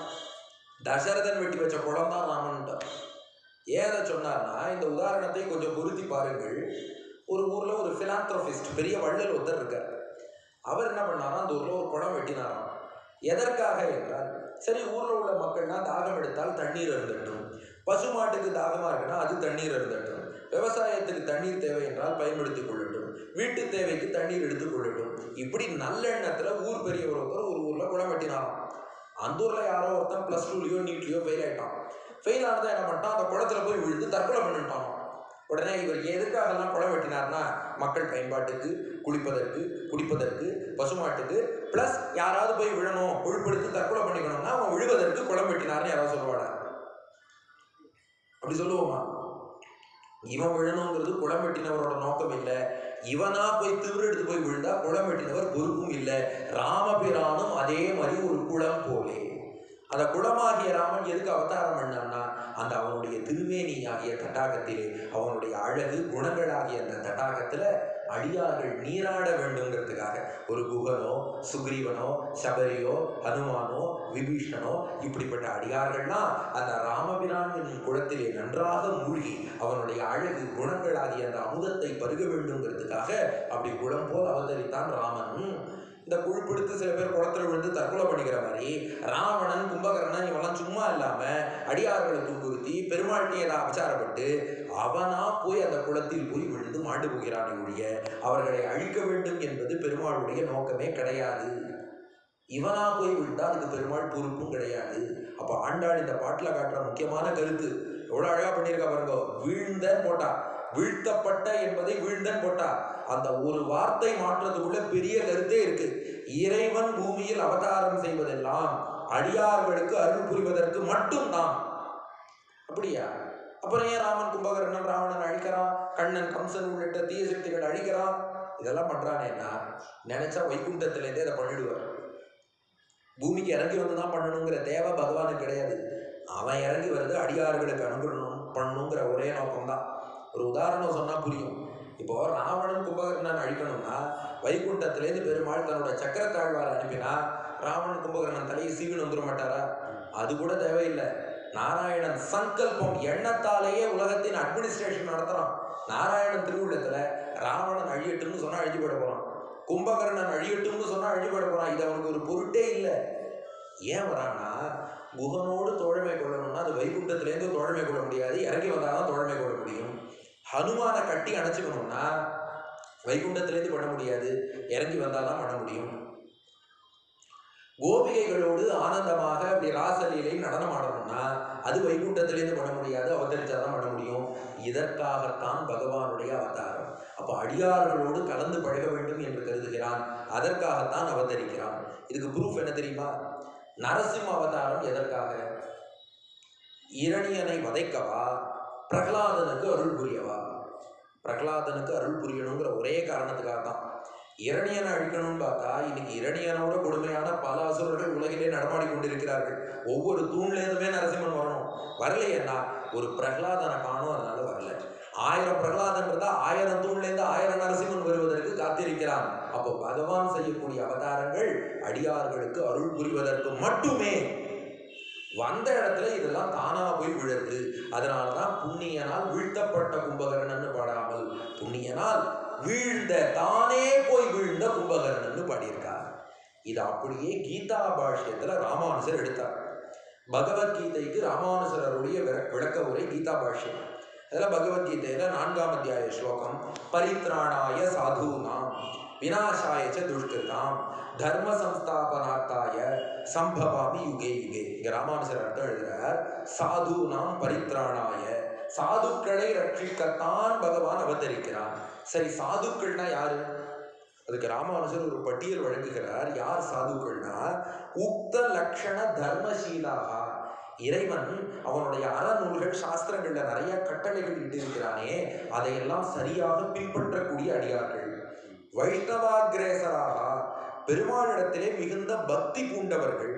தசரதன் வெட்டி வச்ச குளம் தான் ராமன்ட்டார் ஏன் அதை சொன்னார்னா இந்த உதாரணத்தை கொஞ்சம் பொருத்தி பாருங்கள் ஒரு ஊர்ல ஒரு பிலாந்த்ரோபிஸ்ட் பெரிய வள்ளல் ஒருத்தர் இருக்கார் அவர் என்ன பண்ணாராம் அந்த ஊர்ல ஒரு குளம் வெட்டினாராம் எதற்காக என்றால் சரி ஊர்ல உள்ள மக்கள்லாம் தாகம் எடுத்தால் தண்ணீர் அருந்தட்டும் பசுமாட்டுக்கு தாகமா இருக்குன்னா அது தண்ணீர் அருந்தட்டும் விவசாயத்துக்கு தண்ணீர் தேவை என்றால் பயன்படுத்திக் கொள்ளட்டும் வீட்டு தேவைக்கு தண்ணீர் எடுத்துக் கொள்ளட்டும் இப்படி நல்லெண்ணத்துல ஊர் பெரியவர் ஒருத்தர் ஒரு ஊர்ல குளம் வெட்டினாராம் அந்த ஊர்ல யாரோ ஒருத்தன் பிளஸ் டூலயோ நீட்லயோ ஃபெயில் ஆயிட்டான் ஃபெயில் ஆனதை என்ன பண்ணிட்டான் அந்த குளத்துல போய் விழுந்து தற்கொலை பண்ணிட்டான் உடனே இவர் எதுக்காகலாம் குளம் வெட்டினார்னா மக்கள் பயன்பாட்டுக்கு குளிப்பதற்கு குடிப்பதற்கு பசுமாட்டுக்கு ப்ளஸ் யாராவது போய் விழணும் கொழுப்படுத்து தற்கொலை பண்ணிக்கணும்னா அவன் விழுவதற்கு குளம் வெட்டினார்னு யாராவது சொல்லுவாடா அப்படி சொல்லுவோமா இவன் விழணுங்கிறது குளம் வெட்டினவரோட நோக்கம் இல்லை இவனா போய் திமிரு எடுத்து போய் விழுந்தா குளம் வெட்டினவர் பொறுப்பும் இல்லை ராமபிரானும் அதே மாதிரி ஒரு குளம் போலே அந்த குளமாகிய ராமன் எதுக்கு அவதாரம் பண்ணான்னா அந்த அவனுடைய திருமேனி ஆகிய தடாகத்திலே அவனுடைய அழகு குணங்களாகிய அந்த தடாகத்துல அடியார்கள் நீராட வேண்டுங்கிறதுக்காக ஒரு குகனோ சுக்ரீவனோ சபரியோ ஹனுமானோ விபீஷணனோ இப்படிப்பட்ட அடியார்கள்லாம் அந்த ராமபிரான் என்னும் குளத்திலே நன்றாக மூழ்கி அவனுடைய அழகு குணங்களாகிய அந்த அமுதத்தை பருக வேண்டுங்கிறதுக்காக அப்படி குளம் போல் அவதரித்தான் ராமன் இந்த குழுப்பிடித்து சில பேர் குளத்துல விழுந்து தற்கொலை பண்ணிக்கிற மாதிரி ராவணன் கும்பகர்ணன் இவெல்லாம் சும்மா இல்லாம அடியார்களை துன்புறுத்தி பெருமாட்டி ஏதாவது அபச்சாரப்பட்டு அவனா போய் அந்த குளத்தில் போய் விழுந்து மாண்டு போகிறானே ஒழிய அவர்களை அழிக்க வேண்டும் என்பது பெருமாளுடைய நோக்கமே கிடையாது இவனா போய் விழுந்தா அதுக்கு பெருமாள் பொறுப்பும் கிடையாது அப்ப ஆண்டாள் இந்த பாட்டுல காட்டுற முக்கியமான கருத்து எவ்வளவு அழகா பண்ணியிருக்கா பாருங்க வீழ்ந்தன் போட்டா வீழ்த்தப்பட்ட என்பதை வீழ்ந்தன் போட்டா அந்த ஒரு வார்த்தை மாற்றத்துக்குள்ள பெரிய கருத்தே இருக்கு இறைவன் பூமியில் அவதாரம் செய்வதெல்லாம் அடியார்களுக்கு அருள் புரிவதற்கு மட்டும்தான் அப்படியா அப்புறம் ஏன் ராமன் கும்பகர்ணன் ராவணன் அழிக்கிறான் கண்ணன் கம்சன் உள்ளிட்ட தீய சக்திகள் அழிக்கிறான் இதெல்லாம் பண்றானேன்னா நினைச்சா வைகுண்டத்திலேருந்தே அதை பண்ணிடுவார் பூமிக்கு இறங்கி வந்து தான் பண்ணணுங்கிற தேவை பகவானுக்கு கிடையாது அவன் இறங்கி வருது அடியார்களுக்கு அனுகிரகம் பண்ணணுங்கிற ஒரே நோக்கம்தான் ஒரு உதாரணம் சொன்னா புரியும் இப்போ ராவணன் கும்பகர்ணன் அழிக்கணும்னா வைகுண்டத்திலேருந்து பெருமாள் தன்னோட சக்கரத்தாழ்வார் அனுப்பினா ராவணன் கும்பகர்ணன் தலையை சீவின்னு வந்துட மாட்டாரா அது கூட தேவையில்லை நாராயணன் சங்கல்பம் எண்ணத்தாலேயே உலகத்தின் அட்மினிஸ்ட்ரேஷன் நடத்துறான் நாராயணன் திருவுள்ளத்துல ராவணன் அழியட்டும்னு சொன்னா அழிஞ்சு போயிட போறான் கும்பகர்ணன் அழியட்டும்னு சொன்னா அழிஞ்சு போயிட போறான் இது அவனுக்கு ஒரு பொருட்டே இல்லை ஏன் வரான்னா குகனோடு தோழமை கொள்ளணும்னா அது வைகுண்டத்திலேருந்து தோழமை கொள்ள முடியாது இறங்கி வந்தாதான் தோழமை கொள்ள முடியும் ஹனுமானை கட்டி அணைச்சிக்கணும்னா வைகுண்டத்திலேருந்து பண்ண முடியாது இறங்கி வந்தாதான் பண்ண முடியும் கோபிகைகளோடு ஆனந்தமாக அப்படி ராசலீலை நடனம் ஆடணும்னா அது வைகுண்டத்திலேருந்து பண்ண முடியாது அவதரிச்சாதான் பண்ண முடியும் இதற்காகத்தான் பகவானுடைய அவதாரம் அப்ப அடியார்களோடு கலந்து பழக வேண்டும் என்று கருதுகிறான் அதற்காகத்தான் அவதரிக்கிறான் இதுக்கு ப்ரூஃப் என்ன தெரியுமா நரசிம்ம அவதாரம் எதற்காக இரணியனை வதைக்கவா பிரகலாதனுக்கு அருள் புரியவா பிரகலாதனுக்கு அருள் புரியணுங்கிற ஒரே காரணத்துக்காக தான் இரணியனை அழிக்கணும்னு பார்த்தா இன்னைக்கு இரணியனோட கொடுமையான பல அசுரர்கள் உலகிலே நடமாடி கொண்டிருக்கிறார்கள் ஒவ்வொரு தூண்லேருந்துமே நரசிம்மன் வரணும் வரலையேன்னா ஒரு பிரகலாதனை காணும் அதனால வரல ஆயிரம் பிரகலாதன் இருந்தா ஆயிரம் தூண்லேருந்து ஆயிரம் நரசிம்மன் வருவதற்கு காத்திருக்கிறான் அப்போ பகவான் செய்யக்கூடிய அவதாரங்கள் அடியார்களுக்கு அருள் புரிவதற்கு மட்டுமே வந்த இடத்துல இதெல்லாம் தானா போய் விழுது அதனாலதான் புண்ணியனால் வீழ்த்தப்பட்ட கும்பகர்ணன்னு பாடாமல் புண்ணியனால் வீழ்ந்த தானே போய் வீழ்ந்த கும்பகர்ணன்னு பாடியிருக்கார் இது அப்படியே கீதா பாஷ்யத்துல ராமானுசர் எடுத்தார் பகவத்கீதைக்கு ராமானுசருடைய விர- விளக்க உரை கீதா பாஷ்யம் அதில் பகவத்கீதையில நான்காம் அத்தியாய ஸ்லோகம் பரித்ராணாய சாதுனாம் விநாசாய ச துஷ்கிருதாம் தர்ம சம்ஸ்தாபனார்த்தாய சம்பவாமி யுகே யுகே இங்க ராமானுசர் அர்த்தம் எழுதுறார் சாதுனாம் பரித்ராணாய சாதுக்களை ரட்சிக்கத்தான் பகவான் அவதரிக்கிறான் சரி சாதுக்கள்னா யாரு அதுக்கு ராமானுஜர் ஒரு பட்டியல் வழங்குகிறார் யார் சாதுக்கள்னா உக்த லக்ஷண தர்மசீலாகா இறைவன் அவனுடைய அறநூல்கள் சாஸ்திரங்கள்ல நிறைய கட்டளைகள் இட்டிருக்கிறானே அதையெல்லாம் சரியாக பின்பற்றக்கூடிய அடியார்கள் வைஷ்ணவாகிரேசராக பெருமாளிடத்திலே மிகுந்த பக்தி பூண்டவர்கள்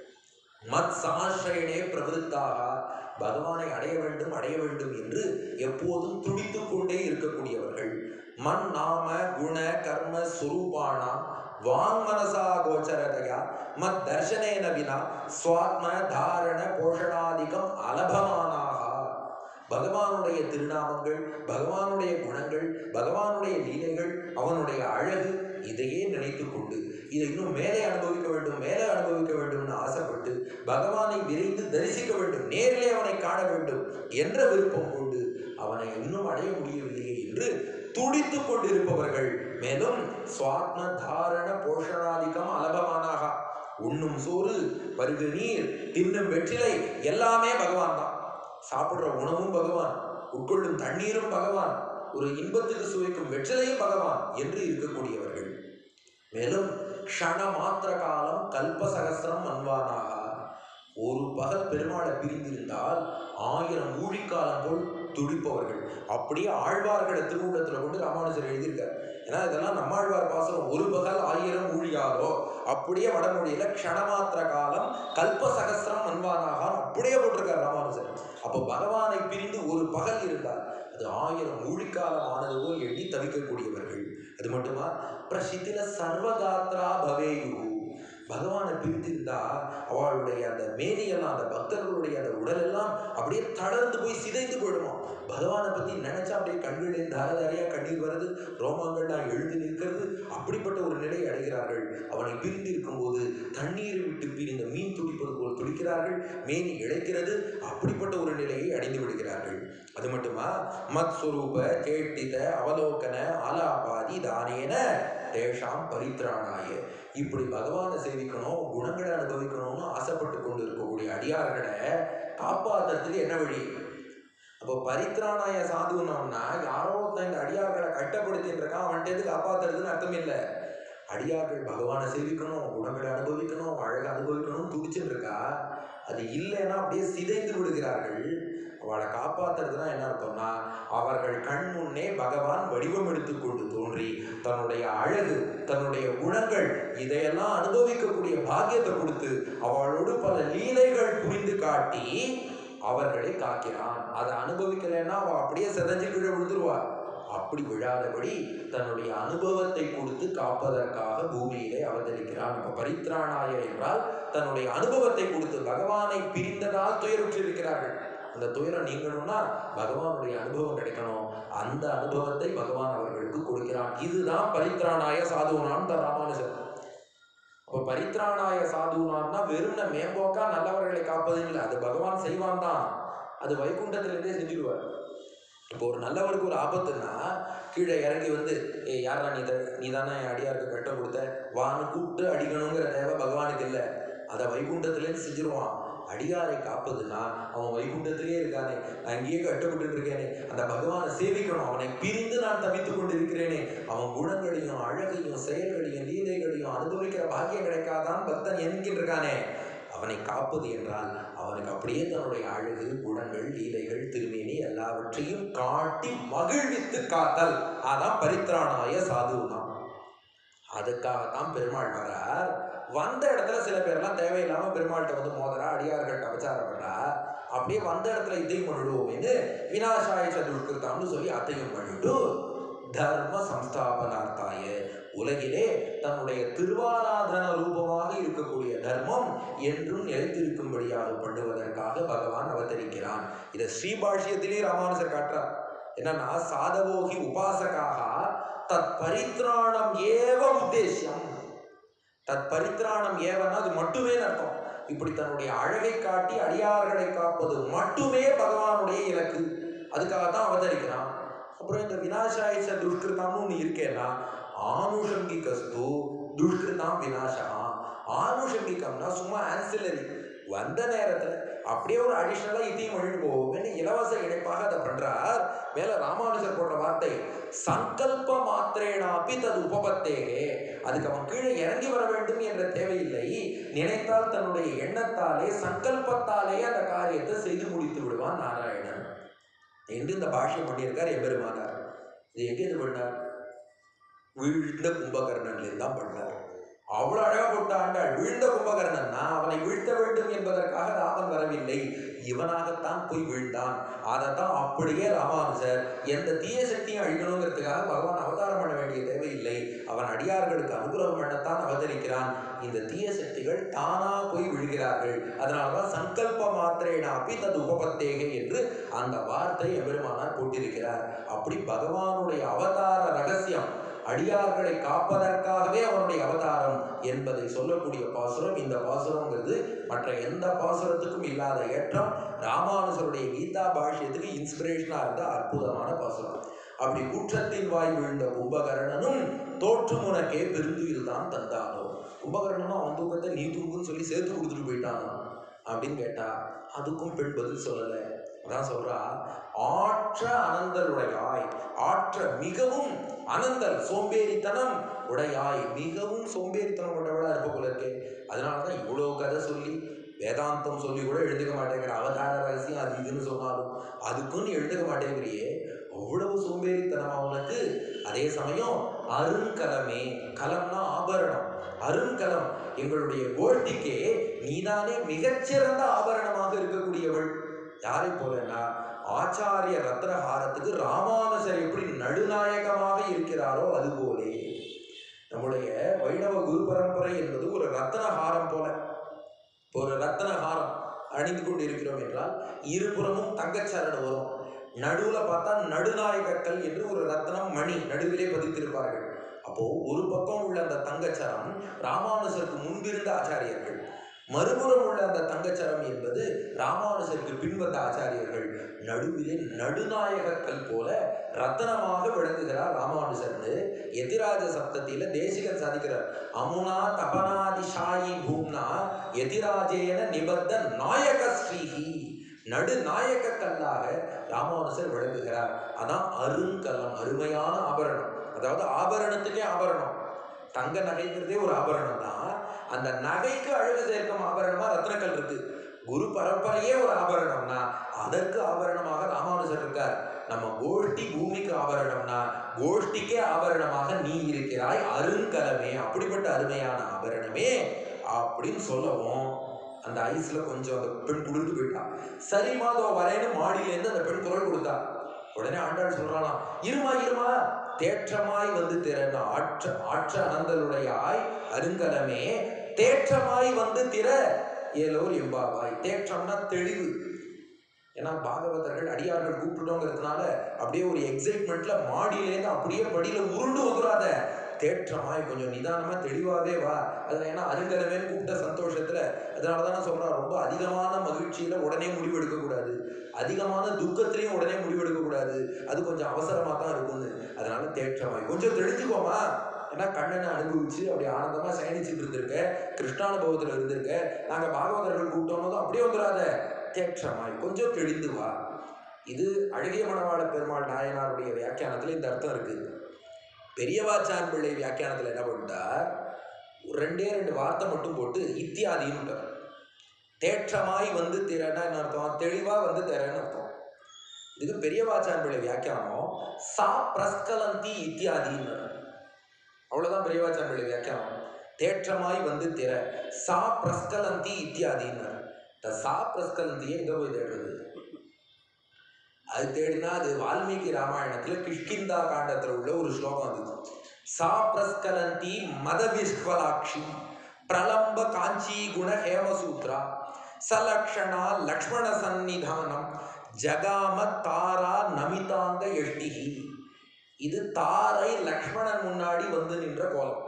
மத் சாஸ்ரயனே பிரவருத்தாக பகவானை அடைய வேண்டும் அடைய வேண்டும் என்று எப்போதும் துடித்துக் கொண்டே இருக்கக்கூடியவர்கள் மண் நாம குண கர்ம சுரூபானா வாங்மனசா கோச்சரதையா மத் தர்ஷனேன வினா ஸ்வாத்ம தாரண போஷணாதிகம் அலபமானாக பகவானுடைய திருநாமங்கள் பகவானுடைய குணங்கள் பகவானுடைய லீலைகள் அவனுடைய அழகு இதையே நினைத்துக் கொண்டு இதை இன்னும் மேலே அனுபவிக்க வேண்டும் மேலே அனுபவிக்க வேண்டும்னு ஆசைப்பட்டு பகவானை விரைந்து தரிசிக்க வேண்டும் நேரிலே அவனை காண வேண்டும் என்ற விருப்பம் கொண்டு அவனை இன்னும் அடைய முடியவில்லையே என்று துடித்துக் கொண்டிருப்பவர்கள் மேலும் சுவாத்ம தாரண போஷணாதிகம் அலபமானாக உண்ணும் சோறு பருகு நீர் தின்னும் வெற்றிலை எல்லாமே பகவான் தான் சாப்பிடுற உணவும் பகவான் உட்கொள்ளும் தண்ணீரும் பகவான் ஒரு இன்பத்துக்கு சுவைக்கும் வெற்றிலையும் பகவான் என்று இருக்கக்கூடியவர்கள் மேலும் க்ஷண மாத்திர காலம் கல்ப சகசிரம் அன்வானாக ஒரு பகல் பெருமாளை பிரிந்திருந்தால் ஆயிரம் ஊழிக்காலம் போல் துடிப்பவர்கள் அப்படியே ஆழ்வார்களை திருவுள்ளத்துல கொண்டு ராமானுஜர் எழுதியிருக்கார் ஏன்னா இதெல்லாம் நம்மாழ்வார் பாசுரம் ஒரு பகல் ஆயிரம் ஊழியாரோ அப்படியே வடமொழியில க்ஷணமாத்திர காலம் கல்ப சகசிரம் மன்வானாக அப்படியே போட்டிருக்கார் ராமானுஜர் அப்போ பகவானை பிரிந்து ஒரு பகல் இருந்தால் அது ஆயிரம் ஊழிக்காலம் ஆனது போல் எண்ணி தவிக்கக்கூடியவர்கள் அது மட்டுமா பிரசித்தில சர்வகாத்ரா பவேயு பகவானை பிரித்திருந்தா அவளுடைய அந்த மேனியெல்லாம் அந்த பக்தர்களுடைய அந்த உடலெல்லாம் அப்படியே தளர்ந்து போய் சிதைந்து போயிடுமா பகவானை பத்தி நினைச்சா அப்படியே கண்களில் தாரதாரியா கண்ணீர் வருது ரோமங்கள்லாம் எழுந்து நிற்கிறது அப்படிப்பட்ட ஒரு நிலை அடைகிறார்கள் அவனை பிரிந்து இருக்கும்போது தண்ணீரை விட்டு பிரிந்த மீன் துடிப்பது போல் துடிக்கிறார்கள் மேனி இழைக்கிறது அப்படிப்பட்ட ஒரு நிலையை அடைந்து விடுகிறார்கள் அது மட்டுமா மத் சுரூப கேட்டித அவலோகன ஆலாபாதி தானேன தேஷாம் பரித்ராணாய இப்படி பகவானை சேவிக்கணும் குணங்களை அனுபவிக்கணும்னு ஆசைப்பட்டு கொண்டு இருக்கக்கூடிய அடியார்களை காப்பாத்துறதுக்கு என்ன வழி அப்போ பரித்ராணாய சாதுனம்னா யாரோ ஒருத்தன் இந்த அடியார்களை கட்டப்படுத்தின்னு இருக்கான் அவன்கிட்ட எது காப்பாத்துறதுன்னு அர்த்தம் இல்லை அடியார்கள் பகவானை சேவிக்கணும் குணங்களை அனுபவிக்கணும் அழகை அனுபவிக்கணும் துடிச்சுட்டு இருக்கா அது இல்லைன்னா அப்படியே சிதைந்து விடுகிறார்கள் அவளை காப்பாத்துறதுனா என்ன அர்த்தம்னா அவர்கள் கண் முன்னே பகவான் வடிவம் எடுத்துக்கொண்டு தோன்றி தன்னுடைய அழகு தன்னுடைய குணங்கள் இதையெல்லாம் அனுபவிக்கக்கூடிய பாக்கியத்தை கொடுத்து அவளோடு பல லீலைகள் புரிந்து காட்டி அவர்களை காக்கிறான் அதை அனுபவிக்கலைன்னா அவ அப்படியே செதஞ்சு கீழே விழுந்துருவா அப்படி விழாதபடி தன்னுடைய அனுபவத்தை கொடுத்து காப்பதற்காக பூமியிலே அவதரிக்கிறான் இப்ப பரித்ராணாய என்றால் தன்னுடைய அனுபவத்தை கொடுத்து பகவானை பிரிந்ததால் துயருற்றிருக்கிறார்கள் அந்த துயரம் நீங்கணும்னா பகவானுடைய அனுபவம் கிடைக்கணும் அந்த அனுபவத்தை பகவான் அவர்களுக்கு கொடுக்கிறான் இதுதான் பரித்ராணாய சாதுனான் த ராமானுஜர் அப்போ பரித்ராணாய சாதுனான்னா வெறும் மேம்போக்கா நல்லவர்களை காப்பது இல்லை அது பகவான் செய்வான் தான் அது வைகுண்டத்திலிருந்தே செஞ்சுடுவார் இப்போ ஒரு நல்லவருக்கு ஒரு ஆபத்துன்னா கீழே இறங்கி வந்து ஏய் யாரா நீ த- நீ தானே என் அடியாருக்கு கட்டம் கொடுத்த வான்னு கூப்பிட்டு அடிக்கணுங்கிற தேவை பகவானுக்கு இல்லை அதை வைகுண்டத்திலேருந்து செஞ்சிருவான் அடியாரை காப்பதுன்னா அவன் வைகுண்டத்திலே இருக்கானே நான் இங்கேயே கட்டுப்பட்டு இருக்கேனே அந்த பகவானை சேவிக்கணும் அவனை பிரிந்து நான் தவித்துக் கொண்டு இருக்கிறேனே அவன் குணங்களையும் அழகையும் செயல்களையும் லீலைகளையும் அனுபவிக்கிற பாக்கியம் கிடைக்காதான் பக்தன் என்கின்றானே அவனை காப்பது என்றால் அவனுக்கு அப்படியே தன்னுடைய அழகு குணங்கள் லீலைகள் திருமேனி எல்லாவற்றையும் காட்டி மகிழ்வித்து காத்தல் அதான் பரித்ராணாய சாதுனா அதுக்காகத்தான் பெருமாள் வரார் வந்த இடத்துல சில பேர்லாம் தேவையில்லாம பெருமாள்கிட்ட வந்து மோதரா அடியார்கள்ட்ட அபச்சாரம் பண்றா அப்படியே வந்த இடத்துல இதையும் பண்ணிடுவோம்னு வினாசாய சதுர்கிருத்தாம்னு சொல்லி அதையும் பண்ணிட்டு தர்ம சம்ஸ்தாபனார்த்தாய உலகிலே தன்னுடைய திருவாராதன ரூபமாக இருக்கக்கூடிய தர்மம் என்றும் நிலைத்திருக்கும்படியாக பண்ணுவதற்காக பகவான் அவதரிக்கிறான் இதை ஸ்ரீபாஷ்யத்திலே ராமானுஜர் காட்டுறார் என்னன்னா சாதவோகி உபாசகாக தத் பரித்ராணம் ஏவ உத்தேசியம் தத் பரித்ராணம் ஏவன்னா அது மட்டுமே அர்த்தம் இப்படி தன்னுடைய அழகை காட்டி அடியார்களை காப்பது மட்டுமே பகவானுடைய இலக்கு அதுக்காக தான் அவதரிக்கிறான் அப்புறம் இந்த வினாசாயிச்ச துஷ்கிருதம்னு ஒன்று இருக்கேன்னா ஆனுஷங்கிகஸ்து துஷ்கிருதாம் வினாசா ஆனுஷங்கிகம்னா சும்மா ஆன்சிலரி வந்த நேரத்தில் அப்படியே ஒரு அடிஷ்னலாக இதையும் எழுந்து போவோம்னு இலவச இணைப்பாக அதை பண்றார் மேல ராமானுஜர் போடுற வார்த்தை சங்கல்ப மாத்திரேனாப்பி தது உபபத்தேகே அதுக்கு அவன் கீழே இறங்கி வர வேண்டும் என்ற தேவையில்லை நினைத்தால் தன்னுடைய எண்ணத்தாலே சங்கல்பத்தாலே அந்த காரியத்தை செய்து முடித்து விடுவான் நாராயணன் என்று இந்த பாஷ்யம் பண்ணியிருக்கார் எம்பெருமானார் இது எங்கே இது பண்ணார் வீழ்ந்த கும்பகர்ணன்லேருந்து தான் பண்ணார் அவ்வளவு அழகா போட்ட ஆண்டாள் வீழ்ந்த கும்பகர்ணன்னா அவனை வீழ்த்த வேண்டும் என்பதற்காக ராமன் வரவில்லை இவனாகத்தான் போய் வீழ்ந்தான் அதைத்தான் அப்படியே ராமானுஜர் எந்த தீய சக்தியும் அழிக்கணுங்கிறதுக்காக பகவான் அவதாரம் பண்ண வேண்டிய தேவையில்லை அவன் அடியார்களுக்கு அனுகிரகம் பண்ணத்தான் அவதரிக்கிறான் இந்த தீய சக்திகள் தானா போய் விழுகிறார்கள் அதனாலதான் சங்கல்ப மாத்திரேனாப்பி தது உபபத்தேகை என்று அந்த வார்த்தை எம்பெருமானார் போட்டிருக்கிறார் அப்படி பகவானுடைய அவதார ரகசியம் அடியார்களை காப்பதற்காகவே அவனுடைய அவதாரம் என்பதை சொல்லக்கூடிய பாசுரம் இந்த பாசுரங்கிறது மற்ற எந்த பாசுரத்துக்கும் இல்லாத ஏற்றம் ராமானுஜருடைய கீதா பாஷ்யத்துக்கு இன்ஸ்பிரேஷனா இருந்த அற்புதமான பாசுரம் அப்படி குற்றத்தின் வாய் விழுந்த கும்பகர்ணனும் தோற்று முனக்கே பெருந்துயில் தான் தந்தானோ கும்பகர்ணனும் அவன் தூக்கத்தை நீ தூங்குன்னு சொல்லி சேர்த்து கொடுத்துட்டு போயிட்டானோ அப்படின்னு கேட்டா அதுக்கும் பெண் பதில் சொல்லலை அதான் சொல்றா ஆற்ற அனந்தலுடையாய் ஆற்ற மிகவும் அனந்தல் சோம்பேறித்தனம் உடையாய் மிகவும் சோம்பேறித்தனம் கொண்டவளா இருப்ப போல இருக்கே அதனால தான் இவ்வளோ கதை சொல்லி வேதாந்தம் சொல்லி கூட எழுதுக்க மாட்டேங்கிற அவதார ரகசியம் அது இதுன்னு சொன்னாலும் அதுக்கும் நீ எழுதுக்க மாட்டேங்கிறியே அவ்வளவு சோம்பேறித்தனமா உனக்கு அதே சமயம் அருங்கலமே கலம்னா ஆபரணம் அருங்கலம் எங்களுடைய கோஷ்டிக்கே நீதானே மிகச்சிறந்த ஆபரணமாக இருக்கக்கூடியவள் யாரை போலன்னா ஆச்சாரிய ரத்னஹாரத்துக்கு ராமானுஜர் எப்படி நடுநாயகமாக இருக்கிறாரோ அதுபோலே நம்முடைய வைணவ குரு பரம்பரை என்பது ஒரு ரத்னஹாரம் போல இப்போ ஒரு ரத்னஹாரம் அணிந்து கொண்டு இருக்கிறோம் என்றால் இருபுறமும் தங்கச்சரடு வரும் நடுவுல பார்த்தா நடுநாயகக்கல் என்று ஒரு ரத்னம் மணி நடுவிலே பதித்திருப்பார்கள் அப்போ ஒரு பக்கம் உள்ள அந்த தங்கச்சரம் ராமானுஜருக்கு முன்பிருந்த ஆச்சாரியர்கள் மறுபுறம் உள்ள அந்த தங்கச்சரம் என்பது ராமானுஜருக்கு பின்வந்த ஆச்சாரியர்கள் நடுவிலே நடுநாயக கல் போல ரத்தனமாக விளங்குகிறார் ராமானுஜர்னு எதிராஜ சப்தத்தில தேசிகன் சாதிக்கிறார் அமுனா தபனாதி ஷாயி பூம்னா எதிராஜேன நிபத்த நாயக ஸ்ரீஹி நடு நாயக கல்லாக ராமானுஜர் விளங்குகிறார் அதான் அருங்கலம் அருமையான ஆபரணம் அதாவது ஆபரணத்துக்கே ஆபரணம் தங்க நகைங்கிறதே ஒரு ஆபரணம் தான் அந்த நகைக்கு அழகு சேர்க்கும் ஆபரணமா ரத்னக்கல் இருக்கு குரு பரம்பரையே ஒரு ஆபரணம்னா அதற்கு ஆபரணமாக ராமானுஜர் இருக்கார் நம்ம கோஷ்டி பூமிக்கு ஆபரணம்னா கோஷ்டிக்கே ஆபரணமாக நீ இருக்கிறாய் அருங்கலமே அப்படிப்பட்ட அருமையான ஆபரணமே அப்படின்னு சொல்லவும் அந்த ஐஸ்ல கொஞ்சம் அந்த பெண் குளிர்ந்து போயிட்டா சரி மாதோ வரேன்னு மாடியிலேருந்து அந்த பெண் குரல் கொடுத்தா உடனே ஆண்டாள் சொல்றாளாம் இருமா இருமா தேற்றமாய் வந்து திறன ஆற்ற ஆற்ற அனந்தலுடையாய் அருங்கலமே தேற்றமாய் வந்து திற ஏலோர் எம்பாவாய் தேற்றம்னா தெளிவு ஏன்னா பாகவதர்கள் அடியார்கள் கூப்பிட்டோங்கிறதுனால அப்படியே ஒரு எக்ஸைட்மெண்ட்ல மாடியிலேருந்து அப்படியே படியில உருண்டு வந்துடாத தேற்றமாய் கொஞ்சம் நிதானமா தெளிவாவே வா அதுல ஏன்னா அருங்கலவேன்னு கூப்பிட்ட சந்தோஷத்துல அதனால தான் நான் சொல்றேன் ரொம்ப அதிகமான மகிழ்ச்சியில உடனே முடிவு எடுக்க கூடாது அதிகமான துக்கத்திலையும் உடனே முடிவு எடுக்க கூடாது அது கொஞ்சம் அவசரமா தான் இருக்கும்னு அதனால தேற்றமாய் கொஞ்சம் தெளிஞ்சுக்கோமா ஏன்னா கண்ணனை அனுபவிச்சு அப்படி ஆனந்தமா சயனிச்சுட்டு இருந்திருக்க கிருஷ்ணானுபவத்துல இருந்திருக்க நாங்க பாகவதர்கள் கூப்பிட்டோம் அப்படியே வந்துடாத தேற்றமாய் கொஞ்சம் தெளிந்து வா இது அழகிய மணவாள பெருமாள் நாயனாருடைய வியாக்கியானத்துல இந்த அர்த்தம் இருக்கு பெரியவாச்சான் பிள்ளை வியாக்கியானத்துல என்ன பண்ணிட்டார் ஒரு ரெண்டே ரெண்டு வார்த்தை மட்டும் போட்டு இத்தியாதின்னு தேற்றமாய் வந்து திறன்னா என்ன அர்த்தம் தெளிவா வந்து திறன்னு அர்த்தம் இதுக்கு பெரியவாச்சான் பிள்ளை வியாக்கியானம் சா பிரஸ்கலந்தி இத்தியாதின்னு அவ்வளவுதான் பெரியவாச்சான் பிள்ளை வியாக்கியானம் தேற்றமாய் வந்து திற சா பிரஸ்கலந்தி இத்தியாதின்னு இந்த சா பிரஸ்கலந்தியை எங்க போய் தேடுறது அது தேடினா அது வால்மீகி ராமாயணத்துல கிஷ்கிந்தா காண்டத்துல உள்ள ஒரு ஸ்லோகம் அது சா பிரஸ்கலந்தி மத விஸ்வலாட்சி பிரலம்ப காஞ்சி குண ஹேமசூத்ரா சலக்ஷணா லக்ஷ்மண சந்நிதானம் ஜகாம தாரா நமிதாங்க எஷ்டிகி இது தாரை லக்ஷ்மணன் முன்னாடி வந்து நின்ற கோலம்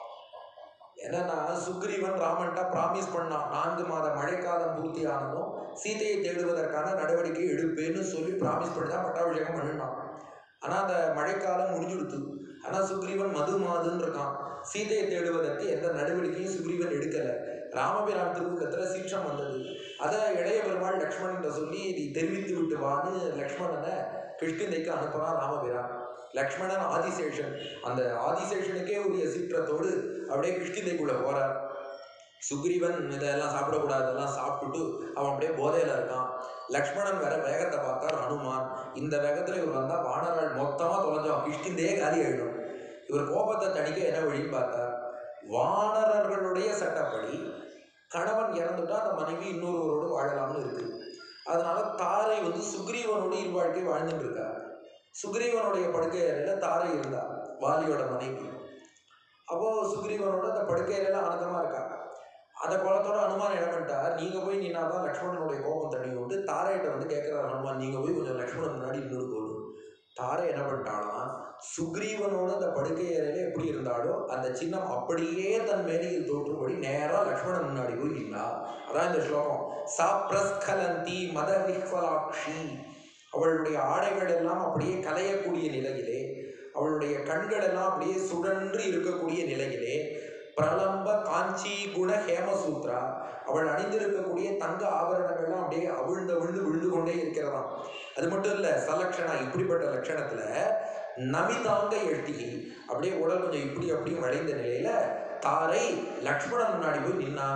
என்னன்னா சுக்ரீவன் ராமன்ட்ட ப்ராமிஸ் பண்ணான் நான்கு மாத மழைக்காலம் பூர்த்தி ஆனதும் சீதையை தேடுவதற்கான நடவடிக்கை எடுப்பேன்னு சொல்லி ப்ராமிஸ் பண்ணி தான் பட்டாபிஷேகம் பண்ணினான் ஆனால் அந்த மழைக்காலம் முடிஞ்சுடுத்து ஆனால் சுக்ரீவன் மது மாதுன்னு இருக்கான் சீதையை தேடுவதற்கு எந்த நடவடிக்கையும் சுக்ரீவன் எடுக்கலை ராமபிரான் திருவுள்ளத்தில் சீற்றம் வந்தது அதை இளைய பெருமாள் லக்ஷ்மணன் சொல்லி நீ தெரிவித்து விட்டு வான்னு லக்ஷ்மணனை கிஷ்கிந்தைக்கு அனுப்புறான் ராமபிரான் லக்ஷ்மணன் ஆதிசேஷன் அந்த ஆதிசேஷனுக்கே உரிய சீற்றத்தோடு அப்படியே கிஷ்கிந்தைக்குள்ள போறார் சுக்ரீவன் இதெல்லாம் சாப்பிடக்கூடாது இதெல்லாம் சாப்பிட்டுட்டு அவன் அப்படியே போதையில இருக்கான் லக்ஷ்மணன் வேற வேகத்தை பார்த்தார் ஹனுமான் இந்த வேகத்துல இவர் வந்தா வானராள் மொத்தமா தொலைஞ்சோம் கிஷ்கிந்தையே காலி ஆயிடும் இவர் கோபத்தை தணிக்க என்ன வழின்னு பார்த்தார் வானரர்களுடைய சட்டப்படி கணவன் இறந்துட்டா அந்த மனைவி இன்னொருவரோடு வாழலாம்னு இருக்கு அதனால தாரை வந்து சுக்ரீவனோடு இல்வாழ்க்கை வாழ்ந்துட்டு இருக்கா சுக்ரீவனுடைய படுக்கை அறையில தாரை இருந்தா வாலியோட மனைவி அப்போ சுக்ரீவனோட அந்த படுக்கை அறையில ஆனந்தமா இருக்கா அந்த கோலத்தோட அனுமான் என்ன பண்ணிட்டார் நீங்க போய் நின்னாதான் லக்ஷ்மணனுடைய கோபம் தண்ணி விட்டு தாரையிட்ட வந்து கேட்கிறார் ஹனுமான் நீங்க போய் கொஞ்சம் லக்ஷ்மணன் முன்னாடி நின்று போடு தாரை என்ன பண்ணிட்டாலாம் சுக்ரீவனோட அந்த படுக்கை அறையில எப்படி இருந்தாலோ அந்த சின்னம் அப்படியே தன் மேலையில் தோற்றும்படி நேரா லக்ஷ்மணன் முன்னாடி போய் நின்னா அதான் இந்த ஸ்லோகம் சா பிரஸ்கலந்தி மத விஹ்வலாட்சி அவளுடைய ஆடைகள் எல்லாம் அப்படியே கலையக்கூடிய நிலையிலே அவளுடைய கண்கள் எல்லாம் அப்படியே சுழன்று இருக்கக்கூடிய நிலையிலே பிரலம்ப காஞ்சி குண ஹேமசூத்ரா அவள் அணிந்திருக்கக்கூடிய தங்க ஆபரணங்கள்லாம் அப்படியே அவிழ்ந்து அவிழ்ந்து விழுந்து கொண்டே இருக்கிறதாம் அது மட்டும் இல்ல சலக்ஷணா இப்படிப்பட்ட லட்சணத்துல நமிதாங்க எட்டிகை அப்படியே உடல் கொஞ்சம் இப்படி அப்படியும் வளைந்த நிலையில தாரை லக்ஷ்மணன் முன்னாடி போய் நின்னா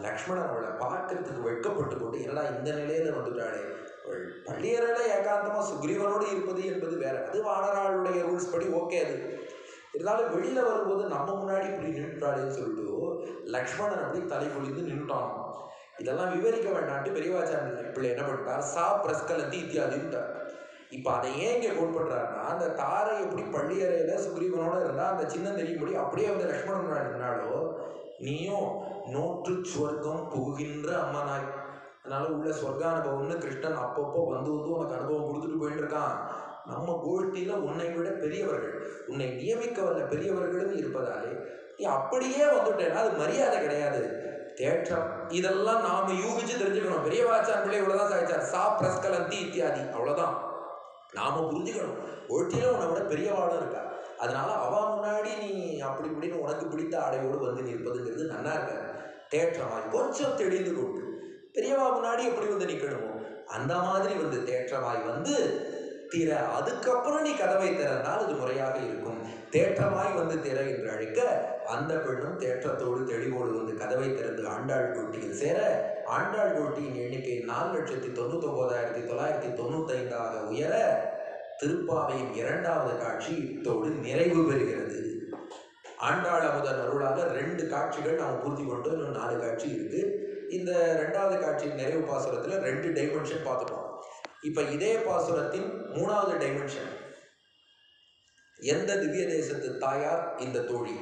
லக்ஷ்மணன் அவளை பார்க்கறதுக்கு வெட்கப்பட்டு கொண்டு என்னடா இந்த நிலையில வந்துட்டாளே அவள் பள்ளியறையில ஏகாந்தமா சுக்ரீவனோடு இருப்பது என்பது வேற அது வானராளுடைய ரூல்ஸ் படி ஓகே அது இருந்தாலும் வெளியில வரும்போது நம்ம முன்னாடி இப்படி நின்றுட்டாளேன்னு சொல்லிட்டு லக்ஷ்மணன் அப்படி தலை குளிந்து நின்றுட்டான் இதெல்லாம் விவரிக்க வேண்டாம்ட்டு பெரியவாச்சாரிய பிள்ளை என்ன பண்ணிட்டார் சா பிரஸ்கலந்தி இத்தியாதின்ட்டார் இப்போ அதை ஏன் இங்கே கோட் பண்ணுறாருன்னா அந்த தாரை எப்படி பள்ளியறையில சுக்ரீவனோட இருந்தா அந்த சின்னம் தெரியும்படி அப்படியே வந்து லக்ஷ்மணன் முன்னாடி நின்னாலோ நீயும் நோற்று சொர்க்கம் புகுகின்ற அம்மனாய் அதனால உள்ள சொர்க்கானுபவம்னு கிருஷ்ணன் அப்பப்போ வந்து வந்து உனக்கு அனுபவம் கொடுத்துட்டு போயிட்டு இருக்கான் நம்ம கோஷ்டியில உன்னை விட பெரியவர்கள் உன்னை நியமிக்க வந்த பெரியவர்களும் இருப்பதாலே நீ அப்படியே வந்துட்டேன்னா அது மரியாதை கிடையாது தேற்றம் இதெல்லாம் நாம யூகிச்சு தெரிஞ்சுக்கணும் பெரியவாச்சான் பிள்ளை இவ்வளவுதான் சாய்ச்சார் சா பிரஸ்கலந்தி இத்தியாதி அவ்வளவுதான் நாம புரிஞ்சுக்கணும் ஒட்டியில உன்னை விட பெரியவாளும் இருக்கா அதனால அவ முன்னாடி நீ அப்படி இப்படின்னு உனக்கு பிடித்த ஆடையோடு வந்து நிற்பதுங்கிறது நன்னா இருக்காது தேற்றமாய் கொஞ்சம் தெளிந்து கொண்டு பெரியவா முன்னாடி எப்படி வந்து நிற்கணுமோ அந்த மாதிரி வந்து தேற்றமாய் வந்து திற அதுக்கப்புறம் நீ கதவை திறந்தால் அது முறையாக இருக்கும் தேற்றமாய் வந்து திற என்று அழைக்க அந்த பெண்ணும் தேற்றத்தோடு தெளிவோடு வந்து கதவை திறந்து ஆண்டாள் கோட்டியில் சேர ஆண்டாள் கோட்டியின் எண்ணிக்கை நாலு லட்சத்தி தொண்ணூத்தி ஒன்பதாயிரத்தி தொள்ளாயிரத்தி தொண்ணூத்தைந்தாக உயர திருப்பாவையின் இரண்டாவது காட்சி இத்தோடு நிறைவு பெறுகிறது ஆண்டாள் அமுதன் அருளாக ரெண்டு காட்சிகள் நாம் பூர்த்தி கொண்டு இன்னும் நாலு காட்சி இருக்கு இந்த ரெண்டாவது காட்சியின் நிறைவு பாசுரத்துல ரெண்டு டைமென்ஷன் பார்த்துட்டோம் இப்ப இதே பாசுரத்தின் மூணாவது டைமென்ஷன் எந்த திவ்ய தேசத்து தாயார் இந்த தோழி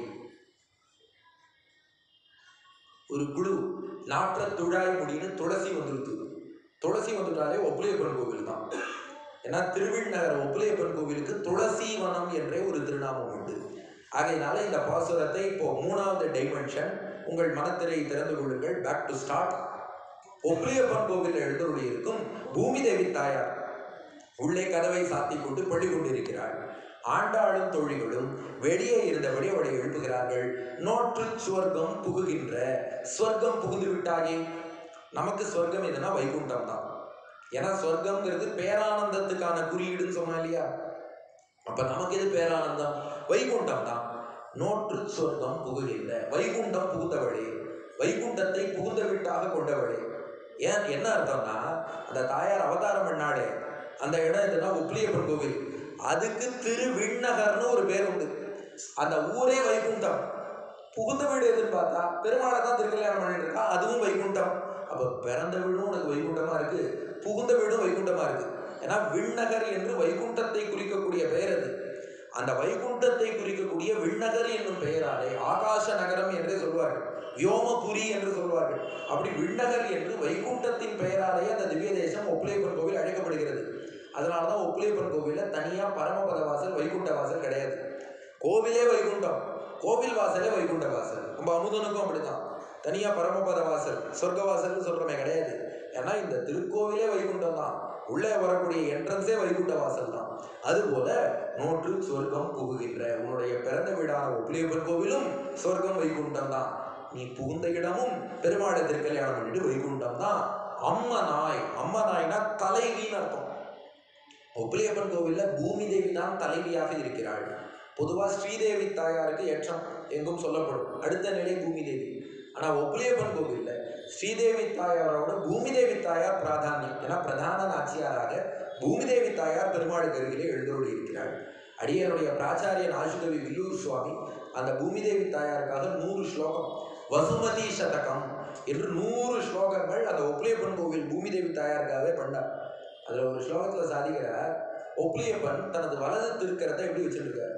ஒரு குழு நாற்ற துழாய் முடின்னு துளசி வந்துருது துளசி வந்துட்டாலே ஒப்புளியப்பன் கோவில் தான் ஏன்னா திருவிழ்நகர் ஒப்புளியப்பன் கோவிலுக்கு துளசி வனம் என்றே ஒரு திருநாமம் உண்டு ஆகையினால இந்த பாசுரத்தை இப்போ மூணாவது டைமென்ஷன் உங்கள் மனத்திரை திறந்து கொள்ளுங்கள் பேக் டு ஸ்டார்ட் ஒப்புளியப்பன் கோவில் எழுந்தருளி இருக்கும் பூமி தேவி தாயார் உள்ளே கதவை சாத்தி கொண்டு பள்ளி கொண்டிருக்கிறாள் ஆண்டாளும் தோழிகளும் வெளியே இருந்தபடி அவளை எழுப்புகிறார்கள் நோற்று சுவர்க்கம் புகுகின்ற ஸ்வர்க்கம் புகுந்து விட்டாயே நமக்கு ஸ்வர்க்கம் எதுனா வைகுண்டம் தான் ஏன்னா ஸ்வர்க்கம்ங்கிறது பேரானந்தத்துக்கான குறியீடுன்னு சொன்னா இல்லையா அப்ப நமக்கு எது பேரானந்தம் வைகுண்டம் தான் நோற்று சொர்க்கம் புகுகின்ற வைகுண்டம் புகுந்தவளே வைகுண்டத்தை புகுந்த வீட்டாக கொண்டவளே ஏன் என்ன அர்த்தம்னா அந்த தாயார் அவதாரம் பண்ணாளே அந்த இடம் எதுனா உப்ளியப்பன் கோவில் அதுக்கு திருவிண்ணகர்னு ஒரு பேர் உண்டு அந்த ஊரே வைகுண்டம் புகுந்த வீடு எதுன்னு பார்த்தா பெருமாளை தான் திருக்கல்யாணம் பண்ணிட்டு இருக்கா அதுவும் வைகுண்டம் அப்ப பிறந்த வீடும் உனக்கு வைகுண்டமா இருக்கு புகுந்த வீடும் வைகுண்டமா இருக்கு ஏன்னா விண்ணகர் என்று வைகுண்டத்தை குறிக்கக்கூடிய பெயர் அது அந்த வைகுண்டத்தை குறிக்கக்கூடிய விண்ணகர் என்னும் பெயராலே ஆகாச நகரம் என்றே சொல்வார்கள் வியோமபுரி என்று சொல்வார்கள் அப்படி விண்ணகர் என்று வைகுண்டத்தின் பெயராலே அந்த திவ்ய தேசம் ஒப்புலேப்பன் கோவில் அழைக்கப்படுகிறது அதனால தான் ஒப்புலேப்பன் கோவிலில் தனியாக பரமபத வாசல் வைகுண்ட வாசல் கிடையாது கோவிலே வைகுண்டம் கோவில் வாசலே வைகுண்ட வாசல் நம்ம அமுதனுக்கும் அப்படிதான் தனியாக பரமபத வாசல் சொர்க்க வாசல்னு சொல்கிறோமே கிடையாது ஏன்னா இந்த திருக்கோவிலே வைகுண்டம் தான் உள்ளே வரக்கூடிய என்ட்ரன்ஸே வைகுண்ட வாசல் தான் அதுபோல நோற்று சொர்க்கம் புகுகின்ற உன்னுடைய பிறந்த வீடான ஒப்புளியப்பன் கோவிலும் சொர்க்கம் வைகுண்டம் தான் நீ புகுந்த இடமும் பெருமாளை திருக்கல்யாணம் பண்ணிட்டு வைகுண்டம் தான் அம்மனாய் அம்மனாய்னா தலைவின்னு அர்த்தம் ஒப்புளியப்பன் கோவில்ல பூமி தேவி தான் தலைவியாக இருக்கிறாள் பொதுவா ஸ்ரீதேவி தாயாருக்கு ஏற்றம் எங்கும் சொல்லப்படும் அடுத்த நிலை பூமி தேவி ஆனா ஒப்புளியப்பன் கோவில்ல ஸ்ரீதேவி தாயாரோட பூமி தேவி தாயார் பிராதானியம் ஏன்னா பிரதான நாச்சியாராக பூமி தேவி தாயார் பெருமாளுக்கு அருகிலே எழுந்தருளி இருக்கிறாள் அடியனுடைய பிராச்சாரியன் ஆசுகவி வில்லூர் சுவாமி அந்த பூமி தேவி தாயாருக்காக நூறு ஸ்லோகம் வசுமதி சதகம் என்று நூறு ஸ்லோகங்கள் அந்த ஒப்புளியப்பன் கோவில் பூமி தேவி தாயாருக்காகவே பண்ணார் அதுல ஒரு ஸ்லோகத்துல சாதிக்கிறார் ஒப்புளியப்பன் தனது வலது திருக்கரத்தை எப்படி வச்சிருக்கார்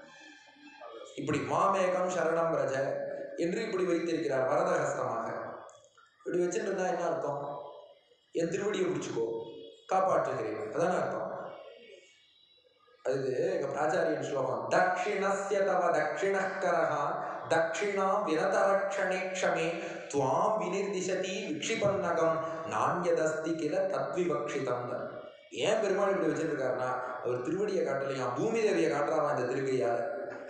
இப்படி மாமேகம் சரணம் ரஜ என்று இப்படி வைத்திருக்கிறார் வரதஹஸ்தமாக இப்படி வச்சுட்டு இருந்தா என்ன அர்த்தம் என் திருவடியை பிடிச்சிக்கோ காப்பாற்றுகிறேன் அதான அர்த்தம் அதுக்கு எங்க பிராச்சாரியன் ஸ்லோகம் தக்ஷிணஸ்ய தவ தக்ஷிணக்கரஹா தக்ஷிணா விரதரக்ஷணே க்ஷமே துவாம் வினிர்திசதி விக்ஷிபன்னகம் நாண்யதஸ்தி கில தத்விவக்ஷிதம் ஏன் பெருமாள் இப்படி வச்சிருக்காருன்னா அவர் திருவடியை காட்டலையாம் பூமி தேவியை காட்டுறாராம் இந்த திருக்கையால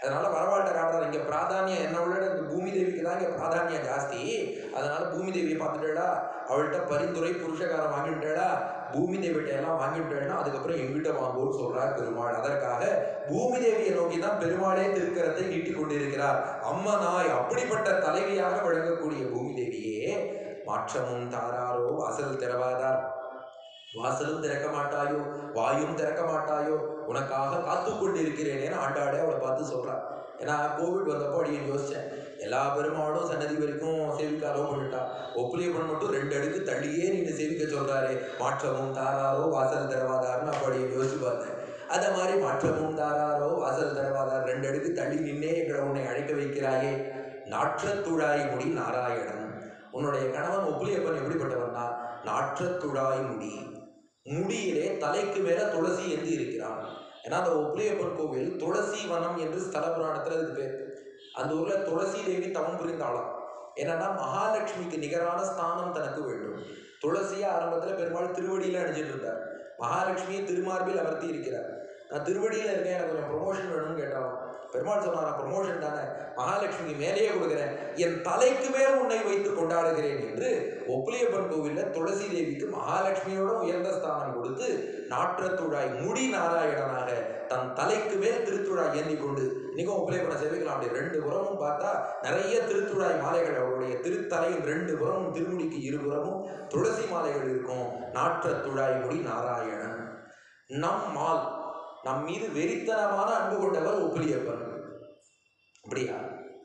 அதனால வரவாழ்கிட்ட காட்டுறாரு இங்க பிராதானியம் என்ன விட இந்த பூமி தேவிக்கு தான் இங்க பிராதானியம் ஜாஸ்தி அதனால பூமி தேவியை பார்த்துட்டேடா அவள்கிட்ட பரிந்துரை புருஷகாரம் வாங்கிட்டேடா பூமி தேவிட்ட எல்லாம் வாங்கிட்டேன்னா அதுக்கப்புறம் எங்கிட்ட வாங்குவோம்னு சொல்றார் பெருமாள் அதற்காக பூமி தேவியை நோக்கி தான் பெருமாளே திருக்கரத்தை நீட்டிக் கொண்டிருக்கிறார் அம்மனாய் அப்படிப்பட்ட தலைவியாக விளங்கக்கூடிய பூமி தேவியே மாற்றமும் தாராரோ வாசல் திறவாதார் வாசலும் திறக்க மாட்டாயோ வாயும் திறக்க மாட்டாயோ உனக்காக காத்து கொண்டிருக்கிறேனேன்னு ஆண்டாடே அவளை பார்த்து சொல்றா ஏன்னா கோவிட் வந்தப்போ அப்படின்னு யோசிச்சேன் எல்லா பெருமாளும் சன்னதி வரைக்கும் சேவிக்க அலோவ் பண்ணிட்டா ஒப்புளியப்பன் மட்டும் ரெண்டு அடுக்கு தள்ளியே நீங்க சேவிக்க சொல்றாரு மாற்றமும் தாராரோ வாசல் திறவாதார்னு அப்போ அப்படின்னு யோசிச்சு பார்த்தேன் அத மாதிரி மாற்றமும் தாராரோ வாசல் திறவாதார் ரெண்டு அடுக்கு தள்ளி நின்னே எங்களை உன்னை அழைக்க வைக்கிறாயே நாற்றத்துழாய் முடி நாராயணன் உன்னுடைய கணவன் ஒப்புளியப்பன் எப்படிப்பட்டவன்னா நாற்றத்துழாய் முடி முடியிலே தலைக்கு மேல துளசி ஏந்தி இருக்கிறான் ஏன்னா அந்த ஒப்புளியப்பன் கோவில் துளசி வனம் என்று ஸ்தல புராணத்துல அதுக்கு பேர் அந்த ஊர்ல துளசி தேவி தவம் புரிந்தாளாம் என்னன்னா மகாலட்சுமிக்கு நிகரான ஸ்தானம் தனக்கு வேண்டும் துளசியா ஆரம்பத்துல பெருமாள் திருவடியில அணிஞ்சிட்டு இருந்தார் மகாலட்சுமியை திருமார்பில் அமர்த்தி இருக்கிறார் நான் திருவடியில இருக்கேன் எனக்கு கொஞ்சம் ப்ரொமோஷன் வேணும்னு கேட்டாலும் பெருமாள் சொன்னார் ப்ரொமோஷன் தானே மகாலட்சுமிக்கு மேலேயே கொடுக்குறேன் என் தலைக்கு மேல் உன்னை வைத்து கொண்டாடுகிறேன் என்று ஒப்புளியப்பன் கோவில்ல துளசி தேவிக்கு மகாலட்சுமியோட உயர்ந்த ஸ்தானம் கொடுத்து நாற்றத்துழாய் முடி நாராயணனாக தன் தலைக்கு மேல் திருத்துழாய் ஏந்தி கொண்டு இன்னைக்கும் ஒப்புளியப்பனை சேவிக்கலாம் அப்படி ரெண்டு புறமும் பார்த்தா நிறைய திருத்துழாய் மாலைகள் அவருடைய திருத்தலையின் ரெண்டு புறமும் திருமுடிக்கு இருபுறமும் துளசி மாலைகள் இருக்கும் நாற்றத்துழாய் முடி நாராயணன் நம் மால் நம் மீது வெறித்தனமான அன்பு கொண்டவர் ஒப்புளியப்பன் அப்படியா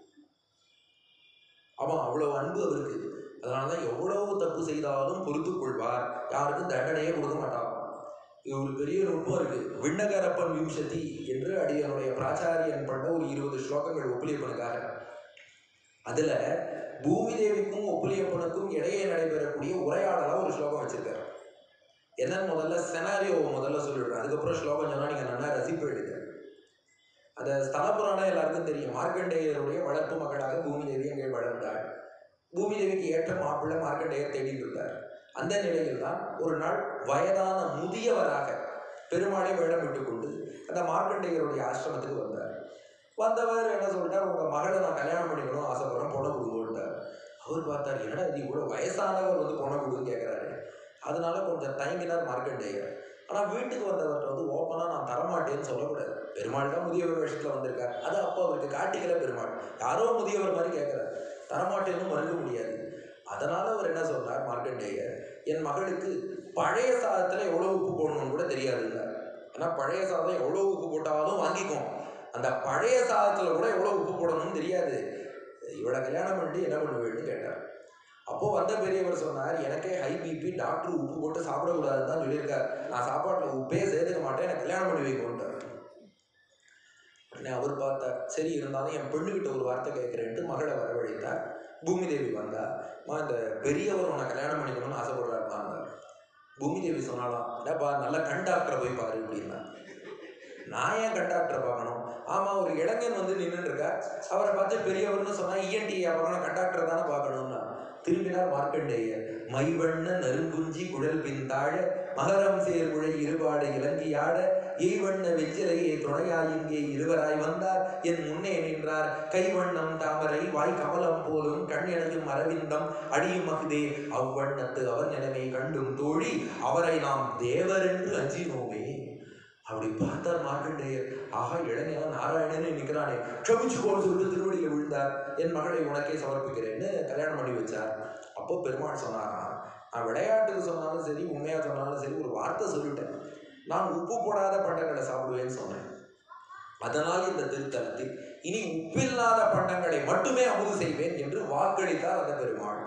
அவன் அவ்வளவு அன்பு அவருக்கு அதனாலதான் எவ்வளவு தப்பு செய்தாலும் பொறுத்துக் கொள்வார் யாருக்கும் தண்டனையே கொடுக்க மாட்டார் இது ஒரு பெரிய நுட்பம் இருக்கு விண்ணகரப்பன் விம்சதி என்று அடியனுடைய பிராச்சாரியன் பண்ண ஒரு இருபது ஸ்லோகங்கள் ஒப்புளியப்பனுக்காக அதுல பூமி தேவிக்கும் ஒப்புளியப்பனுக்கும் இடையே நடைபெறக்கூடிய உரையாடலா ஒரு ஸ்லோகம் வச்சிருக்காரு என்னன்னு முதல்ல செனாரியோவை முதல்ல சொல்லிடுறேன் அதுக்கப்புறம் ஸ்லோகம் சொன்னா நீங்க நல்லா ரசிப்பீடுங்க அந்த ஸ்தல புராணம் எல்லாருக்கும் தெரியும் மார்க்கண்டேயருடைய வளர்ப்பு மகளாக பூமி தேவி அங்கே வளர்ந்தாள் பூமி தேவிக்கு ஏற்ற மாப்பிள்ளை மார்க்கண்டேயர் தேடிட்டு இருந்தார் அந்த நிலையில் தான் ஒரு நாள் வயதான முதியவராக பெருமாளை வேடமிட்டு கொண்டு அந்த மார்க்கண்டேயருடைய ஆசிரமத்துக்கு வந்தார் வந்தவர் என்ன சொல்லிட்டார் உங்க மகளை நான் கல்யாணம் பண்ணிக்கணும் ஆசைப்படுறேன் பொண்ணை கொடுங்கோன்ட்டார் அவர் பார்த்தார் என்னடா இது இவ்வளோ வயசானவர் வந்து பொண்ணை கொடுன்னு கேட்குறாரு அதனால கொஞ்சம் தயங்கினார் மார்க்கண்டேயர் ஆனால் வீட்டுக்கு வந்தவர்கிட்ட வந்து ஓப்பனாக நான் தரமாட்டேன்னு சொல்லக்கூடாது பெருமாள் தான் முதியவர் வேஷத்தில் வந்திருக்கார் அது அப்போ அவருக்கு காட்டிக்கல பெருமாள் யாரோ முதியவர் மாதிரி கேட்குறாரு தரமாட்டேன்னு மறுக்க முடியாது அதனால அவர் என்ன சொன்னார் மார்க்கண்டேயர் என் மகளுக்கு பழைய சாதத்தில் எவ்வளோ உப்பு போடணும்னு கூட தெரியாதுங்க ஆனால் பழைய சாதம் எவ்வளோ உப்பு போட்டாலும் வாங்கிக்கும் அந்த பழைய சாதத்தில் கூட எவ்வளோ உப்பு போடணும்னு தெரியாது இவளை கல்யாணம் பண்ணிட்டு என்ன பண்ணுவேன்னு கேட்டார் அப்போ வந்த பெரியவர் சொன்னார் எனக்கே ஹை பிபி டாக்டர் உப்பு போட்டு சாப்பிடக்கூடாதுன்னு தான் சொல்லியிருக்கார் நான் சாப்பாட்டில் உப்பே சேர்த்துக்க மாட்டேன் எனக்கு கல்யாணம் பண்ணி வைக்கணுன்றார் உடனே அவர் பார்த்தார் சரி இருந்தாலும் என் பெண்ணுகிட்ட ஒரு வார்த்தை கேட்குறேன்ட்டு மகளை வரவழைத்தார் பூமி தேவி வந்தா மா இந்த பெரியவர் உன்னை கல்யாணம் பண்ணிக்கணும்னு ஆசைப்படுறாருமான்னார் பூமி தேவி சொன்னாலாம் என்னப்பா நல்ல கண் டாக்டரை போய் பாரு அப்படின்னா நான் ஏன் கண் டாக்டரை பார்க்கணும் ஆமா ஒரு இளைஞன் வந்து நின்றுட்டு இருக்கா அவரை பார்த்து பெரியவர்னு சொன்னா இஎன்டி பார்க்கணும் கண்டாக்டரை தானே பார்க்கணும்னா திரும்பினார் மார்க்கண்டேயர் மைவண்ண நறுங்குஞ்சி குழல் பின்தாழ மகரம் சேர்குழை இருபாடு இலங்கியாட எய்வண்ண வெஞ்சிலையே துணையாய் இங்கே இருவராய் வந்தார் என் முன்னே நின்றார் கைவண்ணம் தாமரை வாய் கமலம் போலும் கண் எனதும் அரவிந்தம் அடியும் அகுதே அவ்வண்ணத்து அவர் நிலைமை கண்டும் தோழி அவரை நாம் தேவர் என்று அஞ்சினோமே அப்படி பார்த்தார் மார்க்கண்டேயர் ஆஹா இளைஞன் நாராயணனே நிற்கிறானே க்ஷமிச்சுக்கோன்னு சொல்லிட்டு திருவடியில் விழுந்தார் என் மகளை உனக்கே சமர்ப்பிக்கிறேன்னு கல்யாணம் பண்ணி வச்சார் அப்போ பெருமாள் சொன்னாராம் நான் விளையாட்டுக்கு சொன்னாலும் சரி உண்மையாக சொன்னாலும் சரி ஒரு வார்த்தை சொல்லிட்டேன் நான் உப்பு போடாத பண்டங்களை சாப்பிடுவேன்னு சொன்னேன் அதனால் இந்த திருத்தலத்தில் இனி உப்பில்லாத பண்டங்களை மட்டுமே அமுது செய்வேன் என்று வாக்களித்தார் அந்த பெருமாள்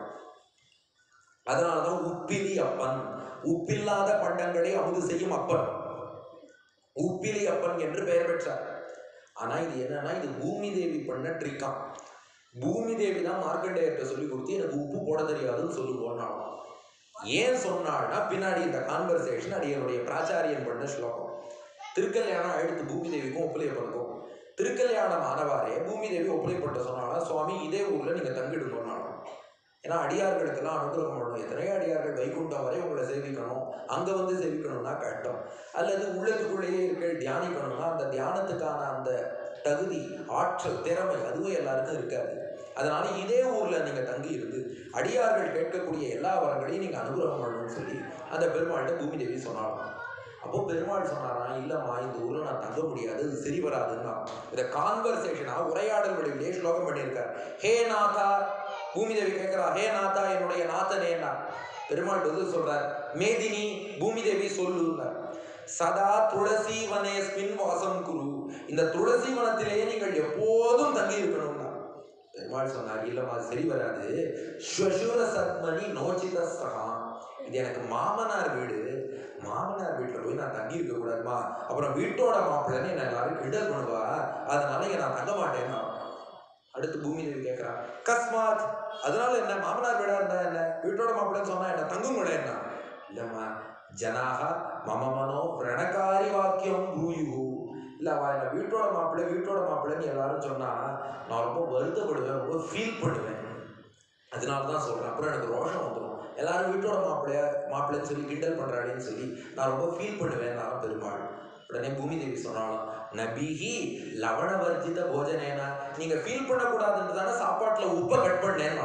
அதனால்தான் உப்பிலி அப்பன் உப்பில்லாத பண்டங்களை அமுது செய்யும் அப்பன் உப்பிலி அப்பன் என்று பெயர் பெற்றார் ஆனா இது என்னன்னா இது பூமி தேவி பண்ண ட்ரிக்காம் பூமி தேவி தான் மார்க்கண்டேயர்கிட்ட சொல்லி கொடுத்து எனக்கு உப்பு போட தெரியாதுன்னு சொல்லுவோன்னாலும் ஏன் சொன்னாள்னா பின்னாடி இந்த கான்வர்சேஷன் அடியனுடைய பிராச்சாரியன் பண்ண ஸ்லோகம் திருக்கல்யாணம் ஆயிடுத்து பூமி தேவிக்கும் ஒப்புலையப்பனுக்கும் திருக்கல்யாணம் ஆனவாறே பூமி தேவி ஒப்புலைப்பட்ட சொன்னாலும் சுவாமி இதே ஊர்ல நீங்க தங்கிடுங்கன்னாலும் ஏன்னா அடியார்களுக்கெல்லாம் அனுகிரகம் பண்ணணும் எத்தனையோ அடியார்கள் வைகுண்டம் வரை உங்களை சேவிக்கணும் அங்கே வந்து சேவிக்கணும்னா கஷ்டம் அல்லது உள்ளத்துக்குள்ளேயே இருக்க தியானிக்கணும்னா அந்த தியானத்துக்கான அந்த தகுதி ஆற்றல் திறமை அதுவும் எல்லாருக்கும் இருக்காது அதனால இதே ஊர்ல நீங்க தங்கி இருந்து அடியார்கள் கேட்கக்கூடிய எல்லா வரங்களையும் நீங்க அனுகிரகம் பண்ணணும்னு சொல்லி அந்த பெருமாள்கிட்ட பூமி தேவி சொன்னாலும் அப்போ பெருமாள் சொன்னாராம் இல்லம்மா இந்த ஊர்ல நான் தங்க முடியாது இது சரி வராதுன்னா இதை கான்வர்சேஷனா உரையாடல் வடிவிலே ஸ்லோகம் பண்ணியிருக்கார் ஹே நாதா பூமி தேவி கேட்கிறா ஹே நாதா என்னுடைய நாதனேனா பெருமாள் பதில் சொல்றார் மேதினி பூமி தேவி சொல்லுன்னார் சதா துளசி வனேஸ்மின் வாசம் குரு இந்த துளசி வனத்திலேயே நீங்கள் எப்போதும் தங்கி இருக்கணும்னா பெருமாள் சொன்னார் இல்லம்மா அது சரி வராது ஸ்வசுர சத்மனி நோச்சித சகா இது எனக்கு மாமனார் வீடு மாமனார் வீட்டில் போய் நான் தங்கி இருக்க கூடாதுமா அப்புறம் வீட்டோட மாப்பிள்ளைன்னு என்ன எல்லாரும் கிண்டல் பண்ணுவா அதனால இங்க நான் தங்க மாட்டேன்னா அடுத்து பூமி தேவி கேட்குறான் கஸ்மாத் அதனால என்ன மாமனார் வீடா இருந்தா என்ன வீட்டோட மாப்பிள்ளைன்னு சொன்னா என்ன தங்குங்களே என்ன இல்லம்மா ஜனாக மம மனோ பிரணகாரி வாக்கியம் பூயு இல்ல அவ என்ன வீட்டோட மாப்பிள்ளை வீட்டோட மாப்பிள்ளைன்னு எல்லாரும் சொன்னா நான் ரொம்ப வருத்தப்படுவேன் ரொம்ப ஃபீல் பண்ணுவேன் அதனால தான் சொல்றேன் அப்புறம் எனக்கு ரோஷம் வந்துடும் எல்லாரும் வீட்டோட மாப்பிள்ளைய மாப்பிள்ளைன்னு சொல்லி கிண்டல் பண்றாளேன்னு சொல்லி நான் ரொம்ப ஃபீல் பண்ணுவேன் நான் பெருமாள் உடனே பூமி தேவி சொன்னாலும் நபிஹி லவணவர்ஜித போஜனேனா நீங்க ஃபீல் பண்ணக்கூடாதுன்னு தானே சாப்பாட்டுல உப்பை கட் பண்ணேன்னு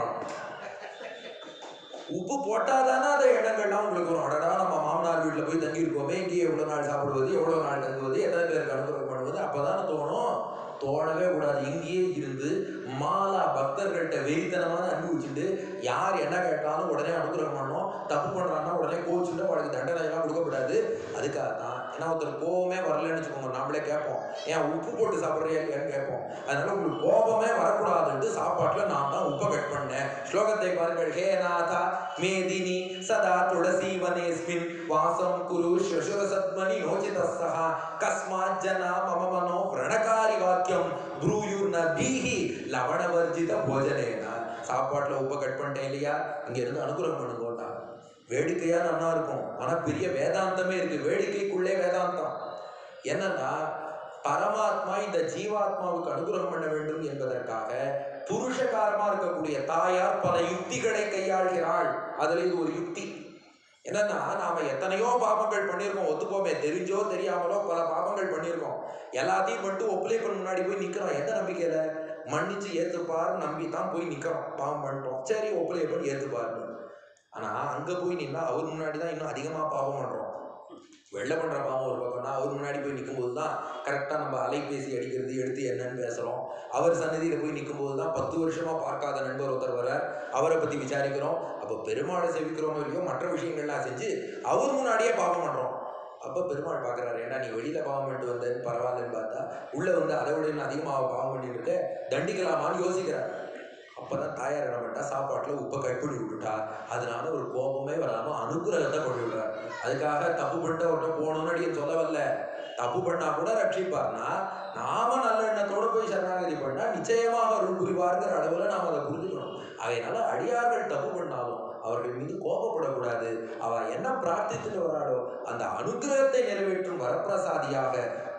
உப்பு போட்டாதானே அந்த இடங்கள்லாம் உங்களுக்கு வரும் அடடா நம்ம மாமனார் வீட்டில் போய் தங்கி இருக்கோமே இங்கேயே எவ்வளோ நாள் சாப்பிடுவது எவ்வளோ நாள் தங்குவது எத்தனை பேருக்கு அனுகிரகம் பண்ணுவது அப்போதானே தோணும் தோணவே கூடாது இங்கேயே இருந்து மாலா பக்தர்கள்ட்ட வெறித்தனமான அன்பு வச்சுட்டு யார் என்ன கேட்டாலும் உடனே அனுகிரகம் பண்ணணும் தப்பு பண்ணுறாங்கன்னா உடனே கோச்சுட்டு அவளுக்கு தண்டனை எல்லாம் கொடுக்கக்கூடாது அதுக்காக தான் ஏன்னா ஒருத்தர் கோவமே வரலன்னு வச்சுக்கோங்க நாமளே கேட்போம் ஏன் உப்பு போட்டு சாப்பிட்றியா இல்லையான்னு கேட்போம் அதனால உங்களுக்கு கோபமே வரக்கூடாதுன்ட்டு சாப்பாட்டில் நான் தான் உப்பை கட் பண்ணேன் ஸ்லோகத்தை பாருங்கள் ஹே நாதா மேதினி சதா துளசி வனேஸ்மின் வாசம் குரு ஸ்வசுர சத்மனி நோச்சிதஸ்தா கஸ்மாத் ஜனா மம மனோ பிரணகாரி வாக்கியம் ப்ரூயுர் நபீஹி லவணவர்ஜித போஜனேனா சாப்பாட்டில் உப்பை கட் பண்ணிட்டேன் இல்லையா இங்க இருந்து அனுகிரகம் பண்ணுங்கோட்டா வேடிக்கையா நல்லா இருக்கும் ஆனா பெரிய வேதாந்தமே இருக்கு வேடிக்கைக்குள்ளே வேதாந்தம் என்னன்னா பரமாத்மா இந்த ஜீவாத்மாவுக்கு அனுகிரகம் பண்ண வேண்டும் என்பதற்காக புருஷகாரமா இருக்கக்கூடிய தாயார் பல யுக்திகளை கையாள்கிறாள் அதுல இது ஒரு யுக்தி என்னன்னா நாம எத்தனையோ பாபங்கள் பண்ணியிருக்கோம் ஒத்துக்கோமே தெரிஞ்சோ தெரியாமலோ பல பாபங்கள் பண்ணியிருக்கோம் எல்லாத்தையும் பண்ணிட்டு ஒப்புழைப்பன் முன்னாடி போய் நிக்கிறோம் எந்த நம்பிக்கையில மன்னிச்சு ஏத்துப்பார் நம்பி தான் போய் நிக்கிறோம் பாவம் பண்ணிட்டோம் சரி ஒப்புழைப்பன் ஏத்துப்பாருன்னு ஆனா அங்க போய் நின்னா அவர் முன்னாடி தான் இன்னும் அதிகமா பாவம் பண்றோம் வெள்ளை பண்ற பாவம் ஒரு பக்கம்னா அவர் முன்னாடி போய் நிக்கும்போது தான் கரெக்டா நம்ம அலைபேசி அடிக்கிறது எடுத்து என்னன்னு பேசுறோம் அவர் சன்னதியில போய் நிக்கும்போது தான் பத்து வருஷமா பார்க்காத நண்பர் ஒருத்தர் வர அவரை பத்தி விசாரிக்கிறோம் அப்போ பெருமாளை சேவிக்கிறோமோ இல்லையோ மற்ற விஷயங்கள்லாம் செஞ்சு அவர் முன்னாடியே பாவம் பண்றோம் அப்ப பெருமாள் பாக்குறாரு ஏன்னா நீ வெளியில பாவம் பண்ணிட்டு வந்தேன்னு பரவாயில்லன்னு பார்த்தா உள்ள வந்து அதை விட இன்னும் அதிகமாக பாவம் பண்ணிட்டு இருக்க தண்டிக்கலாமான்னு யோசிக்கிறார் அப்பதான் தாயார் என்ன பண்ணிட்டா சாப்பாட்டுல உப்பை கட் பண்ணி விட்டுட்டா அதனால ஒரு கோபமே வராம அனுகிரகத்தை கொண்டு விடுறார் அதுக்காக தப்பு பண்ணிட்டு அவர்கிட்ட போகணும்னு அடிக்க சொல்ல வரல தப்பு பண்ணா கூட ரட்சிப்பார்னா நாம நல்ல எண்ணத்தோட போய் சரணாகதி பண்ணா நிச்சயமாக அருள் புரிவாருங்கிற அளவுல நாம அதை புரிஞ்சுக்கணும் அதனால அடியார்கள் தப்பு பண்ணாலும் அவர்கள் மீது கோபப்படக்கூடாது அவ என்ன பிரார்த்தித்துட்டு வராளோ அந்த அனுகிரகத்தை நிறைவேற்றும் வரப்பிரசாதியாக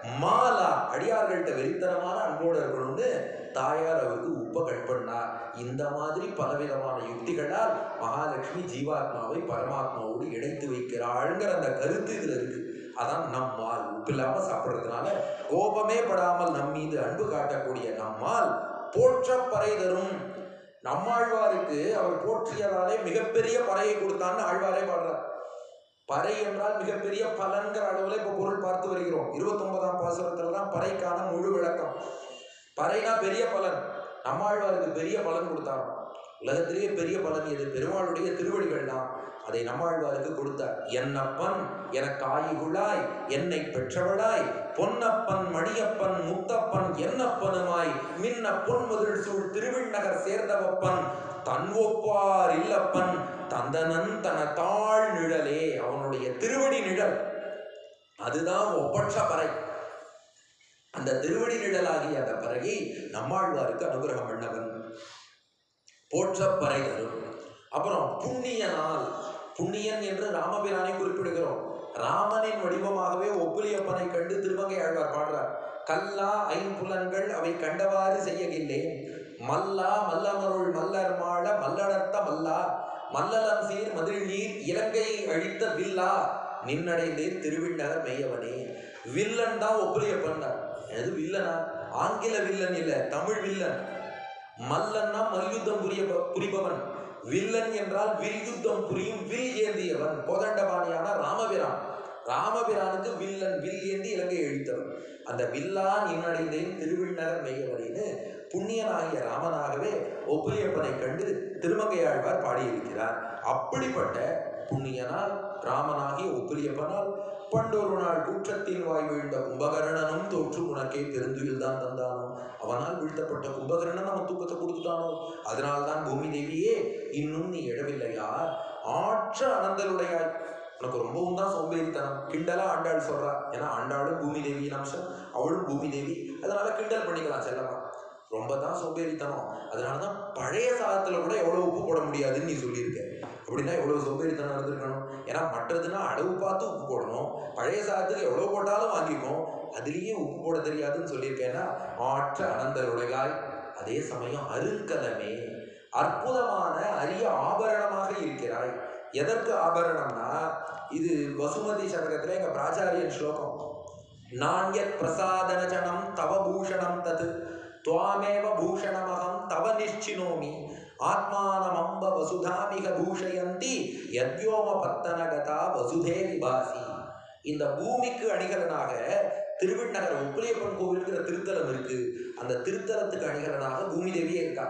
மாலா அடியார்கள்ட்ட வெறித்தனமான அன்போடு இருக்கணும்னு தாயார் அவருக்கு உப்ப கட் பண்ணார் இந்த மாதிரி பலவிதமான யுக்திகளால் மகாலட்சுமி ஜீவாத்மாவை பரமாத்மாவோடு இணைத்து வைக்கிறாள்ங்கிற அந்த கருத்து இதுல இருக்கு அதான் நம்மால் உப்பு இல்லாம சாப்பிடுறதுனால கோபமே படாமல் நம் மீது அன்பு காட்டக்கூடிய நம்மால் போற்றப்பறை தரும் நம்மாழ்வாருக்கு அவர் போற்றியதாலே மிகப்பெரிய பறையை கொடுத்தான்னு ஆழ்வாரே பாடுறார் பறை என்றால் மிகப்பெரிய பலன்கிற அளவுல இப்ப பொருள் பார்த்து வருகிறோம் இருபத்தி ஒன்பதாம் பாசுரத்துல தான் பறைக்கான முழு விளக்கம் பறைனா பெரிய பலன் நம்மாழ்வாருக்கு பெரிய பலன் கொடுத்தாராம் உலகத்திலேயே பெரிய பலன் எது பெருமாளுடைய திருவடிகள் தான் அதை நம்மாழ்வாருக்கு கொடுத்தார் என்னப்பன் எனக்கு ஆயுகுழாய் என்னை பெற்றவளாய் பொன்னப்பன் மணியப்பன் முத்தப்பன் என்னப்பனுமாய் மின்ன பொன்முதல் சூழ் திருவிண்ணகர் சேர்ந்தவப்பன் தன் ஒப்பார் இல்லப்பன் தந்தனன் தன தாழ் நிழலே அவனுடைய திருவடி நிழல் அதுதான் ஒப்பற்ற பறை அந்த திருவடி நிழலாகிய அந்த பறகை நம்மாழ்வாருக்கு அனுகிரகம் பண்ணவன் போற்றப்பறை தரும் அப்புறம் புண்ணிய நாள் புண்ணியன் என்று ராமபிரானை குறிப்பிடுகிறோம் ராமனின் வடிவமாகவே ஒப்புலியப்பனை கண்டு திருமங்கை ஆழ்வார் பாடுறார் கல்லா ஐம்புலன்கள் அவை கண்டவாறு செய்யகில்லேன் மல்லா மல்லமருள் மல்லர் மாள மல்லடர்த்த மல்லா மல்லலம் சீர் மதில் நீர் இலங்கையை அழித்த வில்லா நின்னடைந்தேன் திருவிண்ணகர் மெய்யவனே வில்லன் தான் ஒப்புரியப்பன் எது வில்லனா ஆங்கில வில்லன் இல்ல தமிழ் வில்லன் மல்லன்னா மல்யுத்தம் புரிய புரிபவன் வில்லன் என்றால் வில் யுத்தம் புரியும் வில் ஏந்தியவன் கோதண்டபாணியான ராமபிரான் ராமபிரானுக்கு வில்லன் வில் ஏந்தி இலங்கை அழித்தவன் அந்த வில்லா நின்னடைந்தேன் திருவிண்ணகர் மெய்யவனின்னு புண்ணியனாகிய ராமனாகவே ஒப்புரியப்பனை கண்டு திருமங்கையாழ்வார் பாடியிருக்கிறார் அப்படிப்பட்ட புண்ணியனால் ராமனாகிய ஒப்புரியப்பனால் பண்டொரு நாள் கூற்றத்தின் வாய் வீழ்ந்த கும்பகர்ணனும் தோற்று உனக்கே பெருந்துயில் தான் தந்தானோ அவனால் வீழ்த்தப்பட்ட கும்பகர்ணன் அவன் தூக்கத்தை கொடுத்துட்டானோ அதனால்தான் பூமி தேவியே இன்னும் நீ எழவில்லையா ஆற்ற அனந்தலுடையாய் உனக்கு ரொம்பவும் தான் சோம்பேறித்தனம் கிண்டலா ஆண்டாள் சொல்றா ஏன்னா ஆண்டாளும் பூமி தேவியின் அம்சம் அவளும் பூமி தேவி அதனால கிண்டல் பண்ணிக்கலாம் செல்லமா ரொம்ப தான் சோம்பேறித்தனம் அதனால தான் பழைய சாதத்தில் கூட எவ்வளோ உப்பு போட முடியாதுன்னு நீ சொல்லியிருக்க அப்படின்னா எவ்வளோ சோம்பேறித்தனம் இருந்திருக்கணும் ஏன்னா மற்றதுன்னா அளவு பார்த்து உப்பு போடணும் பழைய சாதத்துக்கு எவ்வளோ போட்டாலும் வாங்கிக்கும் அதுலேயே உப்பு போட தெரியாதுன்னு சொல்லியிருக்கேன்னா ஆற்ற அனந்தருடையாய் அதே சமயம் அருங்கலமே அற்புதமான அரிய ஆபரணமாக இருக்கிறாய் எதற்கு ஆபரணம்னா இது வசுமதி சதகத்தில் எங்கள் பிராச்சாரியன் ஸ்லோகம் நாண்யத் பிரசாதனஜனம் தவ பூஷணம் தது துவாமேவ பூஷணமகம் தவ நிஷ்சினோமி ஆத்மானமம்ப வசுதாமிக பூஷயந்தி யத்யோம பத்தனகதா வசுதே விபாசி இந்த பூமிக்கு அணிகலனாக திருவிண்ணகர் உப்பிலியப்பன் கோவில்ங்கிற திருத்தலம் இருக்கு அந்த திருத்தலத்துக்கு அணிகலனாக பூமி தேவியே இருக்கா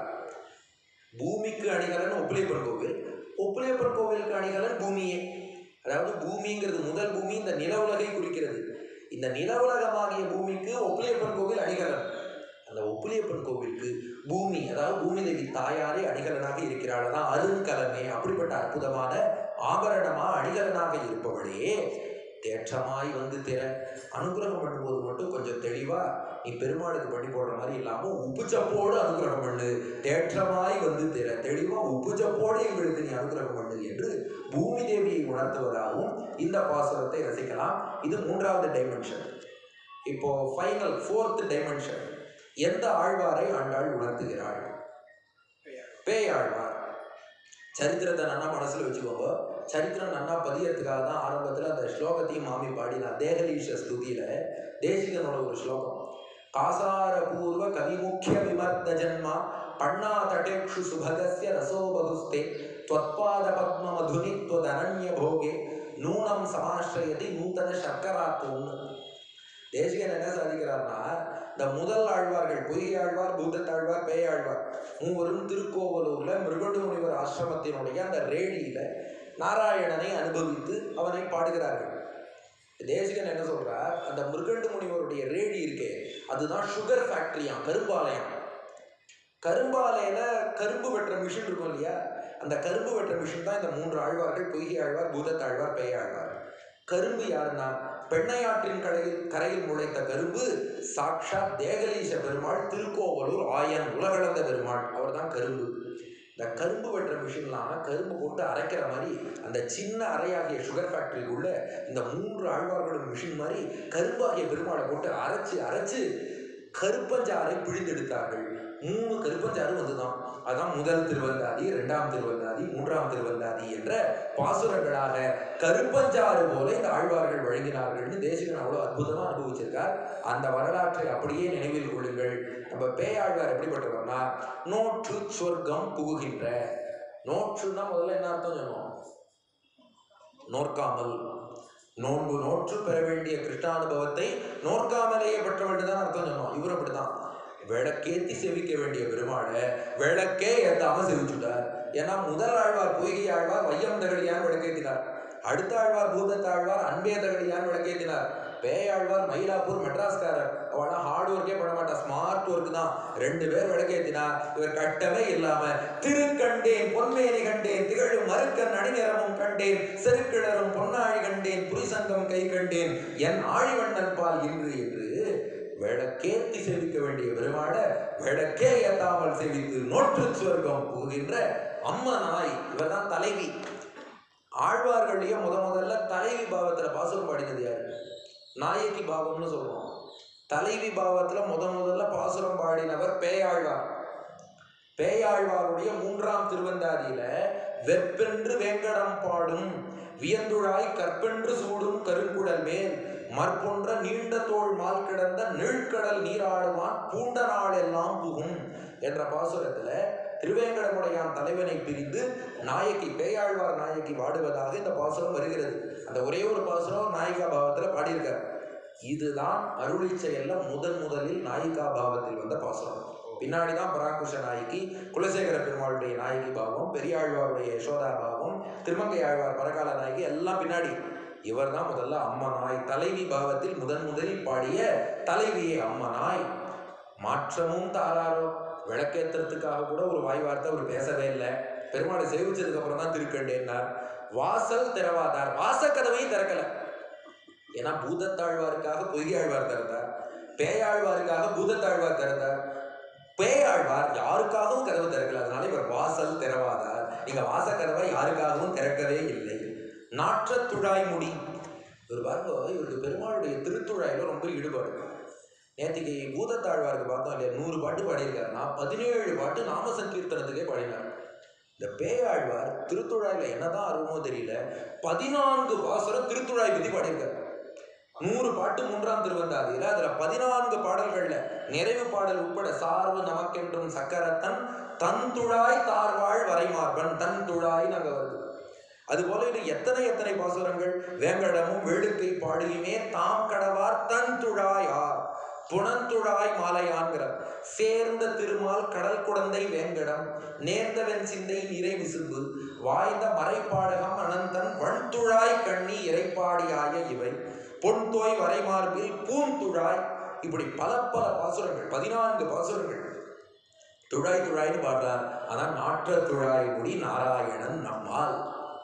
பூமிக்கு அணிகலன் ஒப்பிலியப்பன் கோவில் ஒப்பிலியப்பன் கோவிலுக்கு அணிகலன் பூமியே அதாவது பூமிங்கிறது முதல் பூமி இந்த நில உலகை குறிக்கிறது இந்த நில உலகமாகிய பூமிக்கு ஒப்பிலியப்பன் கோவில் அணிகலன் அந்த ஒப்பிலியப்பன் கோவிலுக்கு பூமி அதாவது பூமி தேவி தாயாரே அணிகலனாக இருக்கிறாள் அதான் அருங்கலமே அப்படிப்பட்ட அற்புதமான ஆபரணமா அணிகலனாக இருப்பவளே தேற்றமாய் வந்து திற அனுகிரகம் பண்ணும்போது மட்டும் கொஞ்சம் தெளிவா நீ பெருமாளுக்கு பண்ணி போடுற மாதிரி இல்லாம உப்புச்சப்போடு அனுகிரகம் பண்ணு தேற்றமாய் வந்து திற தெளிவா உப்புச்சப்போடு எங்களுக்கு நீ அனுகிரகம் பண்ணு என்று பூமி தேவியை உணர்த்துவதாகவும் இந்த பாசுரத்தை ரசிக்கலாம் இது மூன்றாவது டைமென்ஷன் இப்போ ஃபைனல் ஃபோர்த் டைமென்ஷன் எந்த ஆழ்வாரை ஆண்டாள் உணர்த்துகிறாள் பேயாழ்வார் சரித்திரத்தை நன்னா மனசுல வச்சுக்கோங்க சரித்திரம் நன்னா பதியறதுக்காக தான் ஆரம்பத்தில் அந்த ஸ்லோகத்தையும் மாமி பாடினா தேகலீஷ ஸ்துதியில தேசிகனோட ஒரு ஸ்லோகம் காசார பூர்வ கவிமுக்கிய விமர்த்த ஜன்மா பண்ணா தடேக்ஷு சுபகஸ்ய ரசோ பகுஸ்தே त्वत्पाद पद्म मधुनि त्वदनन्य भोगे நூனம் சமாශ්ரயதி நூத்தன சர்க்கராத்தோன்னு தேசிகன் என்ன சாதிக்கிறார்னா இந்த முதல் ஆழ்வார்கள் பொய்கை ஆழ்வார் பூதத்தாழ்வார் பேயாழ்வார் மூவரும் திருக்கோவலூர்ல மிருகண்டு முனிவர் ஆசிரமத்தினுடைய அந்த ரேடியில நாராயணனை அனுபவித்து அவனை பாடுகிறார்கள் தேசிகன் என்ன சொல்றார் அந்த மிருகண்டு முனிவருடைய ரேடி இருக்கே அதுதான் சுகர் ஃபேக்டரியாம் கரும்பாலயம் கரும்பாலையில கரும்பு வெட்டுற மிஷின் இருக்கும் இல்லையா அந்த கரும்பு வெட்டுற மிஷின் தான் இந்த மூன்று ஆழ்வார்கள் பொய்கை ஆழ்வார் பூதத்தாழ்வார் பேயாழ்வார் கரும்பு யாருன்னா பெண்ணையாற்றின் கரையில் கரையில் முளைத்த கரும்பு சாக்ஷாத் தேகலீச பெருமாள் திருக்கோவலூர் ஆயன் உலகளந்த பெருமாள் அவர்தான் கரும்பு இந்த கரும்பு வெட்டுற மிஷின்லாம் கரும்பு போட்டு அரைக்கிற மாதிரி அந்த சின்ன அறையாகிய சுகர் ஃபேக்டரிக்குள்ள இந்த மூன்று ஆழ்வார்களும் மிஷின் மாதிரி கரும்பாகிய பெருமாளை போட்டு அரைச்சு அரைச்சு கருப்பஞ்சாறை பிழிந்தெடுத்தார்கள் மூணு கருப்பஞ்சாறு வந்துதான் அதான் முதல் திருவந்தாதி இரண்டாம் திருவந்தாதி மூன்றாம் திருவந்தாதி என்ற பாசுரங்களாக கருப்பஞ்சாறு போல இந்த ஆழ்வார்கள் வழங்கினார்கள்னு தேசிகன் அவ்வளோ அற்புதமா அனுபவிச்சிருக்கார் அந்த வரலாற்றை அப்படியே நினைவில் கொள்ளுங்கள் நம்ம பேயாழ்வார் எப்படிப்பட்டவர்னா நோற்று சொர்க்கம் புகுகின்ற நோற்றுன்னா முதல்ல என்ன அர்த்தம் சொன்னோம் நோற்காமல் நோன்பு நோற்று பெற வேண்டிய கிருஷ்ணானுபவத்தை நோற்காமலேயே பெற்றவர்கள் தான் அர்த்தம் சொன்னோம் இவர் அப்படிதான் விளக்கேத்தி செவிக்க வேண்டிய பெருமாளை விளக்கே ஏத்தாம செவிச்சுட்டார் ஏன்னா முதல் ஆழ்வார் பொய்கை ஆழ்வார் வையம் தகழியான் விளக்கேத்தினார் அடுத்த ஆழ்வார் பூதத்தாழ்வார் அன்பே தகழியான் விளக்கேத்தினார் பேயாழ்வார் மயிலாப்பூர் மெட்ராஸ்காரர் அவனா ஹார்ட் ஒர்க்கே பண்ண மாட்டா ஸ்மார்ட் ஒர்க் தான் ரெண்டு பேர் விளக்கேத்தினார் இவர் கட்டவே இல்லாம திருக்கண்டேன் பொன்மேனி கண்டேன் திகழும் மறுக்கன் அணிநிறமும் கண்டேன் செருக்கிழரும் பொன்னாழி கண்டேன் புரிசங்கம் கை கண்டேன் என் ஆழிவண்ணன் பால் இன்று என்று விளக்கேத்தி சேவிக்க வேண்டிய பெருமாள விளக்கே ஏத்தாமல் சேவித்து நோற்று சுவர்க்கம் புகுகின்ற அம்மனாய் இவர்தான் தலைவி ஆழ்வார்கள்லயே முத முதல்ல தலைவி பாவத்துல பாசுரம் பாடினது யாரு நாயகி பாவம்னு சொல்றோம் தலைவி பாவத்துல முத முதல்ல பாசுரம் பாடினவர் பேயாழ்வார் பேயாழ்வாருடைய மூன்றாம் திருவந்தாதியில வெப்பென்று வேங்கடம் பாடும் வியந்துழாய் கற்பென்று சூடும் கருங்குழல் மேல் மற்பொன்ற நீண்ட தோள் மால் கிடந்த நீழ்கடல் நீராடுவான் பூண்ட நாள் எல்லாம் புகும் என்ற பாசுரத்துல திருவேங்கடமுடையான் தலைவனை பிரிந்து நாயகி பேயாழ்வார் நாயகி வாடுவதாக இந்த பாசுரம் வருகிறது அந்த ஒரே ஒரு பாசுரம் நாயிகா பாவத்துல பாடியிருக்கார் இதுதான் அருளி செயல்ல முதன் முதலில் நாயிகா பாவத்தில் வந்த பாசுரம் பின்னாடி தான் பராங்குஷ நாயகி குலசேகர பெருமாளுடைய நாயகி பாவம் பெரியாழ்வாருடைய யசோதா பாவம் திருமங்கை ஆழ்வார் பரகால நாயகி எல்லாம் பின்னாடி இவர் தான் முதல்ல அம்மனாய் தலைவி பாவத்தில் முதன் முதலில் பாடிய தலைவியே அம்மனாய் மாற்றமும் தாராரோ விளக்கேத்துறதுக்காக கூட ஒரு வாய் வார்த்தை அவர் பேசவே இல்லை பெருமாளை சேவிச்சதுக்கு அப்புறம் தான் திருக்கண்டேன்னார் வாசல் திறவாதார் வாசக்கதவையும் திறக்கல ஏன்னா பூதத்தாழ்வாருக்காக பொய்யாழ்வார் திறந்தார் பேயாழ்வாருக்காக பூதத்தாழ்வார் திறந்தார் பேயாழ்வார் யாருக்காகவும் கதவு திறக்கல அதனால இவர் வாசல் திறவாதார் நீங்க வாசக்கதவை யாருக்காகவும் திறக்கவே இல்லை நாற்ற துழாய் முடி இவர் பாருங்க இவருக்கு பெருமாளுடைய திருத்துழாயில ரொம்ப ஈடுபாடு நேற்றுக்கு பூதத்தாழ்வாருக்கு பார்த்தோம் இல்லையா நூறு பாட்டு பாடியிருக்காருன்னா பதினேழு பாட்டு நாம சங்கீர்த்தனத்துக்கே பாடினார் இந்த பேயாழ்வார் திருத்துழாயில என்னதான் அருமோ தெரியல பதினான்கு பாசுரம் திருத்துழாய் பத்தி பாடியிருக்காரு நூறு பாட்டு மூன்றாம் திருவந்தாதியில அதுல பதினான்கு பாடல்கள்ல நிறைவு பாடல் உட்பட சார்பு நமக்கென்றும் சக்கரத்தன் தன் துழாய் தார்வாழ் வரைமார்பன் தன் துழாய் நாங்க வருது அதுபோல இது எத்தனை எத்தனை பாசுரங்கள் வேங்கடமும் வேளுக்கை பாடியுமே தாம் கடவார் தன் துழாயார் புனந்துழாய் மாலையான்கிறார் சேர்ந்த திருமால் கடல் குடந்தை வேங்கடம் நேர்ந்தவன் சிந்தை நிறை விசும்பு வாய்ந்த மறைப்பாடகம் அனந்தன் வண்துழாய் கண்ணி இறைப்பாடியாய இவை பொன்தோய் வரைமார்பில் பூந்துழாய் இப்படி பல பல பாசுரங்கள் பதினான்கு பாசுரங்கள் துழாய் துழாய்னு பாடுறார் ஆனா நாற்ற துழாய் முடி நாராயணன் நம்மால்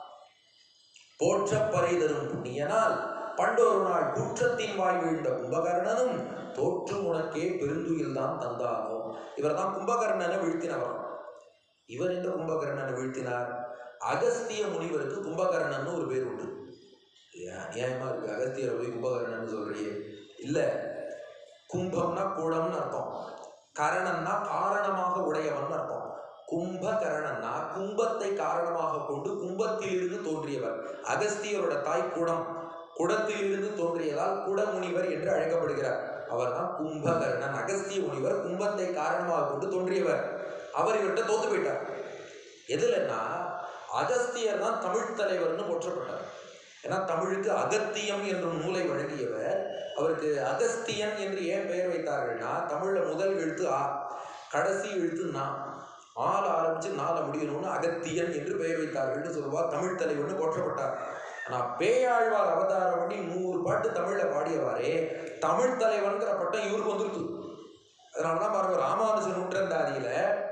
போற்றப்பறை தரும் புண்ணியனால் பண்டொரு நாள் குற்றத்தின் வாய் வீழ்ந்த கும்பகர்ணனும் தோற்று உனக்கே பெருந்துயில் தான் தந்தானோ இவர் தான் கும்பகர்ணனை வீழ்த்தினவர் இவர் எந்த கும்பகர்ணனை வீழ்த்தினார் அகஸ்திய முனிவருக்கு கும்பகர்ணன் ஒரு பேர் உண்டு ஏன் அநியாயமா இருக்கு அகஸ்தியரை போய் கும்பகர்ணன் சொல்றியே இல்ல கும்பம்னா குளம்னு அர்த்தம் கரணன்னா காரணமாக உடையவன் அர்த்தம் கும்பகரணன்னா கும்பத்தை காரணமாக கொண்டு கும்பத்திலிருந்து தோன்றியவர் அகஸ்தியரோட தாய் குடம் குடத்திலிருந்து தோன்றியதால் குடமுனிவர் என்று அழைக்கப்படுகிறார் அவர்தான் கும்பகர்ணன் அகஸ்திய முனிவர் கும்பத்தை காரணமாக கொண்டு தோன்றியவர் அவர் இவர்கிட்ட தோத்து போயிட்டார் எதுலன்னா அகஸ்தியர் தான் தமிழ் தலைவர்னு போற்றப்பட்டார் ஏன்னா தமிழுக்கு அகத்தியம் என்ற நூலை வழங்கியவர் அவருக்கு அகஸ்தியன் என்று ஏன் பெயர் வைத்தார்கள்னா தமிழ்ல முதல் எழுத்து ஆ கடைசி எழுத்து நா ஆள் ஆரம்பிச்சு நாள முடியணும்னு அகத்தியன் என்று பெயர் வைத்தார்கள்னு சொல்லுவார் தமிழ் தலைவர்னு போற்றப்பட்டார் ஆனா பேயாழ்வார் அவதாரம் பண்ணி நூறு பாட்டு தமிழ்ல பாடியவாறே தமிழ் தலைவன்கிற பட்டம் இவருக்கு வந்துருக்கு அதனாலதான் பாருங்க ராமானுஜன் நூற்றந்தாதியில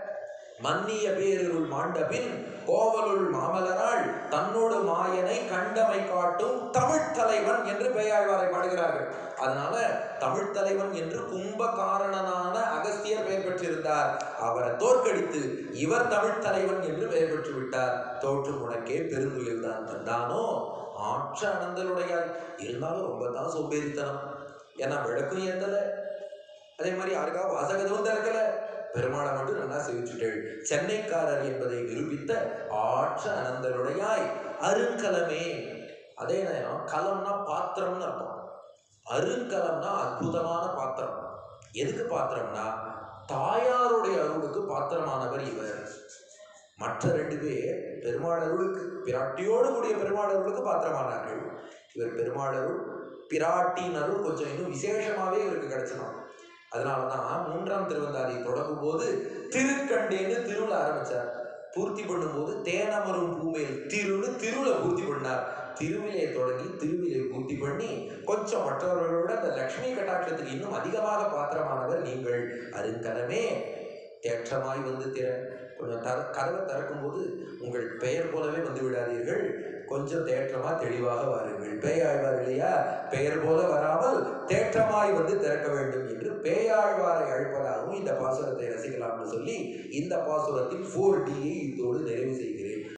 மன்னிய பேரிருள் மாண்டபின் கோவலுள் மாமலராள் தன்னோடு மாயனை கண்டமை காட்டும் தமிழ் தலைவன் என்று பெயாழ்வாரை பாடுகிறார்கள் அதனால தமிழ் தலைவன் என்று கும்பகாரணனான அகஸ்தியர் பெயர் பெற்றிருந்தார் அவரை தோற்கடித்து இவர் தமிழ் தலைவன் என்று பெயர் பெற்று விட்டார் தோற்று உனக்கே பெருந்துயில் தான் தந்தானோ ஆற்ற அனந்தலுடைய இருந்தாலும் ரொம்ப தான் சோம்பேறித்தனம் ஏன்னா விளக்கும் ஏத்தல அதே மாதிரி யாருக்கா வாசகதவும் திறக்கல பெருமாளை மட்டும் நல்லா சேவிச்சுட்டேள் சென்னைக்காரர் என்பதை நிரூபித்த ஆற்ற அனந்தருடையாய் அருங்கலமே அதே நேரம் கலம்னா பாத்திரம்னு அர்த்தம் அருங்கலம்னா அற்புதமான பாத்திரம் எதுக்கு பாத்திரம்னா தாயாருடைய அருளுக்கு பாத்திரமானவர் இவர் மற்ற ரெண்டு பேர் பெருமாள் அருளுக்கு பிராட்டியோடு கூடிய பெருமாள் அருளுக்கு பாத்திரமானார்கள் இவர் பெருமாள் அருள் பிராட்டின் அருள் கொஞ்சம் இன்னும் விசேஷமாவே இவருக்கு கிடைச்சிடும் அதனால தான் மூன்றாம் திருவந்தாதி தொடங்கும் போது திருக்கண்டேன்னு திருவிழா ஆரம்பிச்சார் பூர்த்தி பண்ணும்போது தேனமரும் பூமேல் திருன்னு திருவிழா பூர்த்தி பண்ணார் திருவிலையை தொடங்கி திருவிலை பூர்த்தி பண்ணி கொஞ்சம் மற்றவர்களோட அந்த லக்ஷ்மி கட்டாட்சத்துக்கு இன்னும் அதிகமாக பாத்திரமானவர் நீங்கள் அருங்கலமே தேற்றமாய் வந்து திற கொஞ்சம் தர கதவை திறக்கும்போது உங்கள் பெயர் போலவே வந்து விடாதீர்கள் கொஞ்சம் தேற்றமா தெளிவாக வாருங்கள் பேயாழ்வார் இல்லையா பெயர் போல வராமல் தேற்றமாய் வந்து திறக்க வேண்டும் என்று பேயாழ்வாரை அழைப்பதாகவும் இந்த பாசுரத்தை ரசிக்கலாம்னு சொல்லி இந்த பாசுரத்தில் ஃபோர் டியை இதோடு நிறைவு செய்கிறேன்